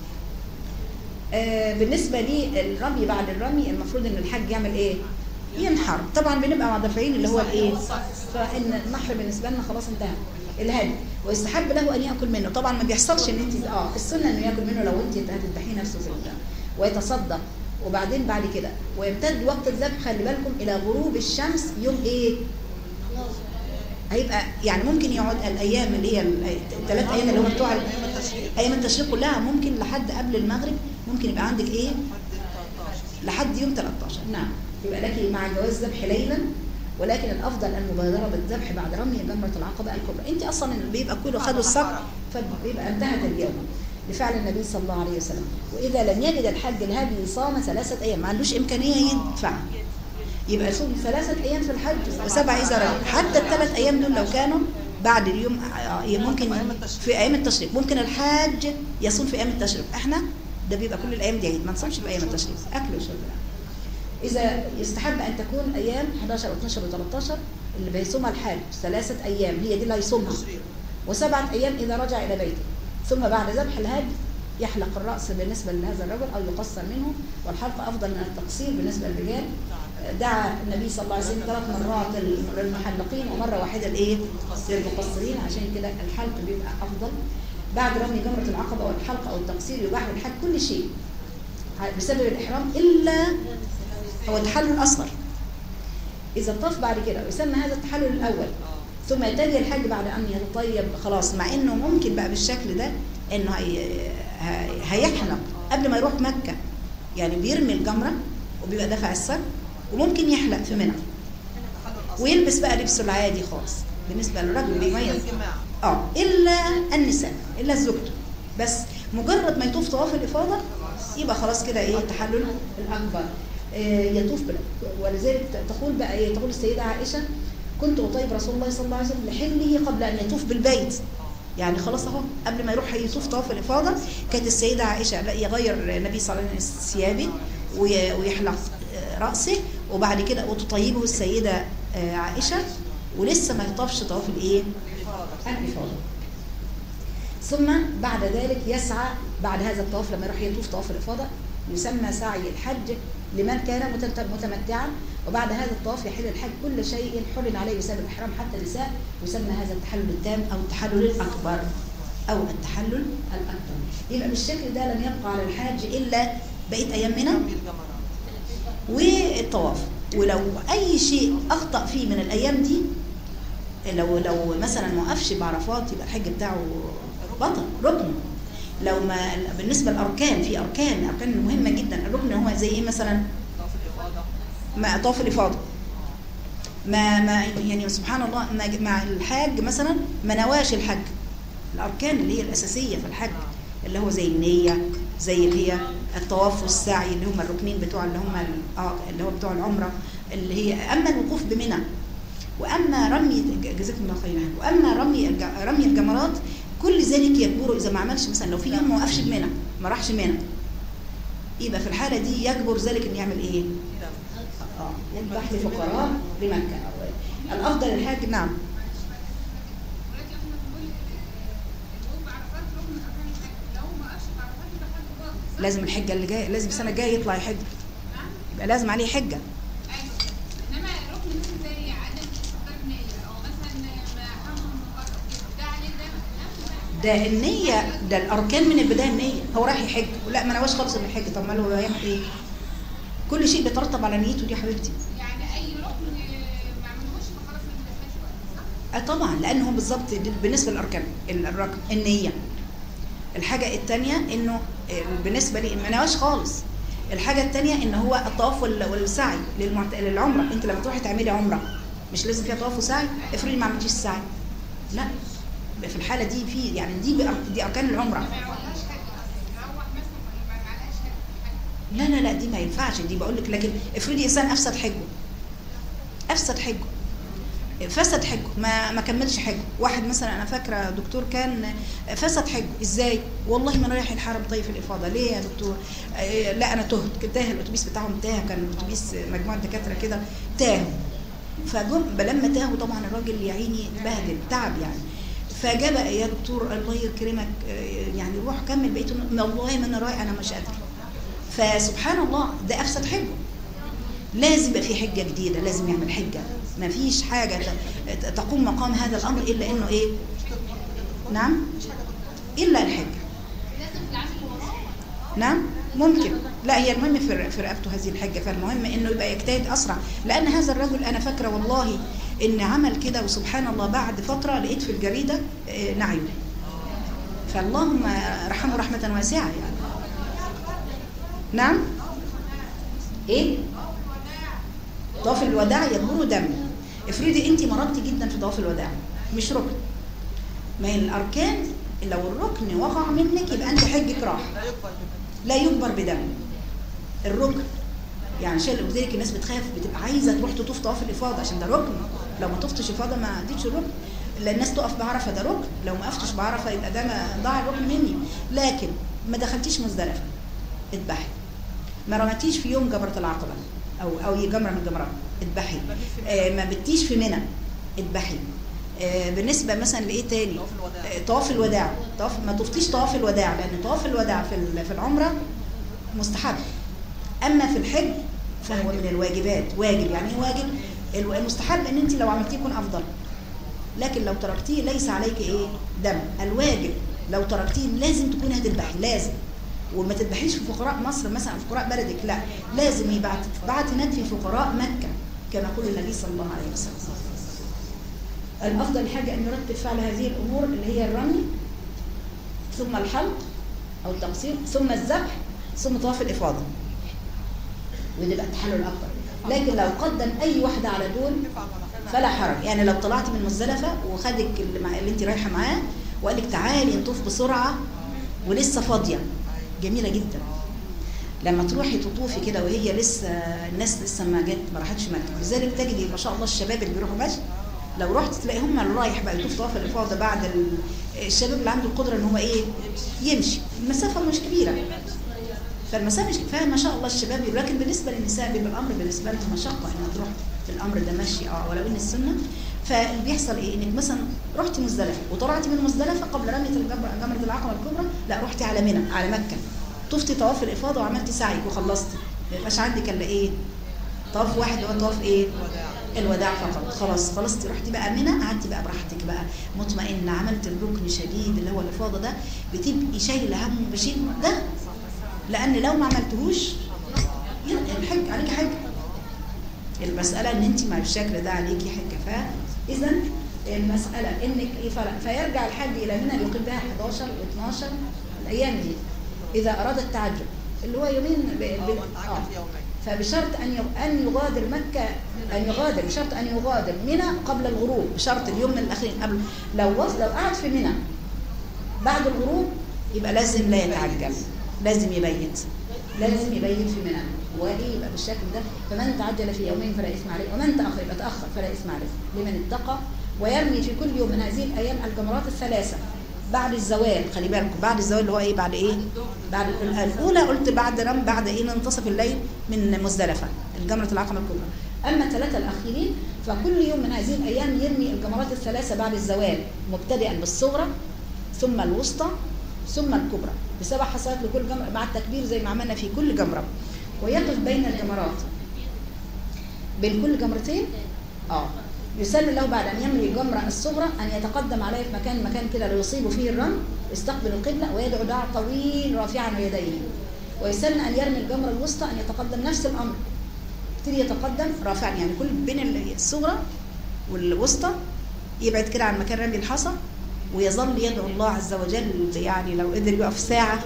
آه بالنسبه للرمي بعد الرمي المفروض ان الحاج يعمل ايه ينحر طبعا بنبقى مدافعين اللي هو الايه فان النحر بالنسبه لنا خلاص انتهى الهدي ويستحب له ان ياكل منه طبعا ما بيحصلش ان انت اه السنه انه ياكل منه لو انت هتذبحيه نفسه في البتاع ويتصدق وبعدين بعد كده ويمتد وقت الذبح خلي بالكم الى غروب الشمس يوم ايه هيبقى يعني ممكن يقعد الايام اللي هي الثلاث ايام اللي هم بتوع ايام التشريق كلها ممكن لحد قبل المغرب ممكن يبقى عندك ايه لحد يوم 13 نعم يبقى لك مع جواز ذبح ليلا ولكن الافضل المبادره بالذبح بعد رمي جمره العقبه الكبرى انت اصلا بيبقى كله خدوا الصقر فبيبقى انتهت اليوم لفعل النبي صلى الله عليه وسلم واذا لم يجد الحج الهدي صام ثلاثه ايام ما عندوش امكانيه يدفع يبقى يصوم ثلاثه ايام في الحج وسبع اذا رجع حتى الثلاث ايام دول لو كانوا بعد اليوم آه، ممكن في ايام التشريق ممكن الحاج يصوم في ايام التشريق احنا ده بيبقى كل الايام دي عيد ما نصومش في ايام التشريق اكل وشرب لا. اذا يستحب ان تكون ايام 11 و12 و13 اللي بيصومها الحاج ثلاثه ايام هي دي اللي هيصومها وسبعه ايام اذا رجع الى بيته ثم بعد ذبح الهدي يحلق الراس بالنسبه لهذا الرجل او يقصر منه والحلق افضل من التقصير بالنسبه للرجال دعا النبي صلى الله عليه وسلم ثلاث مرات للمحلقين ومره واحده لايه؟ للمقصرين عشان كده الحلق بيبقى افضل بعد رمي جمره العقبه والحلق او التقصير يباح للحج كل شيء بسبب الاحرام الا هو التحلل الاصغر اذا طاف بعد كده ويسمى هذا التحلل الاول ثم يتجه الحج بعد ان يتطيب خلاص مع انه ممكن بقى بالشكل ده انه هي هي- هيحلق قبل ما يروح مكه يعني بيرمي الجمره وبيبقى دافع السر وممكن يحلق في منى ويلبس بقى لبسه العادي خالص بالنسبه للرجل بيميز الجماعة اه الا النساء الا زوجته بس مجرد ما يطوف طواف الافاضه يبقى خلاص كده ايه التحلل الاكبر آه يطوف بال... ولذلك تقول بقى ايه تقول السيده عائشه كنت اطيب رسول الله صلى الله عليه وسلم لحله قبل ان يطوف بالبيت يعني خلاص اهو قبل ما يروح يطوف طواف الافاضه كانت السيده عائشه لا يغير النبي صلى الله عليه وسلم ثيابه وي- ويحلق آه، راسه وبعد كده وتطيبه السيده آه، عائشه ولسه ما يطافش طواف الايه الإفاضة ثم بعد ذلك يسعى بعد هذا الطواف لما يروح يطوف طواف الإفاضة يسمى سعي الحج لمن كان متت- متمتعا وبعد هذا الطواف يحل الحج كل شيء حرم عليه بسبب الإحرام حتى النساء يسمى هذا التحلل التام أو التحلل الأكبر أو التحلل الأكبر يبقى بالشكل ده لم يبقى على الحاج إلا بقية أيام منى رمي الجمرات والطواف ولو اي شيء اخطا فيه من الايام دي لو لو مثلا ما وقفش بعرفات يبقى الحج بتاعه بطل ركن لو ما بالنسبه للاركان في اركان اركان مهمه جدا الركن هو زي ايه مثلا طواف الإفاضة ما طواف الافاضه ما ما يعني سبحان الله ما- مع الحاج مثلا ما نواش الحج الاركان اللي هي الاساسيه في الحج اللي هو زي النيه زي اللي هي الطواف والسعي اللي هم الركنين بتوع اللي هم ال- اه اللي هو بتوع العمره اللي هي اما الوقوف بمنى واما رمي جزاكم الله خيرا واما رمي الج- رمي الجمرات كل ذلك يجبره اذا ما عملش مثلا لو في يوم ما وقفش بمنى ما راحش منى يبقى في الحاله دي يجبر ذلك ان يعمل ايه؟ دم اه يذبح لفقراء لمكة الأفضل الحاج نعم لازم الحجة اللي جاية لازم السنة الجاية يطلع يحج يبقى لازم عليه حجة انما ركن مثل زي عدم استقرار نية او مثلا ما حرم مقرر ده عليه ده ده النية ده الأركان من البداية النية هو رايح يحج لا ما نواش خالص من الحج طب ما له هيعمل إيه؟ كل شيء بيترتب على نيته دي يا حبيبتي يعني اي ركن ما عملوش فخلاص ما بيدخلش وقت صح؟ آه طبعا لان هو بالظبط دي بالنسبه للاركان ال- الركن النيه الحاجه الثانيه انه آه، بالنسبه لي ما نواش خالص الحاجه الثانيه ان هو الطواف وال- والسعي للمعت... للعمره انت لما تروحي تعملي عمره مش لازم فيها طواف وسعي افرضي ما عملتيش السعي لا يبقى في الحاله دي في يعني دي بأر- دي اركان العمره ما يعملهاش حاجه اصلا يروح مثلا ما يبقى ما عليهاش حاجه لا لا لا دي ما ينفعش دي بقول لك لكن افرضي انسان افسد حجه افسد حجه فسد حجه ما ما كملش حجه واحد مثلا انا فاكره دكتور كان فسد حجه ازاي والله ما انا رايح الحرم طيب في الافاضه ليه يا دكتور آه، لا انا تهت تاه الاتوبيس بتاعهم تاه كان اتوبيس مجموعه دكاتره كده تاهوا فجم لما تاهوا طبعا الراجل يا عيني اتبهدل تعب يعني فجاء بقى يا دكتور الله يكرمك آه، يعني روح كمل بقيت والله ما انا رايح انا مش قادر فسبحان الله ده افسد حجه لازم يبقى في حجه جديده لازم يعمل حجه ما فيش حاجه ت- ت- تقوم مقام هذا الامر الا انه ايه نعم الا الحجه لازم العامل اللي وراه نعم ممكن لا هي المهم في ر- في رقبته هذه الحجه فالمهم انه يبقى يجتهد اسرع لان هذا الرجل انا فاكره والله ان عمل كده وسبحان الله بعد فتره لقيت في الجريده آه، نعيه فاللهم ارحمه رحمه واسعه يعني نعم ايه طواف الوداع يجبره دم افرضي انت مرضتي جدا في طواف الوداع مش ركن ما هي الاركان لو الركن وقع منك يبقى انت حجك راح لا يقبل لا يجبر بدم الركن يعني عشان لذلك الناس بتخاف بتبقى عايزه تروح تطوف طواف الافاضه عشان ده ركن لو ما طفتش افاضه ما اديتش الركن لا الناس تقف بعرفه ده ركن لو ما وقفتش بعرفه يبقى ده ما ضاع الركن مني لكن ما دخلتيش مزدلفه اذبحي ما رمتيش في يوم جمره العقبه او او جمره من الجمرات اذبحي آه ما بتيش في منى اذبحي آه بالنسبه مثلا لايه تاني طواف الوداع. آه، طواف الوداع طواف ما تفتيش طواف الوداع لان طواف الوداع في ال- في العمره مستحب اما في الحج فهو من الواجبات واجب يعني ايه واجب الو- المستحب ان انت لو عملتيه يكون افضل لكن لو تركتيه ليس عليك ايه دم الواجب لو تركتيه لازم تكون هتذبحي لازم وما تذبحيش في فقراء مصر مثلا فقراء بلدك لا لازم يبعت بعت هناك في فقراء مكه كما يقول النبي صلى الله عليه وسلم الافضل حاجه ان نرتب فعل هذه الامور اللي هي الرمي ثم الحلق او التقصير ثم الذبح ثم طواف الافاضه وده بقى التحلل الاكبر لكن لو قدم اي واحده على دول فلا حرج يعني لو طلعت من مزدلفه وخدك اللي, مع اللي انت رايحه معاه وقال لك تعالي نطوف بسرعه ولسه فاضيه جميله جدا لما تروحي تطوفي كده وهي لسه الناس لسه ما جت ما راحتش مكه لذلك تجدي ما شاء الله الشباب اللي بيروحوا مشي لو رحت تلاقي هم اللي رايح بقى يطوف طواف الافاضه بعد ال- الشباب اللي عنده القدره ان هو ايه يمشي المسافه مش كبيره فالمسافه مش فاهم ما شاء الله الشباب يقول لكن بالنسبه للنساء بيبقى الامر بالنسبه لهم مشقه انها تروح في الامر ده ماشي اه ولو ان السنه فاللي بيحصل ايه انك مثلا رحتي مزدلفه وطلعتي من مزدلفه قبل رميه الجمره جمره العقبه الكبرى لا رحتي على منى على مكه طفتي طواف الافاضه وعملتي سعي وخلصتي ما يبقاش عندك الا ايه طواف واحد هو طواف ايه الوداع فقط خلاص خلصتي رحتي بقى منى قعدتي بقى براحتك بقى مطمئنه عملت الركن شديد اللي هو الافاضه ده بتبقي شايله هم بشده لان لو ما عملتهوش يلا الحج عليكي حج المساله ان انت مع الشكل ده عليكي حج فاذا المساله انك ايه فرق فيرجع الحج الى منى يقيم بها 11 و12 الايام دي اذا اراد التعجل اللي هو يومين ب... ب... آه. فبشرط ان يغ- ان يغادر مكه ان يغادر بشرط ان يغادر منى قبل الغروب بشرط اليوم من الاخير قبل لو وص- لو قعد في منى بعد الغروب يبقى لازم لا يتعجل لازم يبيت لازم يبيت في منى وايه يبقى بالشكل ده فمن تعجل في يومين فلا اثم عليه ومن تاخر يبقى تاخر فلا اثم عليه لمن اتقى ويرمي في كل يوم من هذه الايام الجمرات الثلاثه بعد الزوال خلي بالكم بعد الزوال اللي هو ايه بعد ايه بعد ال- الاولى قلت بعد رم بعد ايه منتصف الليل من مزدلفه الجمره العقبه الكبرى اما الثلاثه الاخيرين فكل يوم من هذه الايام يرمي الجمرات الثلاثه بعد الزوال مبتدئا بالصغرى ثم الوسطى ثم الكبرى بسبع حصيات لكل جمره مع التكبير زي ما عملنا في كل جمره ويقف بين الجمرات بين كل جمرتين اه يسن له بعد ان يملي الجمره الصغرى ان يتقدم عليه في مكان مكان كده ليصيب فيه الرمل يستقبل القبله ويدعو دعاء طويل رافعا يديه ويسن ان يرمي الجمره الوسطى ان يتقدم نفس الامر يبتدي يتقدم رافعا يعني كل بين الصغرى والوسطى يبعد كده عن مكان رمي الحصى ويظل يدعو الله عز وجل يعني لو قدر يقف ساعه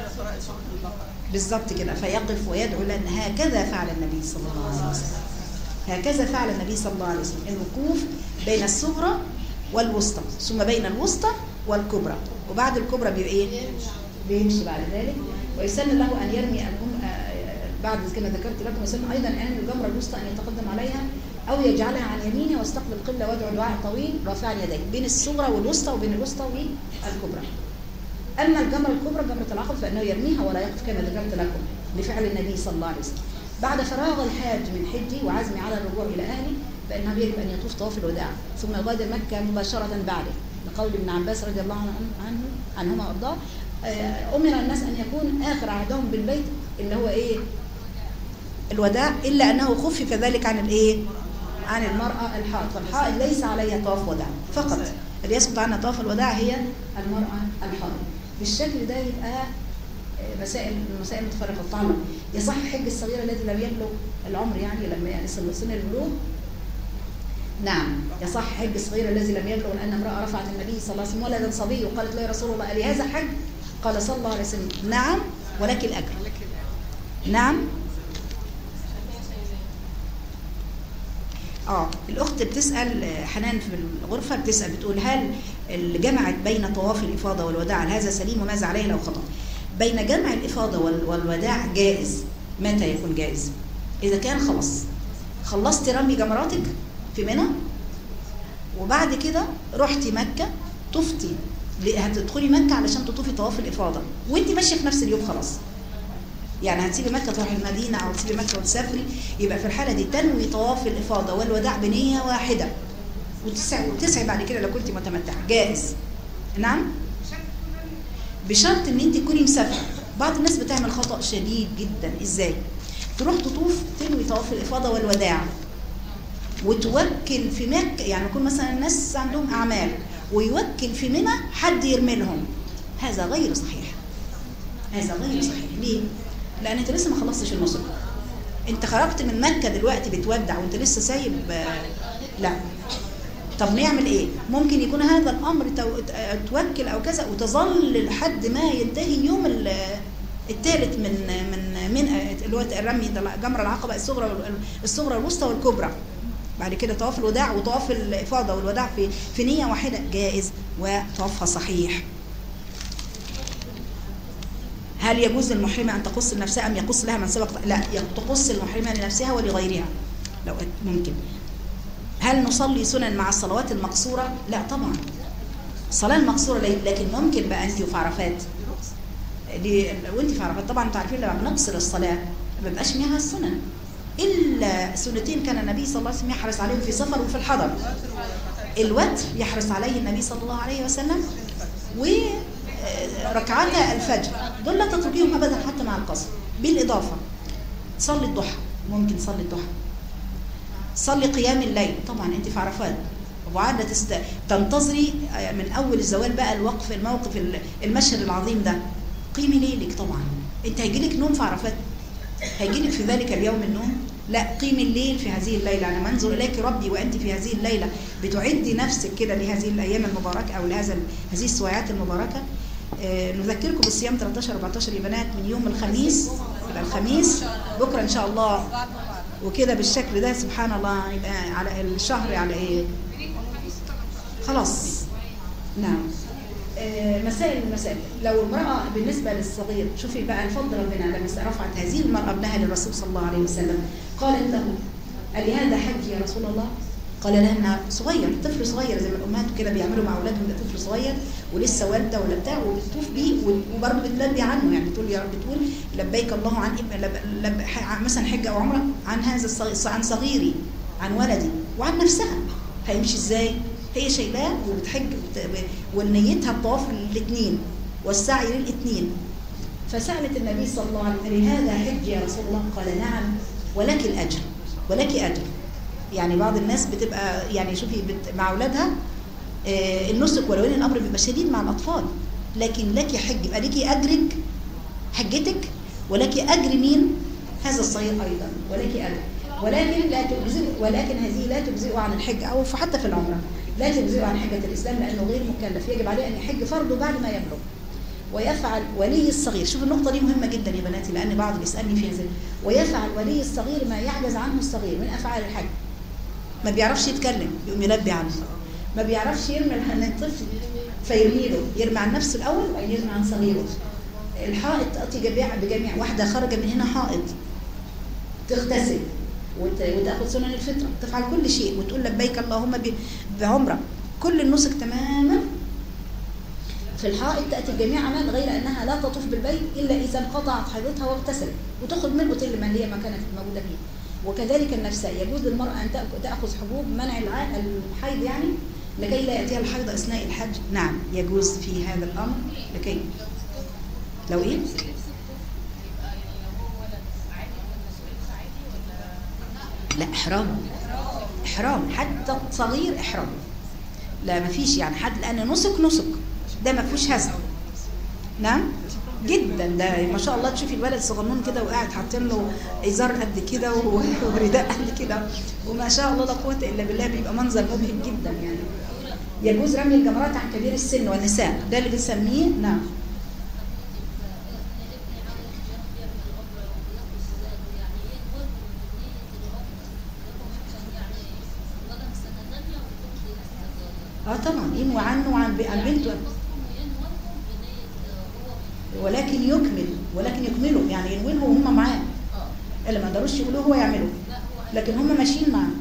بالظبط كده فيقف ويدعو لان هكذا فعل النبي صلى الله عليه وسلم هكذا فعل النبي صلى الله عليه وسلم الوقوف بين الصغرى والوسطى ثم بين الوسطى والكبرى وبعد الكبرى بيبقى ايه بيمشي بعد ذلك ويسن له ان يرمي الأم آه، بعد كما ذكرت لكم يسن ايضا ان يرمي الجمره الوسطى ان يتقدم عليها او يجعلها عن يمينه ويستقبل القبله ويدعو دعاء طويل رافعا يديه بين الصغرى والوسطى وبين الوسطى والكبرى اما الجمره الكبرى جمره العقبه فانه يرميها ولا يقف كما ذكرت لكم لفعل النبي صلى الله عليه وسلم بعد فراغ الحاج من حجه وعزمه على الرجوع الى اهله فانه يجب ان يطوف طواف الوداع ثم يغادر مكه مباشره بعده لقول ابن عباس رضي الله عنه عنه عنهما وارضاه آه، امر الناس ان يكون اخر عهدهم بالبيت اللي هو ايه الوداع الا انه خفف ذلك عن الايه عن المراه الحائض فالحائض ليس عليها طواف وداع فقط اللي يسقط عنها طواف الوداع هي المراه الحائض بالشكل ده يبقى آه، مسائل مسائل متفرقه تتعلق يصح حج الصغير الذي لم يبلغ العمر يعني لما يصل سن البلوغ نعم يصح حج الصغير الذي لم يبلغ لان امراه رفعت النبي صلى الله عليه وسلم ولدا صبي وقالت له يا رسول الله الي هذا حج؟ قال صلى الله عليه وسلم نعم ولك الاجر نعم اه الاخت بتسال آه، حنان في الغرفه بتسال بتقول هل اللي جمعت بين طواف الافاضه والوداع هل هذا سليم وماذا عليه لو خطا بين جمع الافاضه وال- والوداع جائز متى يكون جائز اذا كان خلاص خلصتي رمي جمراتك في منى وبعد كده رحتي مكه طفتي ل- هتدخلي مكه علشان تطوفي طواف الافاضه وانت ماشيه في نفس اليوم خلاص يعني هتسيبي مكه تروحي المدينه او تسيبي مكه وتسافري يبقى في الحاله دي تنوي طواف الافاضه والوداع بنيه واحده وتسعي وتسعي بعد كده لو كنت متمتعه جائز نعم بشرط ان انت تكوني مسافره بعض الناس بتعمل خطا شديد جدا ازاي تروح تطوف تنوي طواف الافاضه والوداع وتوكل في مكه يعني يكون مثلا الناس عندهم اعمال ويوكل في منى حد يرمي لهم هذا غير صحيح هذا غير صحيح ليه لان انت لسه ما خلصتش النسك انت خرجت من مكه دلوقتي بتودع وانت لسه سايب آه، لا طب نعمل ايه ممكن يكون هذا الامر تو- ت- توكل او كذا وتظل لحد ما ينتهي يوم ال- الثالث من من من اللي هو الرمي ده جمر العقبه الصغرى الصغرى الوسطى والكبرى بعد كده طواف الوداع وطواف الافاضه والوداع في في نيه واحده جائز وطوافها صحيح هل يجوز للمحرمه ان تقص لنفسها ام يقص لها من سبق لا تقص المحرمه لنفسها ولغيرها لو ممكن هل نصلي سنن مع الصلوات المقصوره لا طبعا الصلاه المقصوره لي- لكن ممكن بقى انت وفي عرفات دي وانت في عرفات طبعا انتوا عارفين لما بنقصر الصلاه ما بيبقاش فيها السنن الا سنتين كان النبي صلى الله عليه وسلم يحرص عليهم في سفر وفي الحضر الوتر يحرص عليه النبي صلى الله عليه وسلم وركعتا الفجر دول لا تتركيهم ابدا حتى مع القصر بالاضافه صلي الضحى ممكن تصلي الضحى صلي قيام الليل طبعا انت في عرفات وعادة تست... تنتظري من اول الزوال بقى الوقف الموقف ال- المشهد العظيم ده قيمي ليلك طبعا انت هيجيلك نوم في عرفات هيجيلك في ذلك اليوم النوم لا قيمي الليل في هذه الليلة أنا منظر إليك ربي وأنت في هذه الليلة بتعدي نفسك كده لهذه الأيام المباركة أو لهذا ال- هذه السويعات المباركة آه، نذكركم بالصيام 13 14 يا بنات من يوم الخميس إلى الخميس بكرة إن شاء الله وكده بالشكل ده سبحان الله يبقى على الشهر على إيه خلاص نعم آه، مسائل المسائل لو المرأة بالنسبة للصغير شوفي بقى الفضل ربنا لما رفعت هذه المرأة ابنها للرسول صلى الله عليه وسلم قالت له قال هذا حج يا رسول الله قال لها انها صغير طفل صغير زي ما الامهات كده بيعملوا مع اولادهم ده طفل صغير ولسه والده ولا بتاع وبتطوف بيه وبرضه بتلبي عنه يعني تقول يا رب بتقول لبيك الله عن ابن لب لب ح- مثلا حج او عمره عن هذا الصغير عن صغيري عن ولدي وعن نفسها هيمشي ازاي؟ هي شايلاه وبتحج وبت- ونيتها الطواف للاثنين والسعي للاثنين فسألت النبي صلى الله عليه وسلم هذا حج يا رسول الله قال نعم ولك الأجر ولك أجر يعني بعض الناس بتبقى يعني شوفي بت مع أولادها آه، النسك ولو ان الامر بيبقى شديد مع الاطفال لكن لك حج يبقى لك اجرك حجتك ولك اجر مين هذا الصغير ايضا ولك اجر ولكن لا تجزئ ولكن هذه لا تجزئ عن الحج او حتى في العمره لا تجزئ عن حجه الاسلام لانه غير مكلف يجب عليه ان يحج فرضه بعد ما يبلغ ويفعل ولي الصغير شوف النقطة دي مهمة جدا يا بناتي لأن بعض بيسألني في هذا ويفعل ولي الصغير ما يعجز عنه الصغير من أفعال الحج ما بيعرفش يتكلم يقوم يلبي عنه ما بيعرفش يرمي عن الطفل فيرمي له يرمي عن نفسه الأول وبعدين يرمي عن صغيره الحائط تأتي جميع بجميع واحدة خارجة من هنا حائط تغتسل وت- وتاخذ سنن الفطره تفعل كل شيء وتقول لبيك اللهم ب- بعمره كل النسك تماما في الحائط تاتي جميع اعمال غير انها لا تطوف بالبيت الا اذا انقطعت حيضتها واغتسلت وتاخذ من اوتيل من هي ما كانت موجوده فيه وكذلك النفساء يجوز للمراه ان تأك- تاخذ حبوب منع الع- الحيض يعني لكي لا ياتيها الحيض اثناء الحج نعم يجوز في هذا الامر لكي لو ايه لا احرام احرام حتى صغير احرام لا ما فيش يعني حد لان نسك نسك ده ما فيهوش هزل نعم جدا ده ما شاء الله تشوفي الولد صغنون كده وقاعد حاطين له ازار قد كده و- ورداء قد كده وما شاء الله لا قوه الا بالله بيبقى منظر مبهج جدا يعني يجوز رمي الجمرات عن كبير السن والنساء ده اللي بنسميه نعم اه طبعا ينوى عنه وعن ب- عن بنته ولكن يكمل ولكن يكمله يعني ينوينه وهم معاه اللي ما قدروش يقولوه هو يعمله لكن هم ماشيين معاه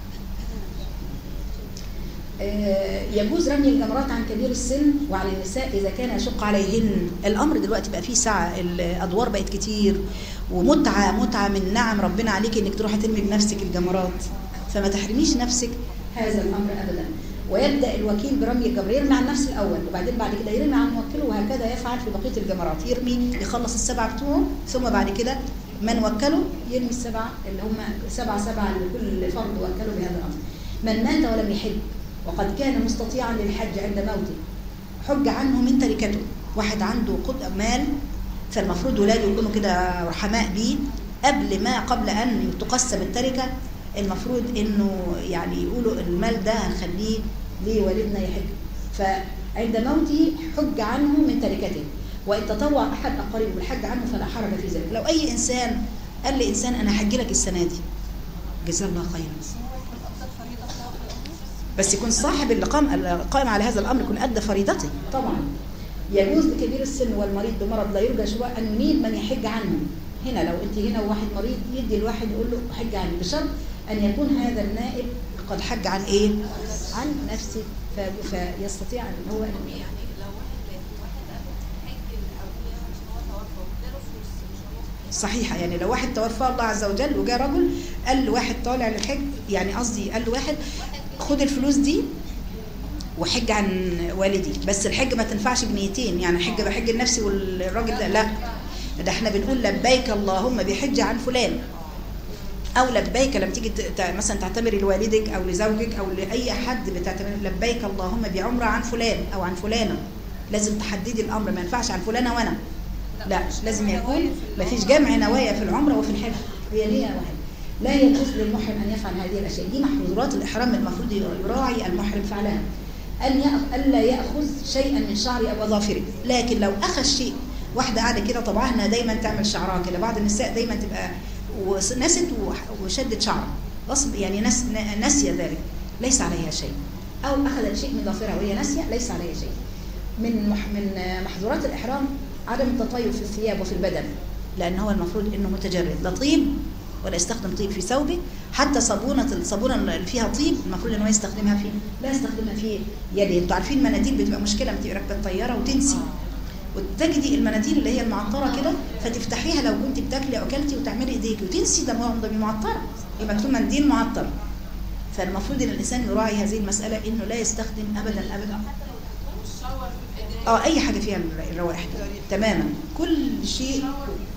آه، يجوز رمي الجمرات عن كبير السن وعن النساء اذا كان يشق عليهن الامر دلوقتي بقى فيه سعه الادوار بقت كتير ومتعه متعه من نعم ربنا عليك انك تروحي ترمي بنفسك الجمرات فما تحرميش نفسك هذا الامر ابدا ويبدا الوكيل برمي الجمر يرمي عن نفسه الاول وبعدين بعد كده يرمي عن موكله وهكذا يفعل في بقيه الجمرات يرمي يخلص السبعه بتوعه ثم بعد كده من وكله يرمي السبعه اللي هم سبعه سبعه لكل فرد وكله بهذا الامر من مات ولم يحج وقد كان مستطيعا للحج عند موته حج عنه من تركته واحد عنده قد مال فالمفروض ولاده يكونوا كده رحماء بيه قبل ما قبل ان تقسم التركه المفروض انه يعني يقولوا المال ده هنخليه لوالدنا يحج فعند موته حج عنه من تركته وان تطوع احد اقاربه بالحج عنه فلا حرج في ذلك لو اي انسان قال لي انسان انا هحج لك السنه دي جزاه الله خيرا بس يكون صاحب اللي قام القائم على هذا الامر يكون ادى فريضته طبعا يجوز لكبير السن والمريض بمرض لا يرجى شفاء ان ينيب من يحج عنه هنا لو انت هنا وواحد مريض يدي الواحد يقول له حج عني بشرط ان يكون هذا النائب قد حج عن ايه؟ عن نفسه ف- فيستطيع ان هو يعني لو واحد واحد حج الاولياء عشان هو توفى واداله فلوس مش هياخد صحيحة يعني لو واحد توفى الله عز وجل وجاء رجل قال لواحد طالع للحج يعني قصدي قال لواحد خد الفلوس دي وحج عن والدي بس الحج ما تنفعش بنيتين يعني حج بحج لنفسي والراجل ده لا ده احنا بنقول لبيك اللهم بحج عن فلان او لبيك لما تيجي ت- ت- مثلا تعتمري لوالدك او لزوجك او لاي حد بتعتمر لبيك اللهم بعمره عن فلان او عن فلانه لازم تحددي الامر ما ينفعش عن فلانه وانا لا لازم يكون ما فيش جمع نوايا في العمره وفي الحج هي نيه واحده لا يجوز للمحرم ان يفعل هذه الاشياء دي محظورات الاحرام المفروض يراعي المحرم فعلها ان يأخ... الا ياخذ شيئا من شعره او اظافره لكن لو اخذ شيء واحده قاعده كده طبعها دايما تعمل شعرها كده بعض النساء دايما تبقى ونست و- وشدت شعرها غصب يعني نس... ن- ناسيه ذلك ليس عليها شيء او اخذت شيء من ظافرها وهي ناسيه ليس عليها شيء من مح... من محظورات الاحرام عدم التطيب في الثياب وفي البدن لان هو المفروض انه متجرد لا طيب ولا يستخدم طيب في ثوبه حتى صابونه الصابونه اللي فيها طيب المفروض ان هو يستخدمها في لا يستخدمها في يده انتوا عارفين المناديل بتبقى مشكله لما تبقي راكبه الطياره وتنسي وتجدي المناديل اللي هي المعطره كده فتفتحيها لو كنت بتاكلي او اكلتي وتعملي ايديك وتنسي ده مو- ده معطره يبقى مكتوب منديل معطر فالمفروض ان الانسان يراعي هذه المساله انه لا يستخدم ابدا ابدا اه اي حاجه فيها الر- الروائح دي. تماما كل شيء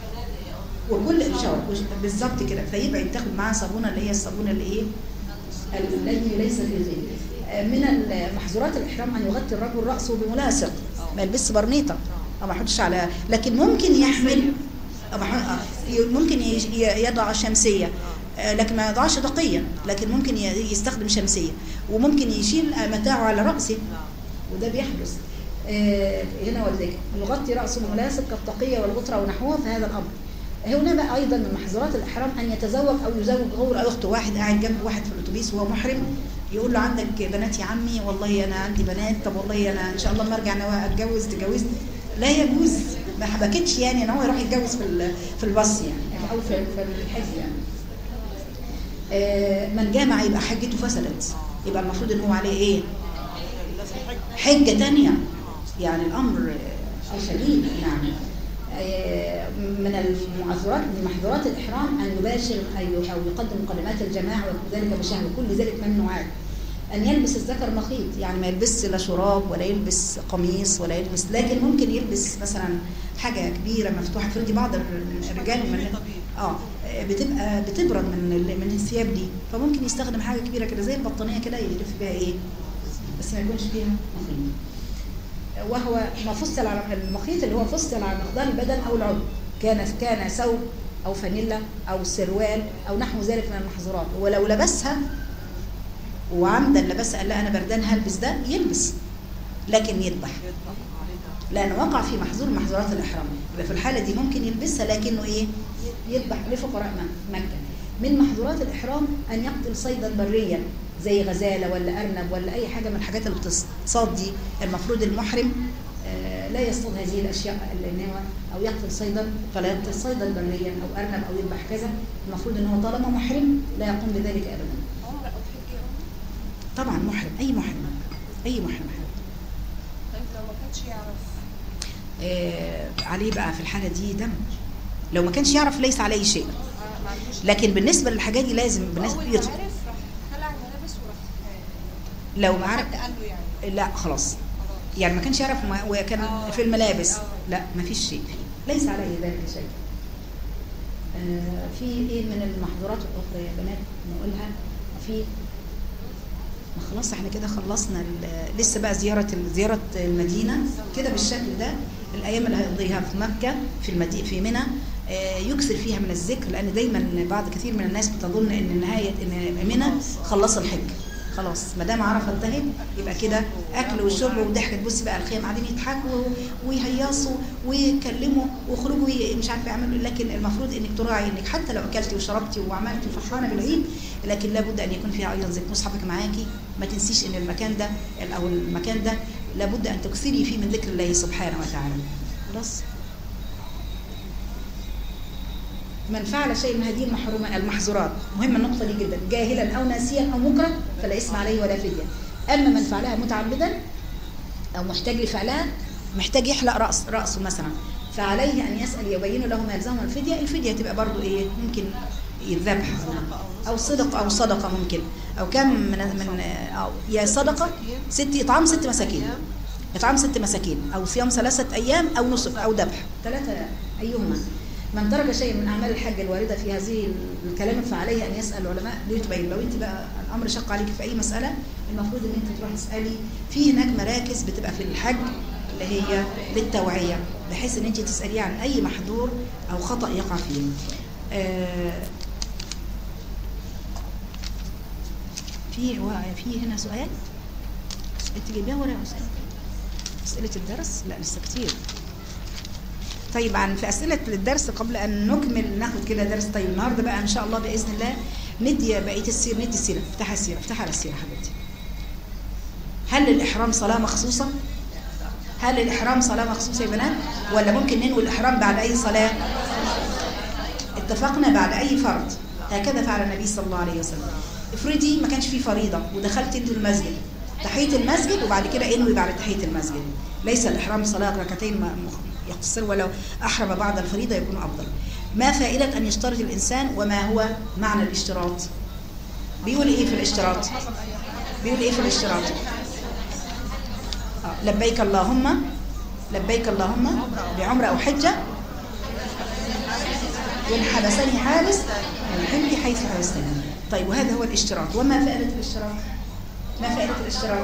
وكل شاور وش- بالظبط كده فيبقى تاخد معاه صابونه اللي هي الصابونه اللي ايه ال- التي ليس في زيت آه، من محظورات الاحرام ان يغطي الرجل راسه بملاصق ما يلبسش برنيطه او ما يحطش على لكن ممكن يحمل أو ما يح- آه، ي- ممكن ي- ي- يضع شمسيه آه، لكن ما يضعش دقيا لكن ممكن ي- يستخدم شمسيه وممكن يشيل آه، متاعه على راسه وده بيحدث آه، هنا ولذلك يغطي راسه بملاصق كالتقيه والغطره ونحوها فهذا الامر هنا بقى ايضا من محظورات الاحرام ان يتزوج او يزوج غير او اخته واحد قاعد جنب واحد في الاتوبيس وهو محرم يقول له عندك بنات يا عمي والله انا عندي بنات طب والله انا ان شاء الله لما ارجع ناوي اتجوز تجوزني لا يجوز ما حبكتش يعني ان هو يروح يتجوز في ال- في الباص يعني او في في الحج يعني آه، من جامع يبقى حجته فسدت يبقى المفروض ان هو عليه ايه حجه تانية يعني الامر آه، شديد يعني آه، من المعذورات من محظورات الاحرام ان يباشر أي- او يقدم مقدمات الجماعه وذلك بشهوه كل ذلك ممنوعات ان يلبس الذكر مخيط يعني ما يلبسش لا شراب ولا يلبس قميص ولا يلبس لكن ممكن يلبس مثلا حاجه كبيره مفتوحه في بعض الرجال من اه بتبقى بتبرد من ال- من الثياب دي فممكن يستخدم حاجه كبيره كده زي البطانيه كده يلف بيها ايه بس ما يكونش فيها مخيط وهو ما فصل على المخيط اللي هو فصل على مقدار البدن او العضو كان كان ثوب او فانيلا او سروال او نحو ذلك من المحظورات ولو لبسها وعمدا لبسها قال لا انا بردان هلبس ده يلبس لكن يذبح لان وقع في محظور من محظورات الاحرام يبقى في الحاله دي ممكن يلبسها لكنه ايه يذبح لفقراء م- مكه من محظورات الاحرام ان يقتل صيدا بريا زي غزاله ولا ارنب ولا اي حاجه من الحاجات اللي بتصطاد دي المفروض المحرم آه، لا يصطاد هذه الاشياء اللي هو او يقتل صيدا فلا يقتل صيدا بريا او ارنب او يذبح كذا المفروض ان هو طالما محرم لا يقوم بذلك ابدا عمر او حج طبعا محرم اي محرم اي محرم محرم طيب لو ما كانش يعرف آه، عليه بقى في الحاله دي دم لو ما كانش يعرف ليس عليه شيء ما ما عندوش لكن بالنسبه للحاجات دي لازم بالنسبه اول ما يط- عرف راح خلع الملابس وراح لو ما عرف حد قال له يعني لا خلاص خلاص يعني ما كانش يعرف ما وكان آه. في الملابس آه. لا ما فيش شيء فيه ليس عليه ذلك شيء آه، في ايه من المحظورات الاخرى يا بنات نقولها في ما خلاص احنا كده خلصنا ال- لسه بقى زياره ال- زياره المدينه كده بالشكل ده الايام اللي هيقضيها في مكه في المدينه في منى آه، يكثر فيها من الذكر لان دايما بعض كثير من الناس بتظن ان نهايه ان منى خلص الحج خلاص ما دام عرفه انتهت يبقى كده اكل وشرب وضحك تبصي بقى الخيام قاعدين يضحكوا ويهيصوا ويتكلموا ويخرجوا وي- مش عارفه يعملوا لكن المفروض انك تراعي انك حتى لو اكلتي وشربتي وعملتي فرحانه بالعيد لكن لابد ان يكون فيها ايضا ذكر مصحفك معاكي ما تنسيش ان المكان ده او المكان ده لابد ان تكثري فيه من ذكر الله سبحانه وتعالى خلاص من فعل شيء من هذه المحرومة المحظورات مهمة النقطة دي جدا جاهلا أو ناسيا أو مكره فلا إثم عليه ولا فدية أما من فعلها متعمدا أو محتاج لفعلها محتاج يحلق رأس رأسه مثلا فعليه أن يسأل يبين له ما يلزمه الفدية الفدية تبقى برضو إيه ممكن الذبح أو صدق أو صدقة ممكن أو كم من من أو يا صدقة ست إطعام ست مساكين إطعام ست مساكين أو صيام ثلاثة أيام أو نصف أو ذبح ثلاثة أيهما من ترك شيء من أعمال الحج الواردة في هذه الكلام فعليه أن يسأل العلماء ليتبين لو أنت بقى الأمر شق عليك في أي مسألة المفروض أن أنت تروح تسألي في هناك مراكز بتبقى في الحج اللي هي للتوعية بحيث أن أنت تسأليه عن أي محظور أو خطأ يقع فيه آه، في في هنا سؤال انت جايباها ورقه يا أستاذ؟ اسئله الدرس لا لسه كتير طيب عن في اسئله الدرس قبل ان نكمل ناخد كده درس طيب النهارده بقى ان شاء الله باذن الله ندي بقيه السير ندي السيره افتحها السيره افتحها على السيره حبيبتي هل الاحرام صلاه مخصوصه هل الاحرام صلاه مخصوصه يا بنات ولا ممكن ننوي الاحرام بعد اي صلاه اتفقنا بعد اي فرض هكذا فعل النبي صلى الله عليه وسلم افرضي ما كانش في فريضه ودخلت انت المسجد تحيه المسجد وبعد كده انوي بعد تحيه المسجد ليس الاحرام صلاه ركعتين ما- مخ- يقتصر ولو احرم بعد الفريضه يكون افضل ما فائده ان يشترط الانسان وما هو معنى الاشتراط بيقول ايه في الاشتراط بيقول ايه في الاشتراط آه، لبيك اللهم لبيك اللهم بعمره او حجه وإن حبسني حابس من حملي حيث حبستني طيب وهذا هو الاشتراط وما فائدة الاشتراط ما فائدة الاشتراط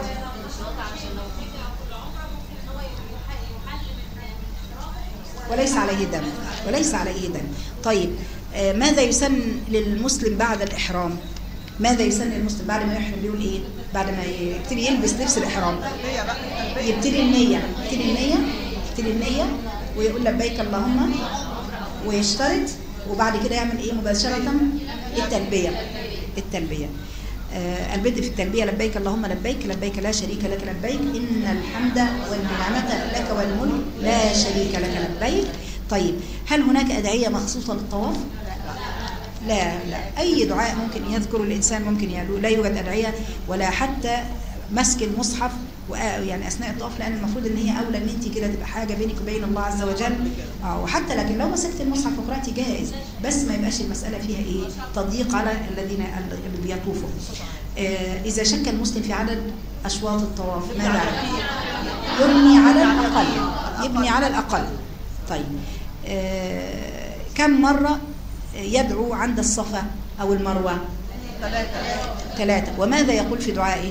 وليس عليه دم وليس عليه دم طيب آه، ماذا يسن للمسلم بعد الإحرام ماذا يسن للمسلم بعد ما يحرم بيقول ايه بعد ما يبتدي يلبس لبس الإحرام يبتدي النية يبتدي النية يبتدي النية ويقول لبيك اللهم ويشترط وبعد كده يعمل ايه مباشرة التلبية التلبية آه البدء في التلبية لبيك اللهم لبيك لبيك لا شريك لك لبيك إن الحمد والنعمة لك والملك لا شريك لك لبيك طيب هل هناك أدعية مخصوصة للطواف؟ لا لا أي دعاء ممكن يذكره الإنسان ممكن يقوله لا يوجد أدعية ولا حتى مسك المصحف وآ- يعني اثناء الطواف لان المفروض ان هي اولى ان انت كده تبقى حاجه بينك وبين الله عز وجل اه وحتى لكن لو مسكت المصحف وقراتي جائز بس ما يبقاش المساله فيها ايه تضييق على الذين اللي بيطوفوا آه اذا شك المسلم في عدد اشواط الطواف ماذا يبني على الاقل يبني على الاقل طيب آه كم مره يدعو عند الصفا او المروه ثلاثه وماذا يقول في دعائه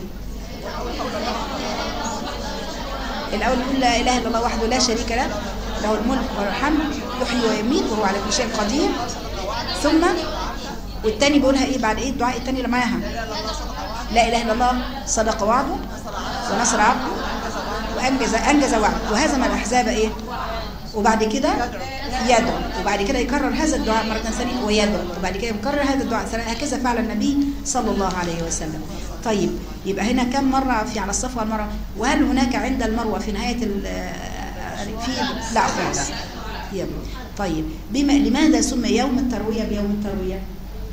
الأول يقول لا إله إلا الله وحده لا شريك له له الملك والحمد يحيي ويميت وهو على كل شيء قدير ثم والتاني بيقولها إيه بعد إيه الدعاء التاني اللي معاها لا إله إلا الله صدق وعده ونصر عبده وأنجز أنجز وعده وهزم الأحزاب إيه وبعد كده يدعو وبعد كده يكرر هذا الدعاء مرة ثانية ويدعو وبعد كده يكرر هذا الدعاء ثانية هكذا فعل النبي صلى الله عليه وسلم طيب يبقى هنا كم مرة في على الصفا والمروة وهل هناك عند المروة في نهاية ال- في لا خالص يلا طيب بما لماذا سمي يوم التروية بيوم التروية؟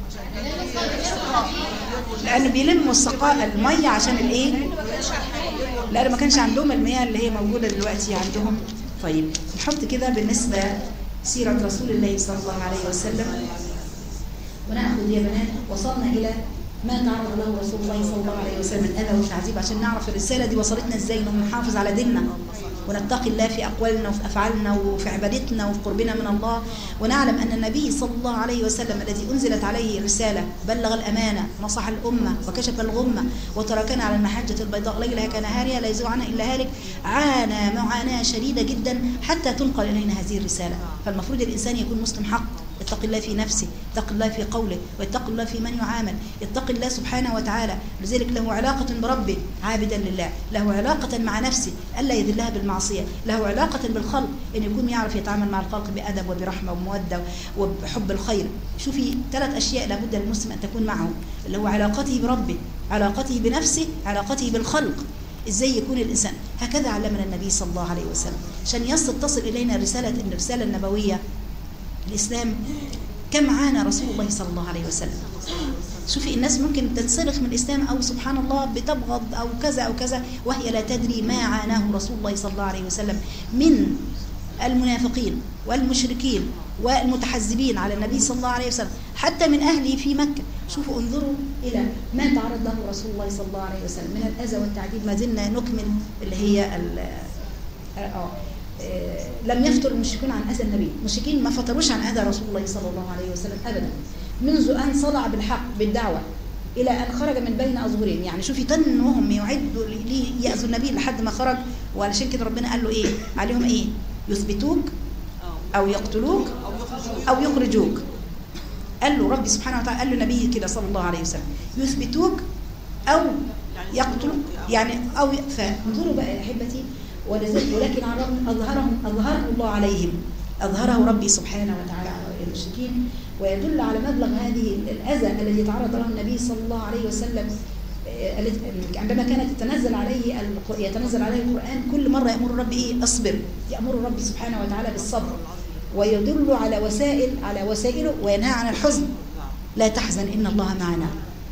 لأن بيلموا السقاء المية عشان الإيه؟ لأن ما كانش عندهم المياه اللي هي موجودة دلوقتي عندهم طيب نحط كده بالنسبة سيرة رسول الله صلى الله عليه وسلم ونأخذ يا بنات وصلنا إلى ما تعرض له رسول الله صلى الله عليه وسلم من أذى وتعذيب عشان نعرف الرسالة دي وصلتنا إزاي إنه نحافظ على ديننا ونتقي الله في أقوالنا وفي أفعالنا وفي عبادتنا وفي قربنا من الله ونعلم أن النبي صلى الله عليه وسلم الذي أنزلت عليه الرسالة بلغ الأمانة نصح الأمة وكشف الغمة وتركنا على المحجة البيضاء ليلها كنهارها لا يزيغ عنها إلا هالك عانى معاناة شديدة جدا حتى تنقل إلينا هذه الرسالة فالمفروض الإنسان يكون مسلم حق يتقي الله في نفسه يتقي الله في قوله ويتقي الله في من يعامل يتقي الله سبحانه وتعالى لذلك له علاقة بربه عابدا لله له علاقة مع نفسه ألا يذلها بالمعصية له علاقة بالخلق أن يكون يعرف يتعامل مع الخلق بأدب وبرحمة ومودة وبحب الخير شوفي ثلاث أشياء لابد للمسلم أن تكون معه اللي هو علاقته بربه علاقته بنفسه علاقته بالخلق ازاي يكون الانسان هكذا علمنا النبي صلى الله عليه وسلم عشان يصل تصل الينا رساله الرساله النبويه الاسلام كم عانى رسول الله صلى الله عليه وسلم شوفي الناس ممكن تنسلخ من الاسلام او سبحان الله بتبغض او كذا او كذا وهي لا تدري ما عاناه رسول الله صلى الله عليه وسلم من المنافقين والمشركين والمتحزبين على النبي صلى الله عليه وسلم حتى من اهله في مكه شوفوا انظروا الى ما تعرض له رسول الله صلى الله عليه وسلم من الاذى والتعذيب ما زلنا نكمل اللي هي ال- اه آه، لم يفتر المشركون عن اذى النبي المشركين ما فتروش عن اذى رسول الله صلى الله عليه وسلم ابدا منذ ان صدع بالحق بالدعوه الى ان خرج من بين اظهرهم يعني شوفي تنهم يعدوا ليه ياذوا النبي لحد ما خرج وعلشان كده ربنا قال له ايه عليهم ايه يثبتوك او يقتلوك او يخرجوك قال له ربي سبحانه وتعالى قال له نبي كده صلى الله عليه وسلم يثبتوك او يقتلوك يعني او فانظروا بقى يا احبتي ولذلك ولكن على الرغم اظهرهم اظهره الله عليهم اظهره ربي سبحانه وتعالى على المشركين ويدل على مبلغ هذه الاذى الذي تعرض له النبي صلى الله عليه وسلم آه، الذي- عندما كانت تتنزل عليه الق- يتنزل عليه القران كل مره يامر ربي ايه اصبر يامر ربي سبحانه وتعالى بالصبر ويدل على وسائل على وسائله وينهى عن الحزن لا تحزن ان الله معنا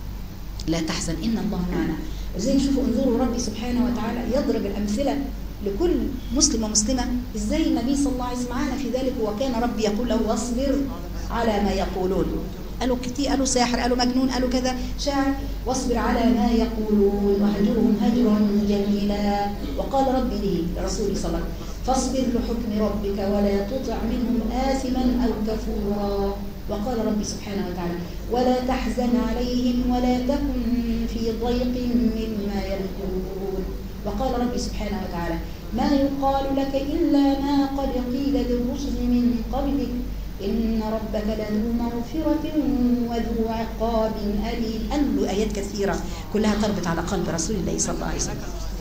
لا تحزن ان الله معنا وزي شوفوا انظروا ربي سبحانه وتعالى يضرب الامثله لكل مسلم ومسلمه ازاي النبي صلى الله عليه وسلم معانا في ذلك وكان ربي يقول له واصبر على ما يقولون قالوا كتير قالوا ساحر قالوا مجنون قالوا كذا شاعر واصبر على ما يقولون واهجرهم هجرا جميلا وقال ربي له لرسوله صلى الله عليه وسلم فاصبر لحكم ربك ولا تطع منهم آثما أو كفورا وقال ربي سبحانه وتعالى ولا تحزن عليهم ولا تكن في ضيق مما يمكرون وقال ربي سبحانه وتعالى ما يقال لك إلا ما قد قيل للرسل من قبلك إن ربك لذو مغفرة وذو عقاب أليم قال له آيات كثيرة كلها تربط على قلب رسول الله صلى الله عليه وسلم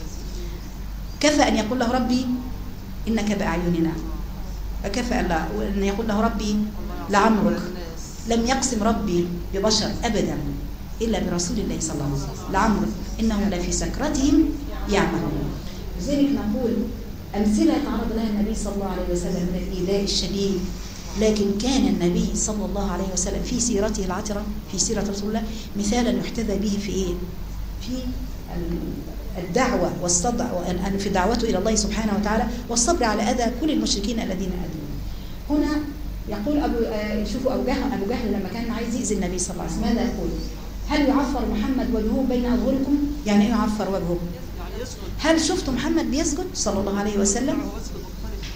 كفى أن يقول له ربي إنك بأعيننا فكفى أن لا- أن يقول له ربي لعمرك لم يقسم ربي ببشر أبدا إلا برسول الله صلى الله عليه وسلم لعمرك إنهم لفي سكرتهم يعمهون لذلك نقول أمثلة تعرض لها النبي صلى الله عليه وسلم من الإيذاء الشديد لكن كان النبي صلى الله عليه وسلم في سيرته العطرة في سيرة رسول الله مثالا يحتذى به في إيه؟ في ال- الدعوة والصدع وأن أن في دعوته إلى الله سبحانه وتعالى والصبر على أذى كل المشركين الذين أذوه هنا يقول أبو آه، شوفوا أبو جهل أبو جهل لما كان عايز يأذي النبي صلى الله عليه وسلم ماذا يقول؟ هل يعفر محمد وجهه بين أظهركم؟ يعني إيه يعفر وجهه؟ يعني يسكت هل شفتوا محمد بيسجد صلى الله عليه وسلم؟ هو يسكت مختلف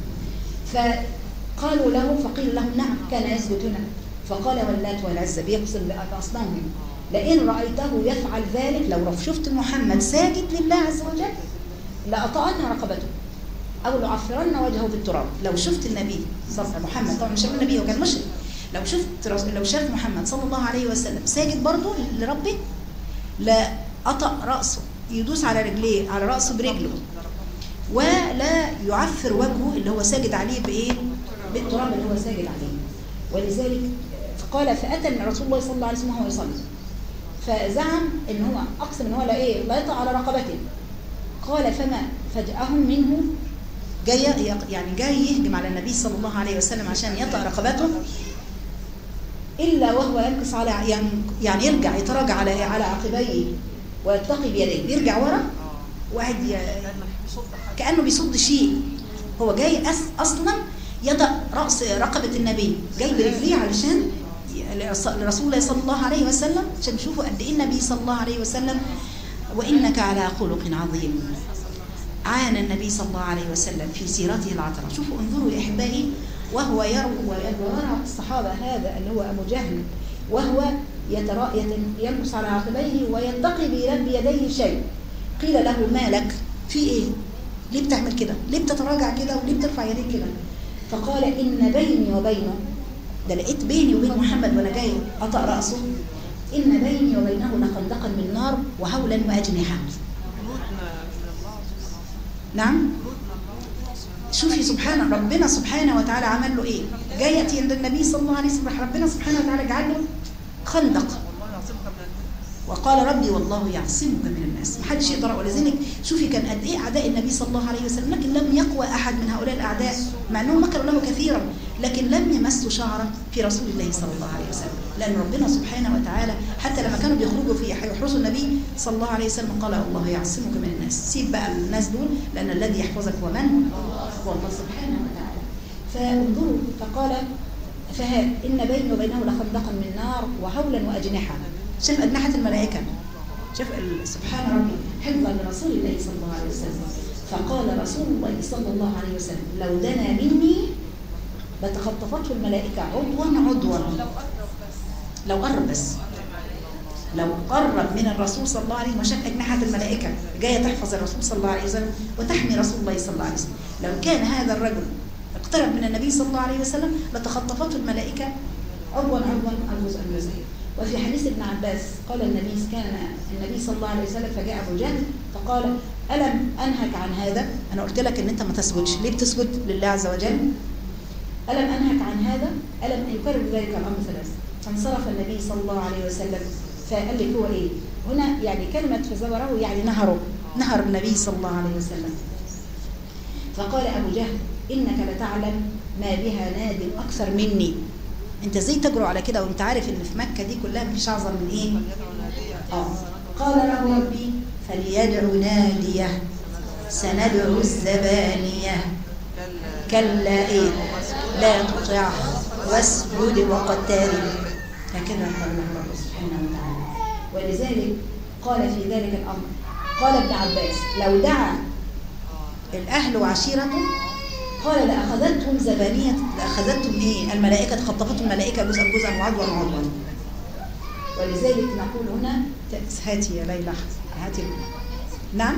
فقالوا له فقيل لهم نعم كان يسجد هنا فقال واللات والعزى بيقسم بأصنامهم لئن رأيته يفعل ذلك لو شفت محمد ساجد لله عز وجل لأطأن رقبته أو لعفرن وجهه بالتراب لو شفت النبي صلى الله عليه وسلم محمد طبعا مش شاف النبي هو كان مشرك لو شفت رس- لو شاف محمد صلى الله عليه وسلم ساجد برضه لربه لا أطأ رأسه يدوس على رجليه على رأسه برجله ولا يعفر وجهه اللي هو ساجد عليه بايه بالتراب اللي هو ساجد عليه ولذلك فقال فاتى رسول الله صلى الله عليه وسلم وهو يصلي فزعم ان هو اقسم ان هو لا ايه لا يطع على رقبته قال فما فجاءهم منه جاي يعني جاي يهجم على النبي صلى الله عليه وسلم عشان يطأ رقبته الا وهو ينكص على يعني يعني يرجع يتراجع على على عقبيه ويتقي بيديه يرجع ورا وقاعد ي- لما بيصد حاجه كأنه بيصد شيء هو جاي أس أصلا يضع رأس رقبة النبي جاي برجليه علشان ي- لرس- لرسول الله صلى الله عليه وسلم عشان تشوفوا قد إيه النبي صلى الله عليه وسلم وإنك على خلق عظيم عانى النبي صلى الله عليه وسلم في سيرته العطرة شوفوا انظروا يا أحبائي وهو يروى ويرى الصحابة هذا اللي هو أبو جهل وهو يترا يت- ينقص على عقبيه ويتقي بيد- بيديه شيء قيل له ما لك في ايه ليه بتعمل كده ليه بتتراجع كده وليه بترفع يديك كده فقال ان بيني وبينه ده لقيت بيني وبين محمد وانا جاي اطأ راسه ان بيني وبينه لخندقا من نار وهولا واجنحه جنودنا من الله نعم شوفي سبحان ربنا سبحانه وتعالى عمل له ايه جاي ياتي عند النبي صلى الله عليه وسلم ربنا سبحانه وتعالى جعل له خندق والله يعصمك من الناس وقال ربي والله يعصمك من الناس محدش يقدر ولذلك شوفي كان قد ايه اعداء النبي صلى الله عليه وسلم لكن لم يقوى احد من هؤلاء الاعداء مع انهم مكروا له كثيرا لكن لم يمسوا شعرا في رسول الله صلى الله عليه وسلم لان ربنا سبحانه وتعالى حتى لما كانوا بيخرجوا في يحرسوا النبي صلى الله عليه وسلم قال الله يعصمك من الناس سيب بقى الناس دول لان الذي يحفظك هو من هو الله سبحانه وتعالى فانظروا فقال فها إن بيني وبينه لخندقا من نار وهولا وأجنحة شوف أجنحة الملائكة شوف ال- سبحان ربي حفظا لرسول الله صلى الله عليه وسلم فقال رسول الله صلى الله عليه وسلم لو دنا مني لتخطفته الملائكة عضوا عضوا لو قرب بس لو قرب بس لو قرب من الرسول صلى الله عليه وسلم وشاف أجنحة الملائكة جاية تحفظ الرسول صلى الله عليه وسلم وتحمي رسول الله صلى الله عليه وسلم لو كان هذا الرجل اقترب من النبي صلى الله عليه وسلم لتخطفته الملائكة عضوا عضوا أو جزءا جزءا وفي حديث ابن عباس قال النبي كان النبي صلى الله عليه وسلم فجاء أبو جهل فقال ألم أنهك عن هذا أنا قلت لك إن أنت ما تسجدش ليه بتسجد لله عز وجل ألم أنهك عن هذا ألم يكرر ذلك الأمر ثلاث فانصرف النبي صلى الله عليه وسلم فقال لك هو إيه هنا يعني كلمة فزوره يعني نهره نهر النبي صلى الله عليه وسلم فقال أبو جهل إنك لتعلم ما بها ناد أكثر مني أنت ازاي تجرؤ على كده وأنت عارف إن في مكة دي كلها مفيش أعظم من إيه فليدعو ناديا آه. قال له ربي فليدع ناديه سندع الزبانية كلا كلا إيه لا تطعه واسجد واقترب هكذا قال له الله سبحانه وتعالى ولذلك قال في ذلك الأمر قال ابن عباس لو دعا الأهل وعشيرته قال لأخذتهم زبانية لأخذتهم إيه الملائكة خطفتهم الملائكة جزءا جزءا وعدوا وعدوا ولذلك نقول هنا هاتي يا ليلى هاتي نعم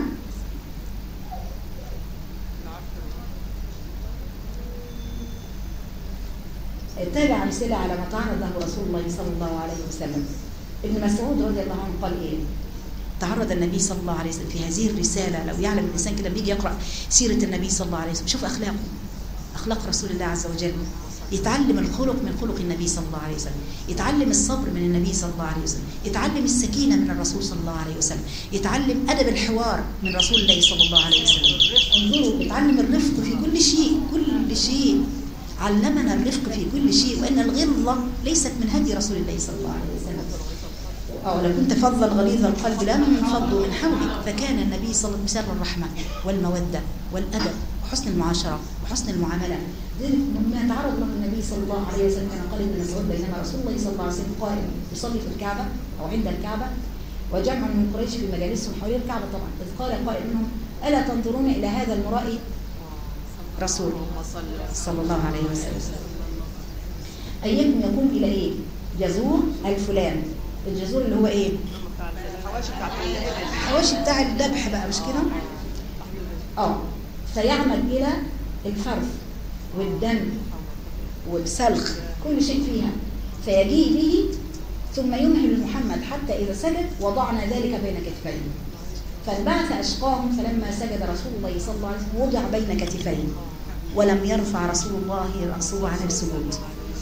تابع أمثلة على ما تعرض له رسول الله صلى الله عليه وسلم ابن مسعود رضي الله عنه قال إيه تعرض النبي صلى الله عليه وسلم في هذه الرسالة لو يعلم الإنسان كده بيجي يقرأ سيرة النبي صلى الله عليه وسلم شوف أخلاقه أخلاق رسول الله عز وجل يتعلم الخلق من خلق النبي صلى الله عليه وسلم يتعلم الصبر من النبي صلى الله عليه وسلم يتعلم السكينة من الرسول صلى الله عليه وسلم يتعلم أدب الحوار من رسول الله صلى الله عليه وسلم انظروا يتعلم الرفق في كل شيء كل شيء علمنا الرفق في كل شيء وأن الغلظة ليست من هدي رسول الله صلى الله عليه وسلم أو لو كنت فظا غليظ القلب لانفضوا من حولك فكان النبي صلى الله عليه وسلم مثال الرحمة والمودة والأدب وحسن المعاشرة وحسن المعاملة ذلك لما تعرض له النبي صلى الله عليه وسلم كان قال ابن مسعود بينما رسول الله صلى الله عليه وسلم قائم يصلي في الكعبة أو عند الكعبة وجمع من قريش في مجالسهم حوالين الكعبة طبعا إذ قال قائل منهم ألا تنظرون إلى هذا المرائي رسول اللهم صل صلى الله عليه وسلم أيكم يقوم إلى إيه؟ جزور الفلان الجزور اللي هو إيه؟ الحواشي بتاعت الحواشي بتاع الذبح بقى مش كده؟ اه فيعمل إلى الحرف والدم والسلخ كل شيء فيها فيجيء به ثم يمهل محمد حتى إذا سجد وضعنا ذلك بين كتفيه فانبعث أشقاهم فلما سجد رسول الله صلى الله عليه وسلم وضع بين كتفيه ولم يرفع رسول الله رأسه عن السجود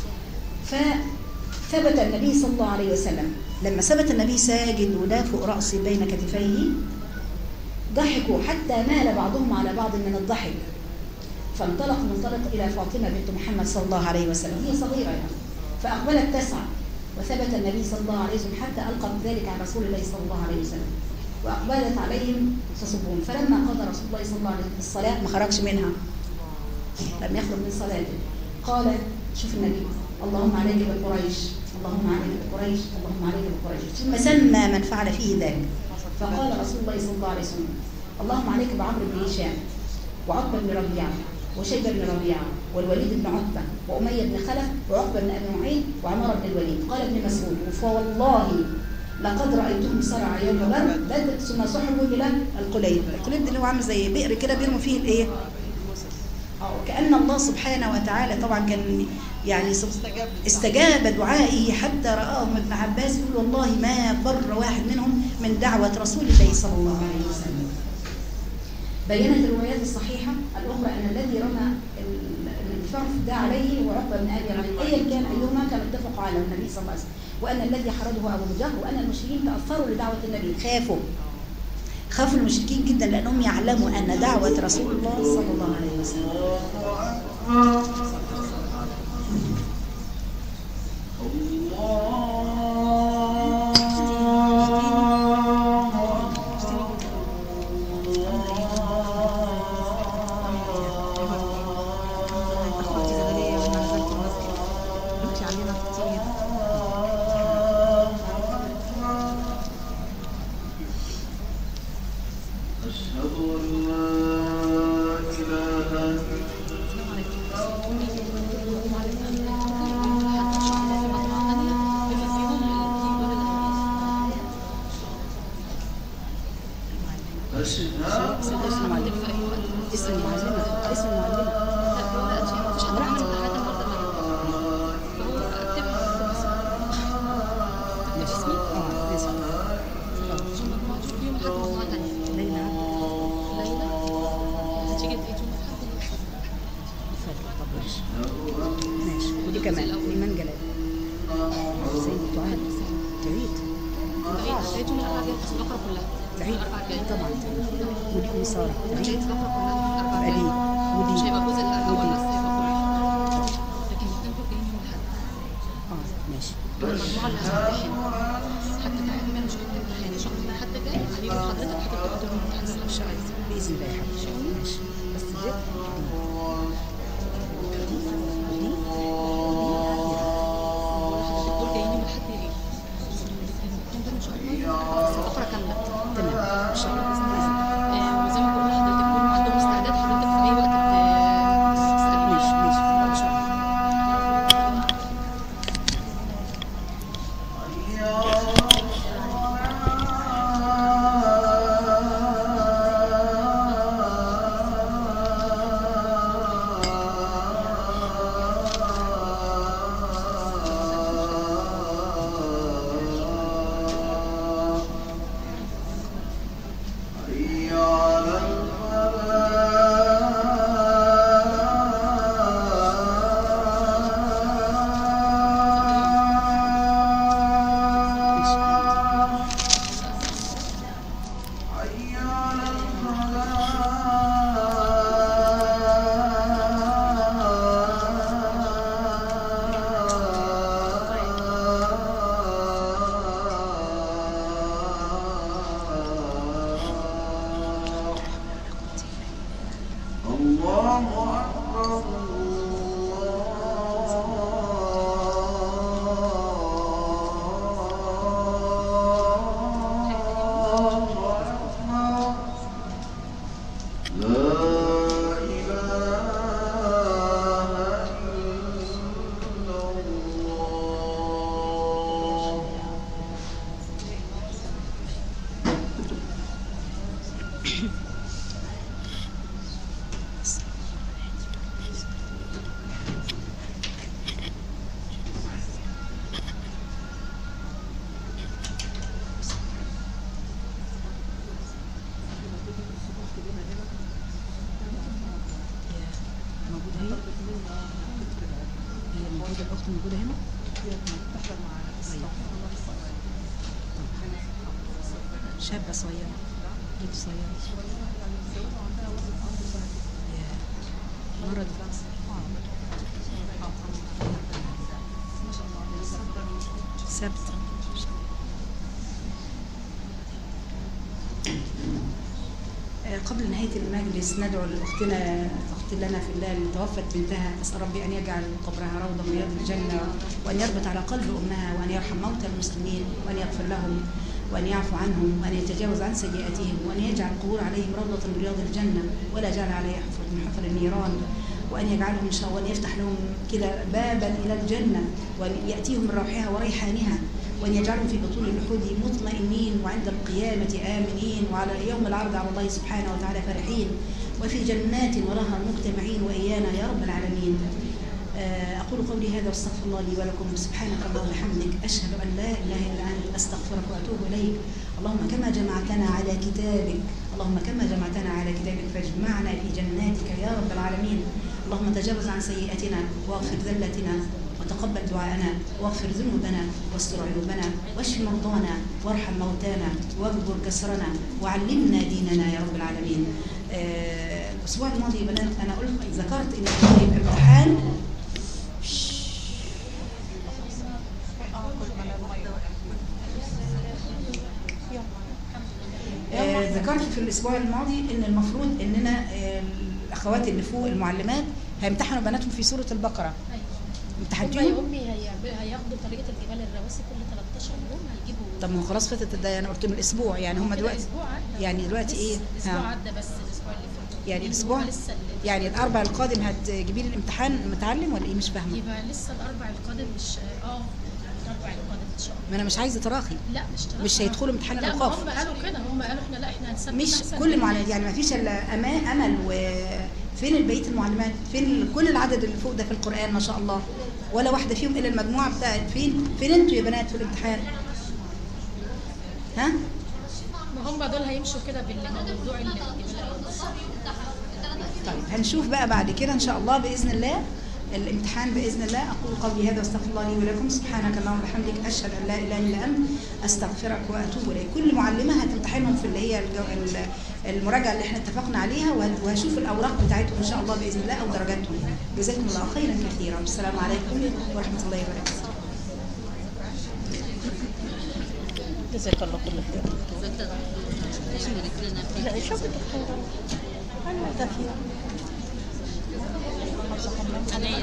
فثبت النبي صلى الله عليه وسلم لما ثبت النبي ساجد وده فوق رأسه بين كتفيه ضحكوا حتى مال بعضهم على بعض من الضحك فانطلق منطلق إلى فاطمة بنت محمد صلى الله عليه وسلم هي صغيرة يعني فأقبلت تسعى وثبت النبي صلى الله عليه وسلم حتى ألقت ذلك على رسول الله صلى الله عليه وسلم وأقبلت عليهم تصبون فلما قضى رسول الله صلى الله عليه وسلم الصلاة ما خرجش منها لم يخرج من صلاته قال شوف النبي اللهم عليك بقريش اللهم عليك بقريش اللهم عليك بقريش ثم سمى من فعل فيه ذلك فقال رسول الله صلى الله عليه وسلم اللهم عليك بعمرو بن هشام وعقبه بن ربيعه وشيبه بن ربيعه والوليد بن عتبه واميه بن خلف وعقبه بن ابي معين وعمار بن الوليد قال ابن مسعود فوالله لقد رايتهم صرع يوم بدر بدر ثم سحبوا الى القليب القليب ده اللي هو عامل زي بئر كده بيرموا فيه الايه اه كأن الله سبحانه وتعالى طبعا كان يعني سب- استجاب للدعوة. استجاب دعائه حتى رآهم ابن عباس يقول والله ما بر واحد منهم من دعوة رسول الله صلى الله عليه وسلم بينت الروايات الصحيحة الأخرى أن الذي رمى ال- الانتفاع ده عليه هو عقبة بن أبي ربيعة أيا كان أيهما كانوا اتفقوا على النبي صلى الله عليه وسلم وأن الذي حرضه أبو جهل وأن المشركين تأثروا لدعوة النبي خافوا خافوا المشركين جدا لأنهم يعلموا أن دعوة رسول الله صلى الله عليه وسلم اخوتي زغليه وانا نزلت المسجد بكي علينا كتير أشهد أن لا إله أشهد اسم المعلمة اسم المعلمة اسم المعلمة ماشي اسمي اه اسمي ليلى اتفضل طب ماشي ماشي ودي كمان ايمان جلال سيد دعاء تعيد تعيد طبعا تعيد ودي ام ساره تعيد ادي ودي مش هيبقى الجزء الاول ودي بس هيبقى كله لكن الاثنين دول جايين يوم الاحد اه ماشي المجموعه اللي هتمتحن حتى تحمل مش هتمتحن ان شاء الله حد جاي هيجوا حضرتك هتبقى تقول المحاضره ان شاء الله باذن الله يا حبيبي ماشي بس دي حضرتك دول جايين يوم الاحد يجي الاثنين دول ان شاء الله بس الفقره كامله تمام ان شاء الله باذن الله آه، وزي ما بقول لحضرتك كل ما عندهم استعداد حضرتك في اي وقت ت- تسالني ماشي ماشي ان شاء الله حي على حي على الله أكبر الله أكبر لا إله إلا الله موجودة هي هي موجودة الأخت موجودة هنا طيب. شابة صغيرة بنت صغيرة يا مرض سبت آه، قبل نهاية المجلس ندعو لأختنا أخت لنا في الله اللي توفت بنتها أسأل ربي أن يجعل قبرها روضة من رياض الجنة وأن يربط على قلب أمها وأن يرحم موتى المسلمين وأن يغفر لهم وأن يعفو عنهم وأن يتجاوز عن سيئاتهم وأن يجعل القبور عليهم روضة من رياض الجنة ولا يجعل عليها حفر من حفر النيران وأن يجعلهم إن شاء الله وأن يفتح لهم كده بابا إلى الجنة وأن يأتيهم من روحها وريحانها وأن يجعلهم في بطون اللحود مطمئنين وعند القيامة آمنين وعلى يوم العرض على الله سبحانه وتعالى فرحين وفي جنات ونهر مجتمعين وإيانا يا رب العالمين آه، أقول قولي هذا واستغفر الله لي ولكم سبحانك اللهم وبحمدك أشهد أن لا إله إلا أنت أستغفرك وأتوب إليك اللهم كما جمعتنا على كتابك اللهم كما جمعتنا على كتابك فاجمعنا في جناتك يا رب العالمين اللهم تجاوز عن سيئاتنا واغفر ذلتنا وتقبل دعاءنا واغفر ذنوبنا واستر عيوبنا واشف مرضانا وارحم موتانا واجبر كسرنا وعلمنا ديننا يا رب العالمين آه، الاسبوع الماضي يا بنات انا قلت ذكرت ان هيبقى امتحان آه، ذكرت في الاسبوع الماضي ان المفروض اننا آه، الاخوات اللي فوق المعلمات هيمتحنوا بناتهم في سوره البقره هم يا امتحنتيهم امي هيعملوا- هياخدوا طريقه الجبال الرواسي كل 13 يوم هيجيبوا طب ما هو خلاص فاتت ده انا قلت من الاسبوع يعني هم كده دلوقتي اسبوع عدى يعني دلوقتي لسه- ايه الاسبوع ها. عدى بس الاسبوع اللي فات يعني لأن الاسبوع هو لسه ال- يعني الاربع القادم هتجيبي لي الامتحان متعلم ولا ايه مش فاهمه يبقى لسه الاربع القادم مش اه الاربع القادم ان شاء الله ما انا مش عايزه تراخي لا مش تراخي. مش هيدخلوا امتحان لا ما الأوقاف. هم قالوا كده هم قالوا احنا لا احنا هنثبت مش أحسن كل من معلم الناس. يعني ما فيش الا أما- امل وفين بقيه المعلمات فين ال- كل العدد اللي فوق ده في القران ما شاء الله ولا واحده فيهم الا المجموعه بتاعت فين فين انتوا يا بنات في الامتحان ها ما هم دول هيمشوا كده بالموضوع الجبال الرواسي طيب هنشوف بقى بعد كده ان شاء الله باذن الله الامتحان باذن الله اقول قولي هذا واستغفر الله لي ولكم سبحانك اللهم وبحمدك اشهد ان لا اله الا انت استغفرك واتوب اليك كل معلمه هتمتحنهم في اللي هي الجو... ال- المراجعه اللي احنا اتفقنا عليها وه- وهشوف الاوراق بتاعتهم ان شاء الله باذن الله او درجاتهم جزاكم الله خيرا كثيرا والسلام عليكم ورحمه الله وبركاته جزاك الله كل خير لا شوف الدكتورة أنا ده فيها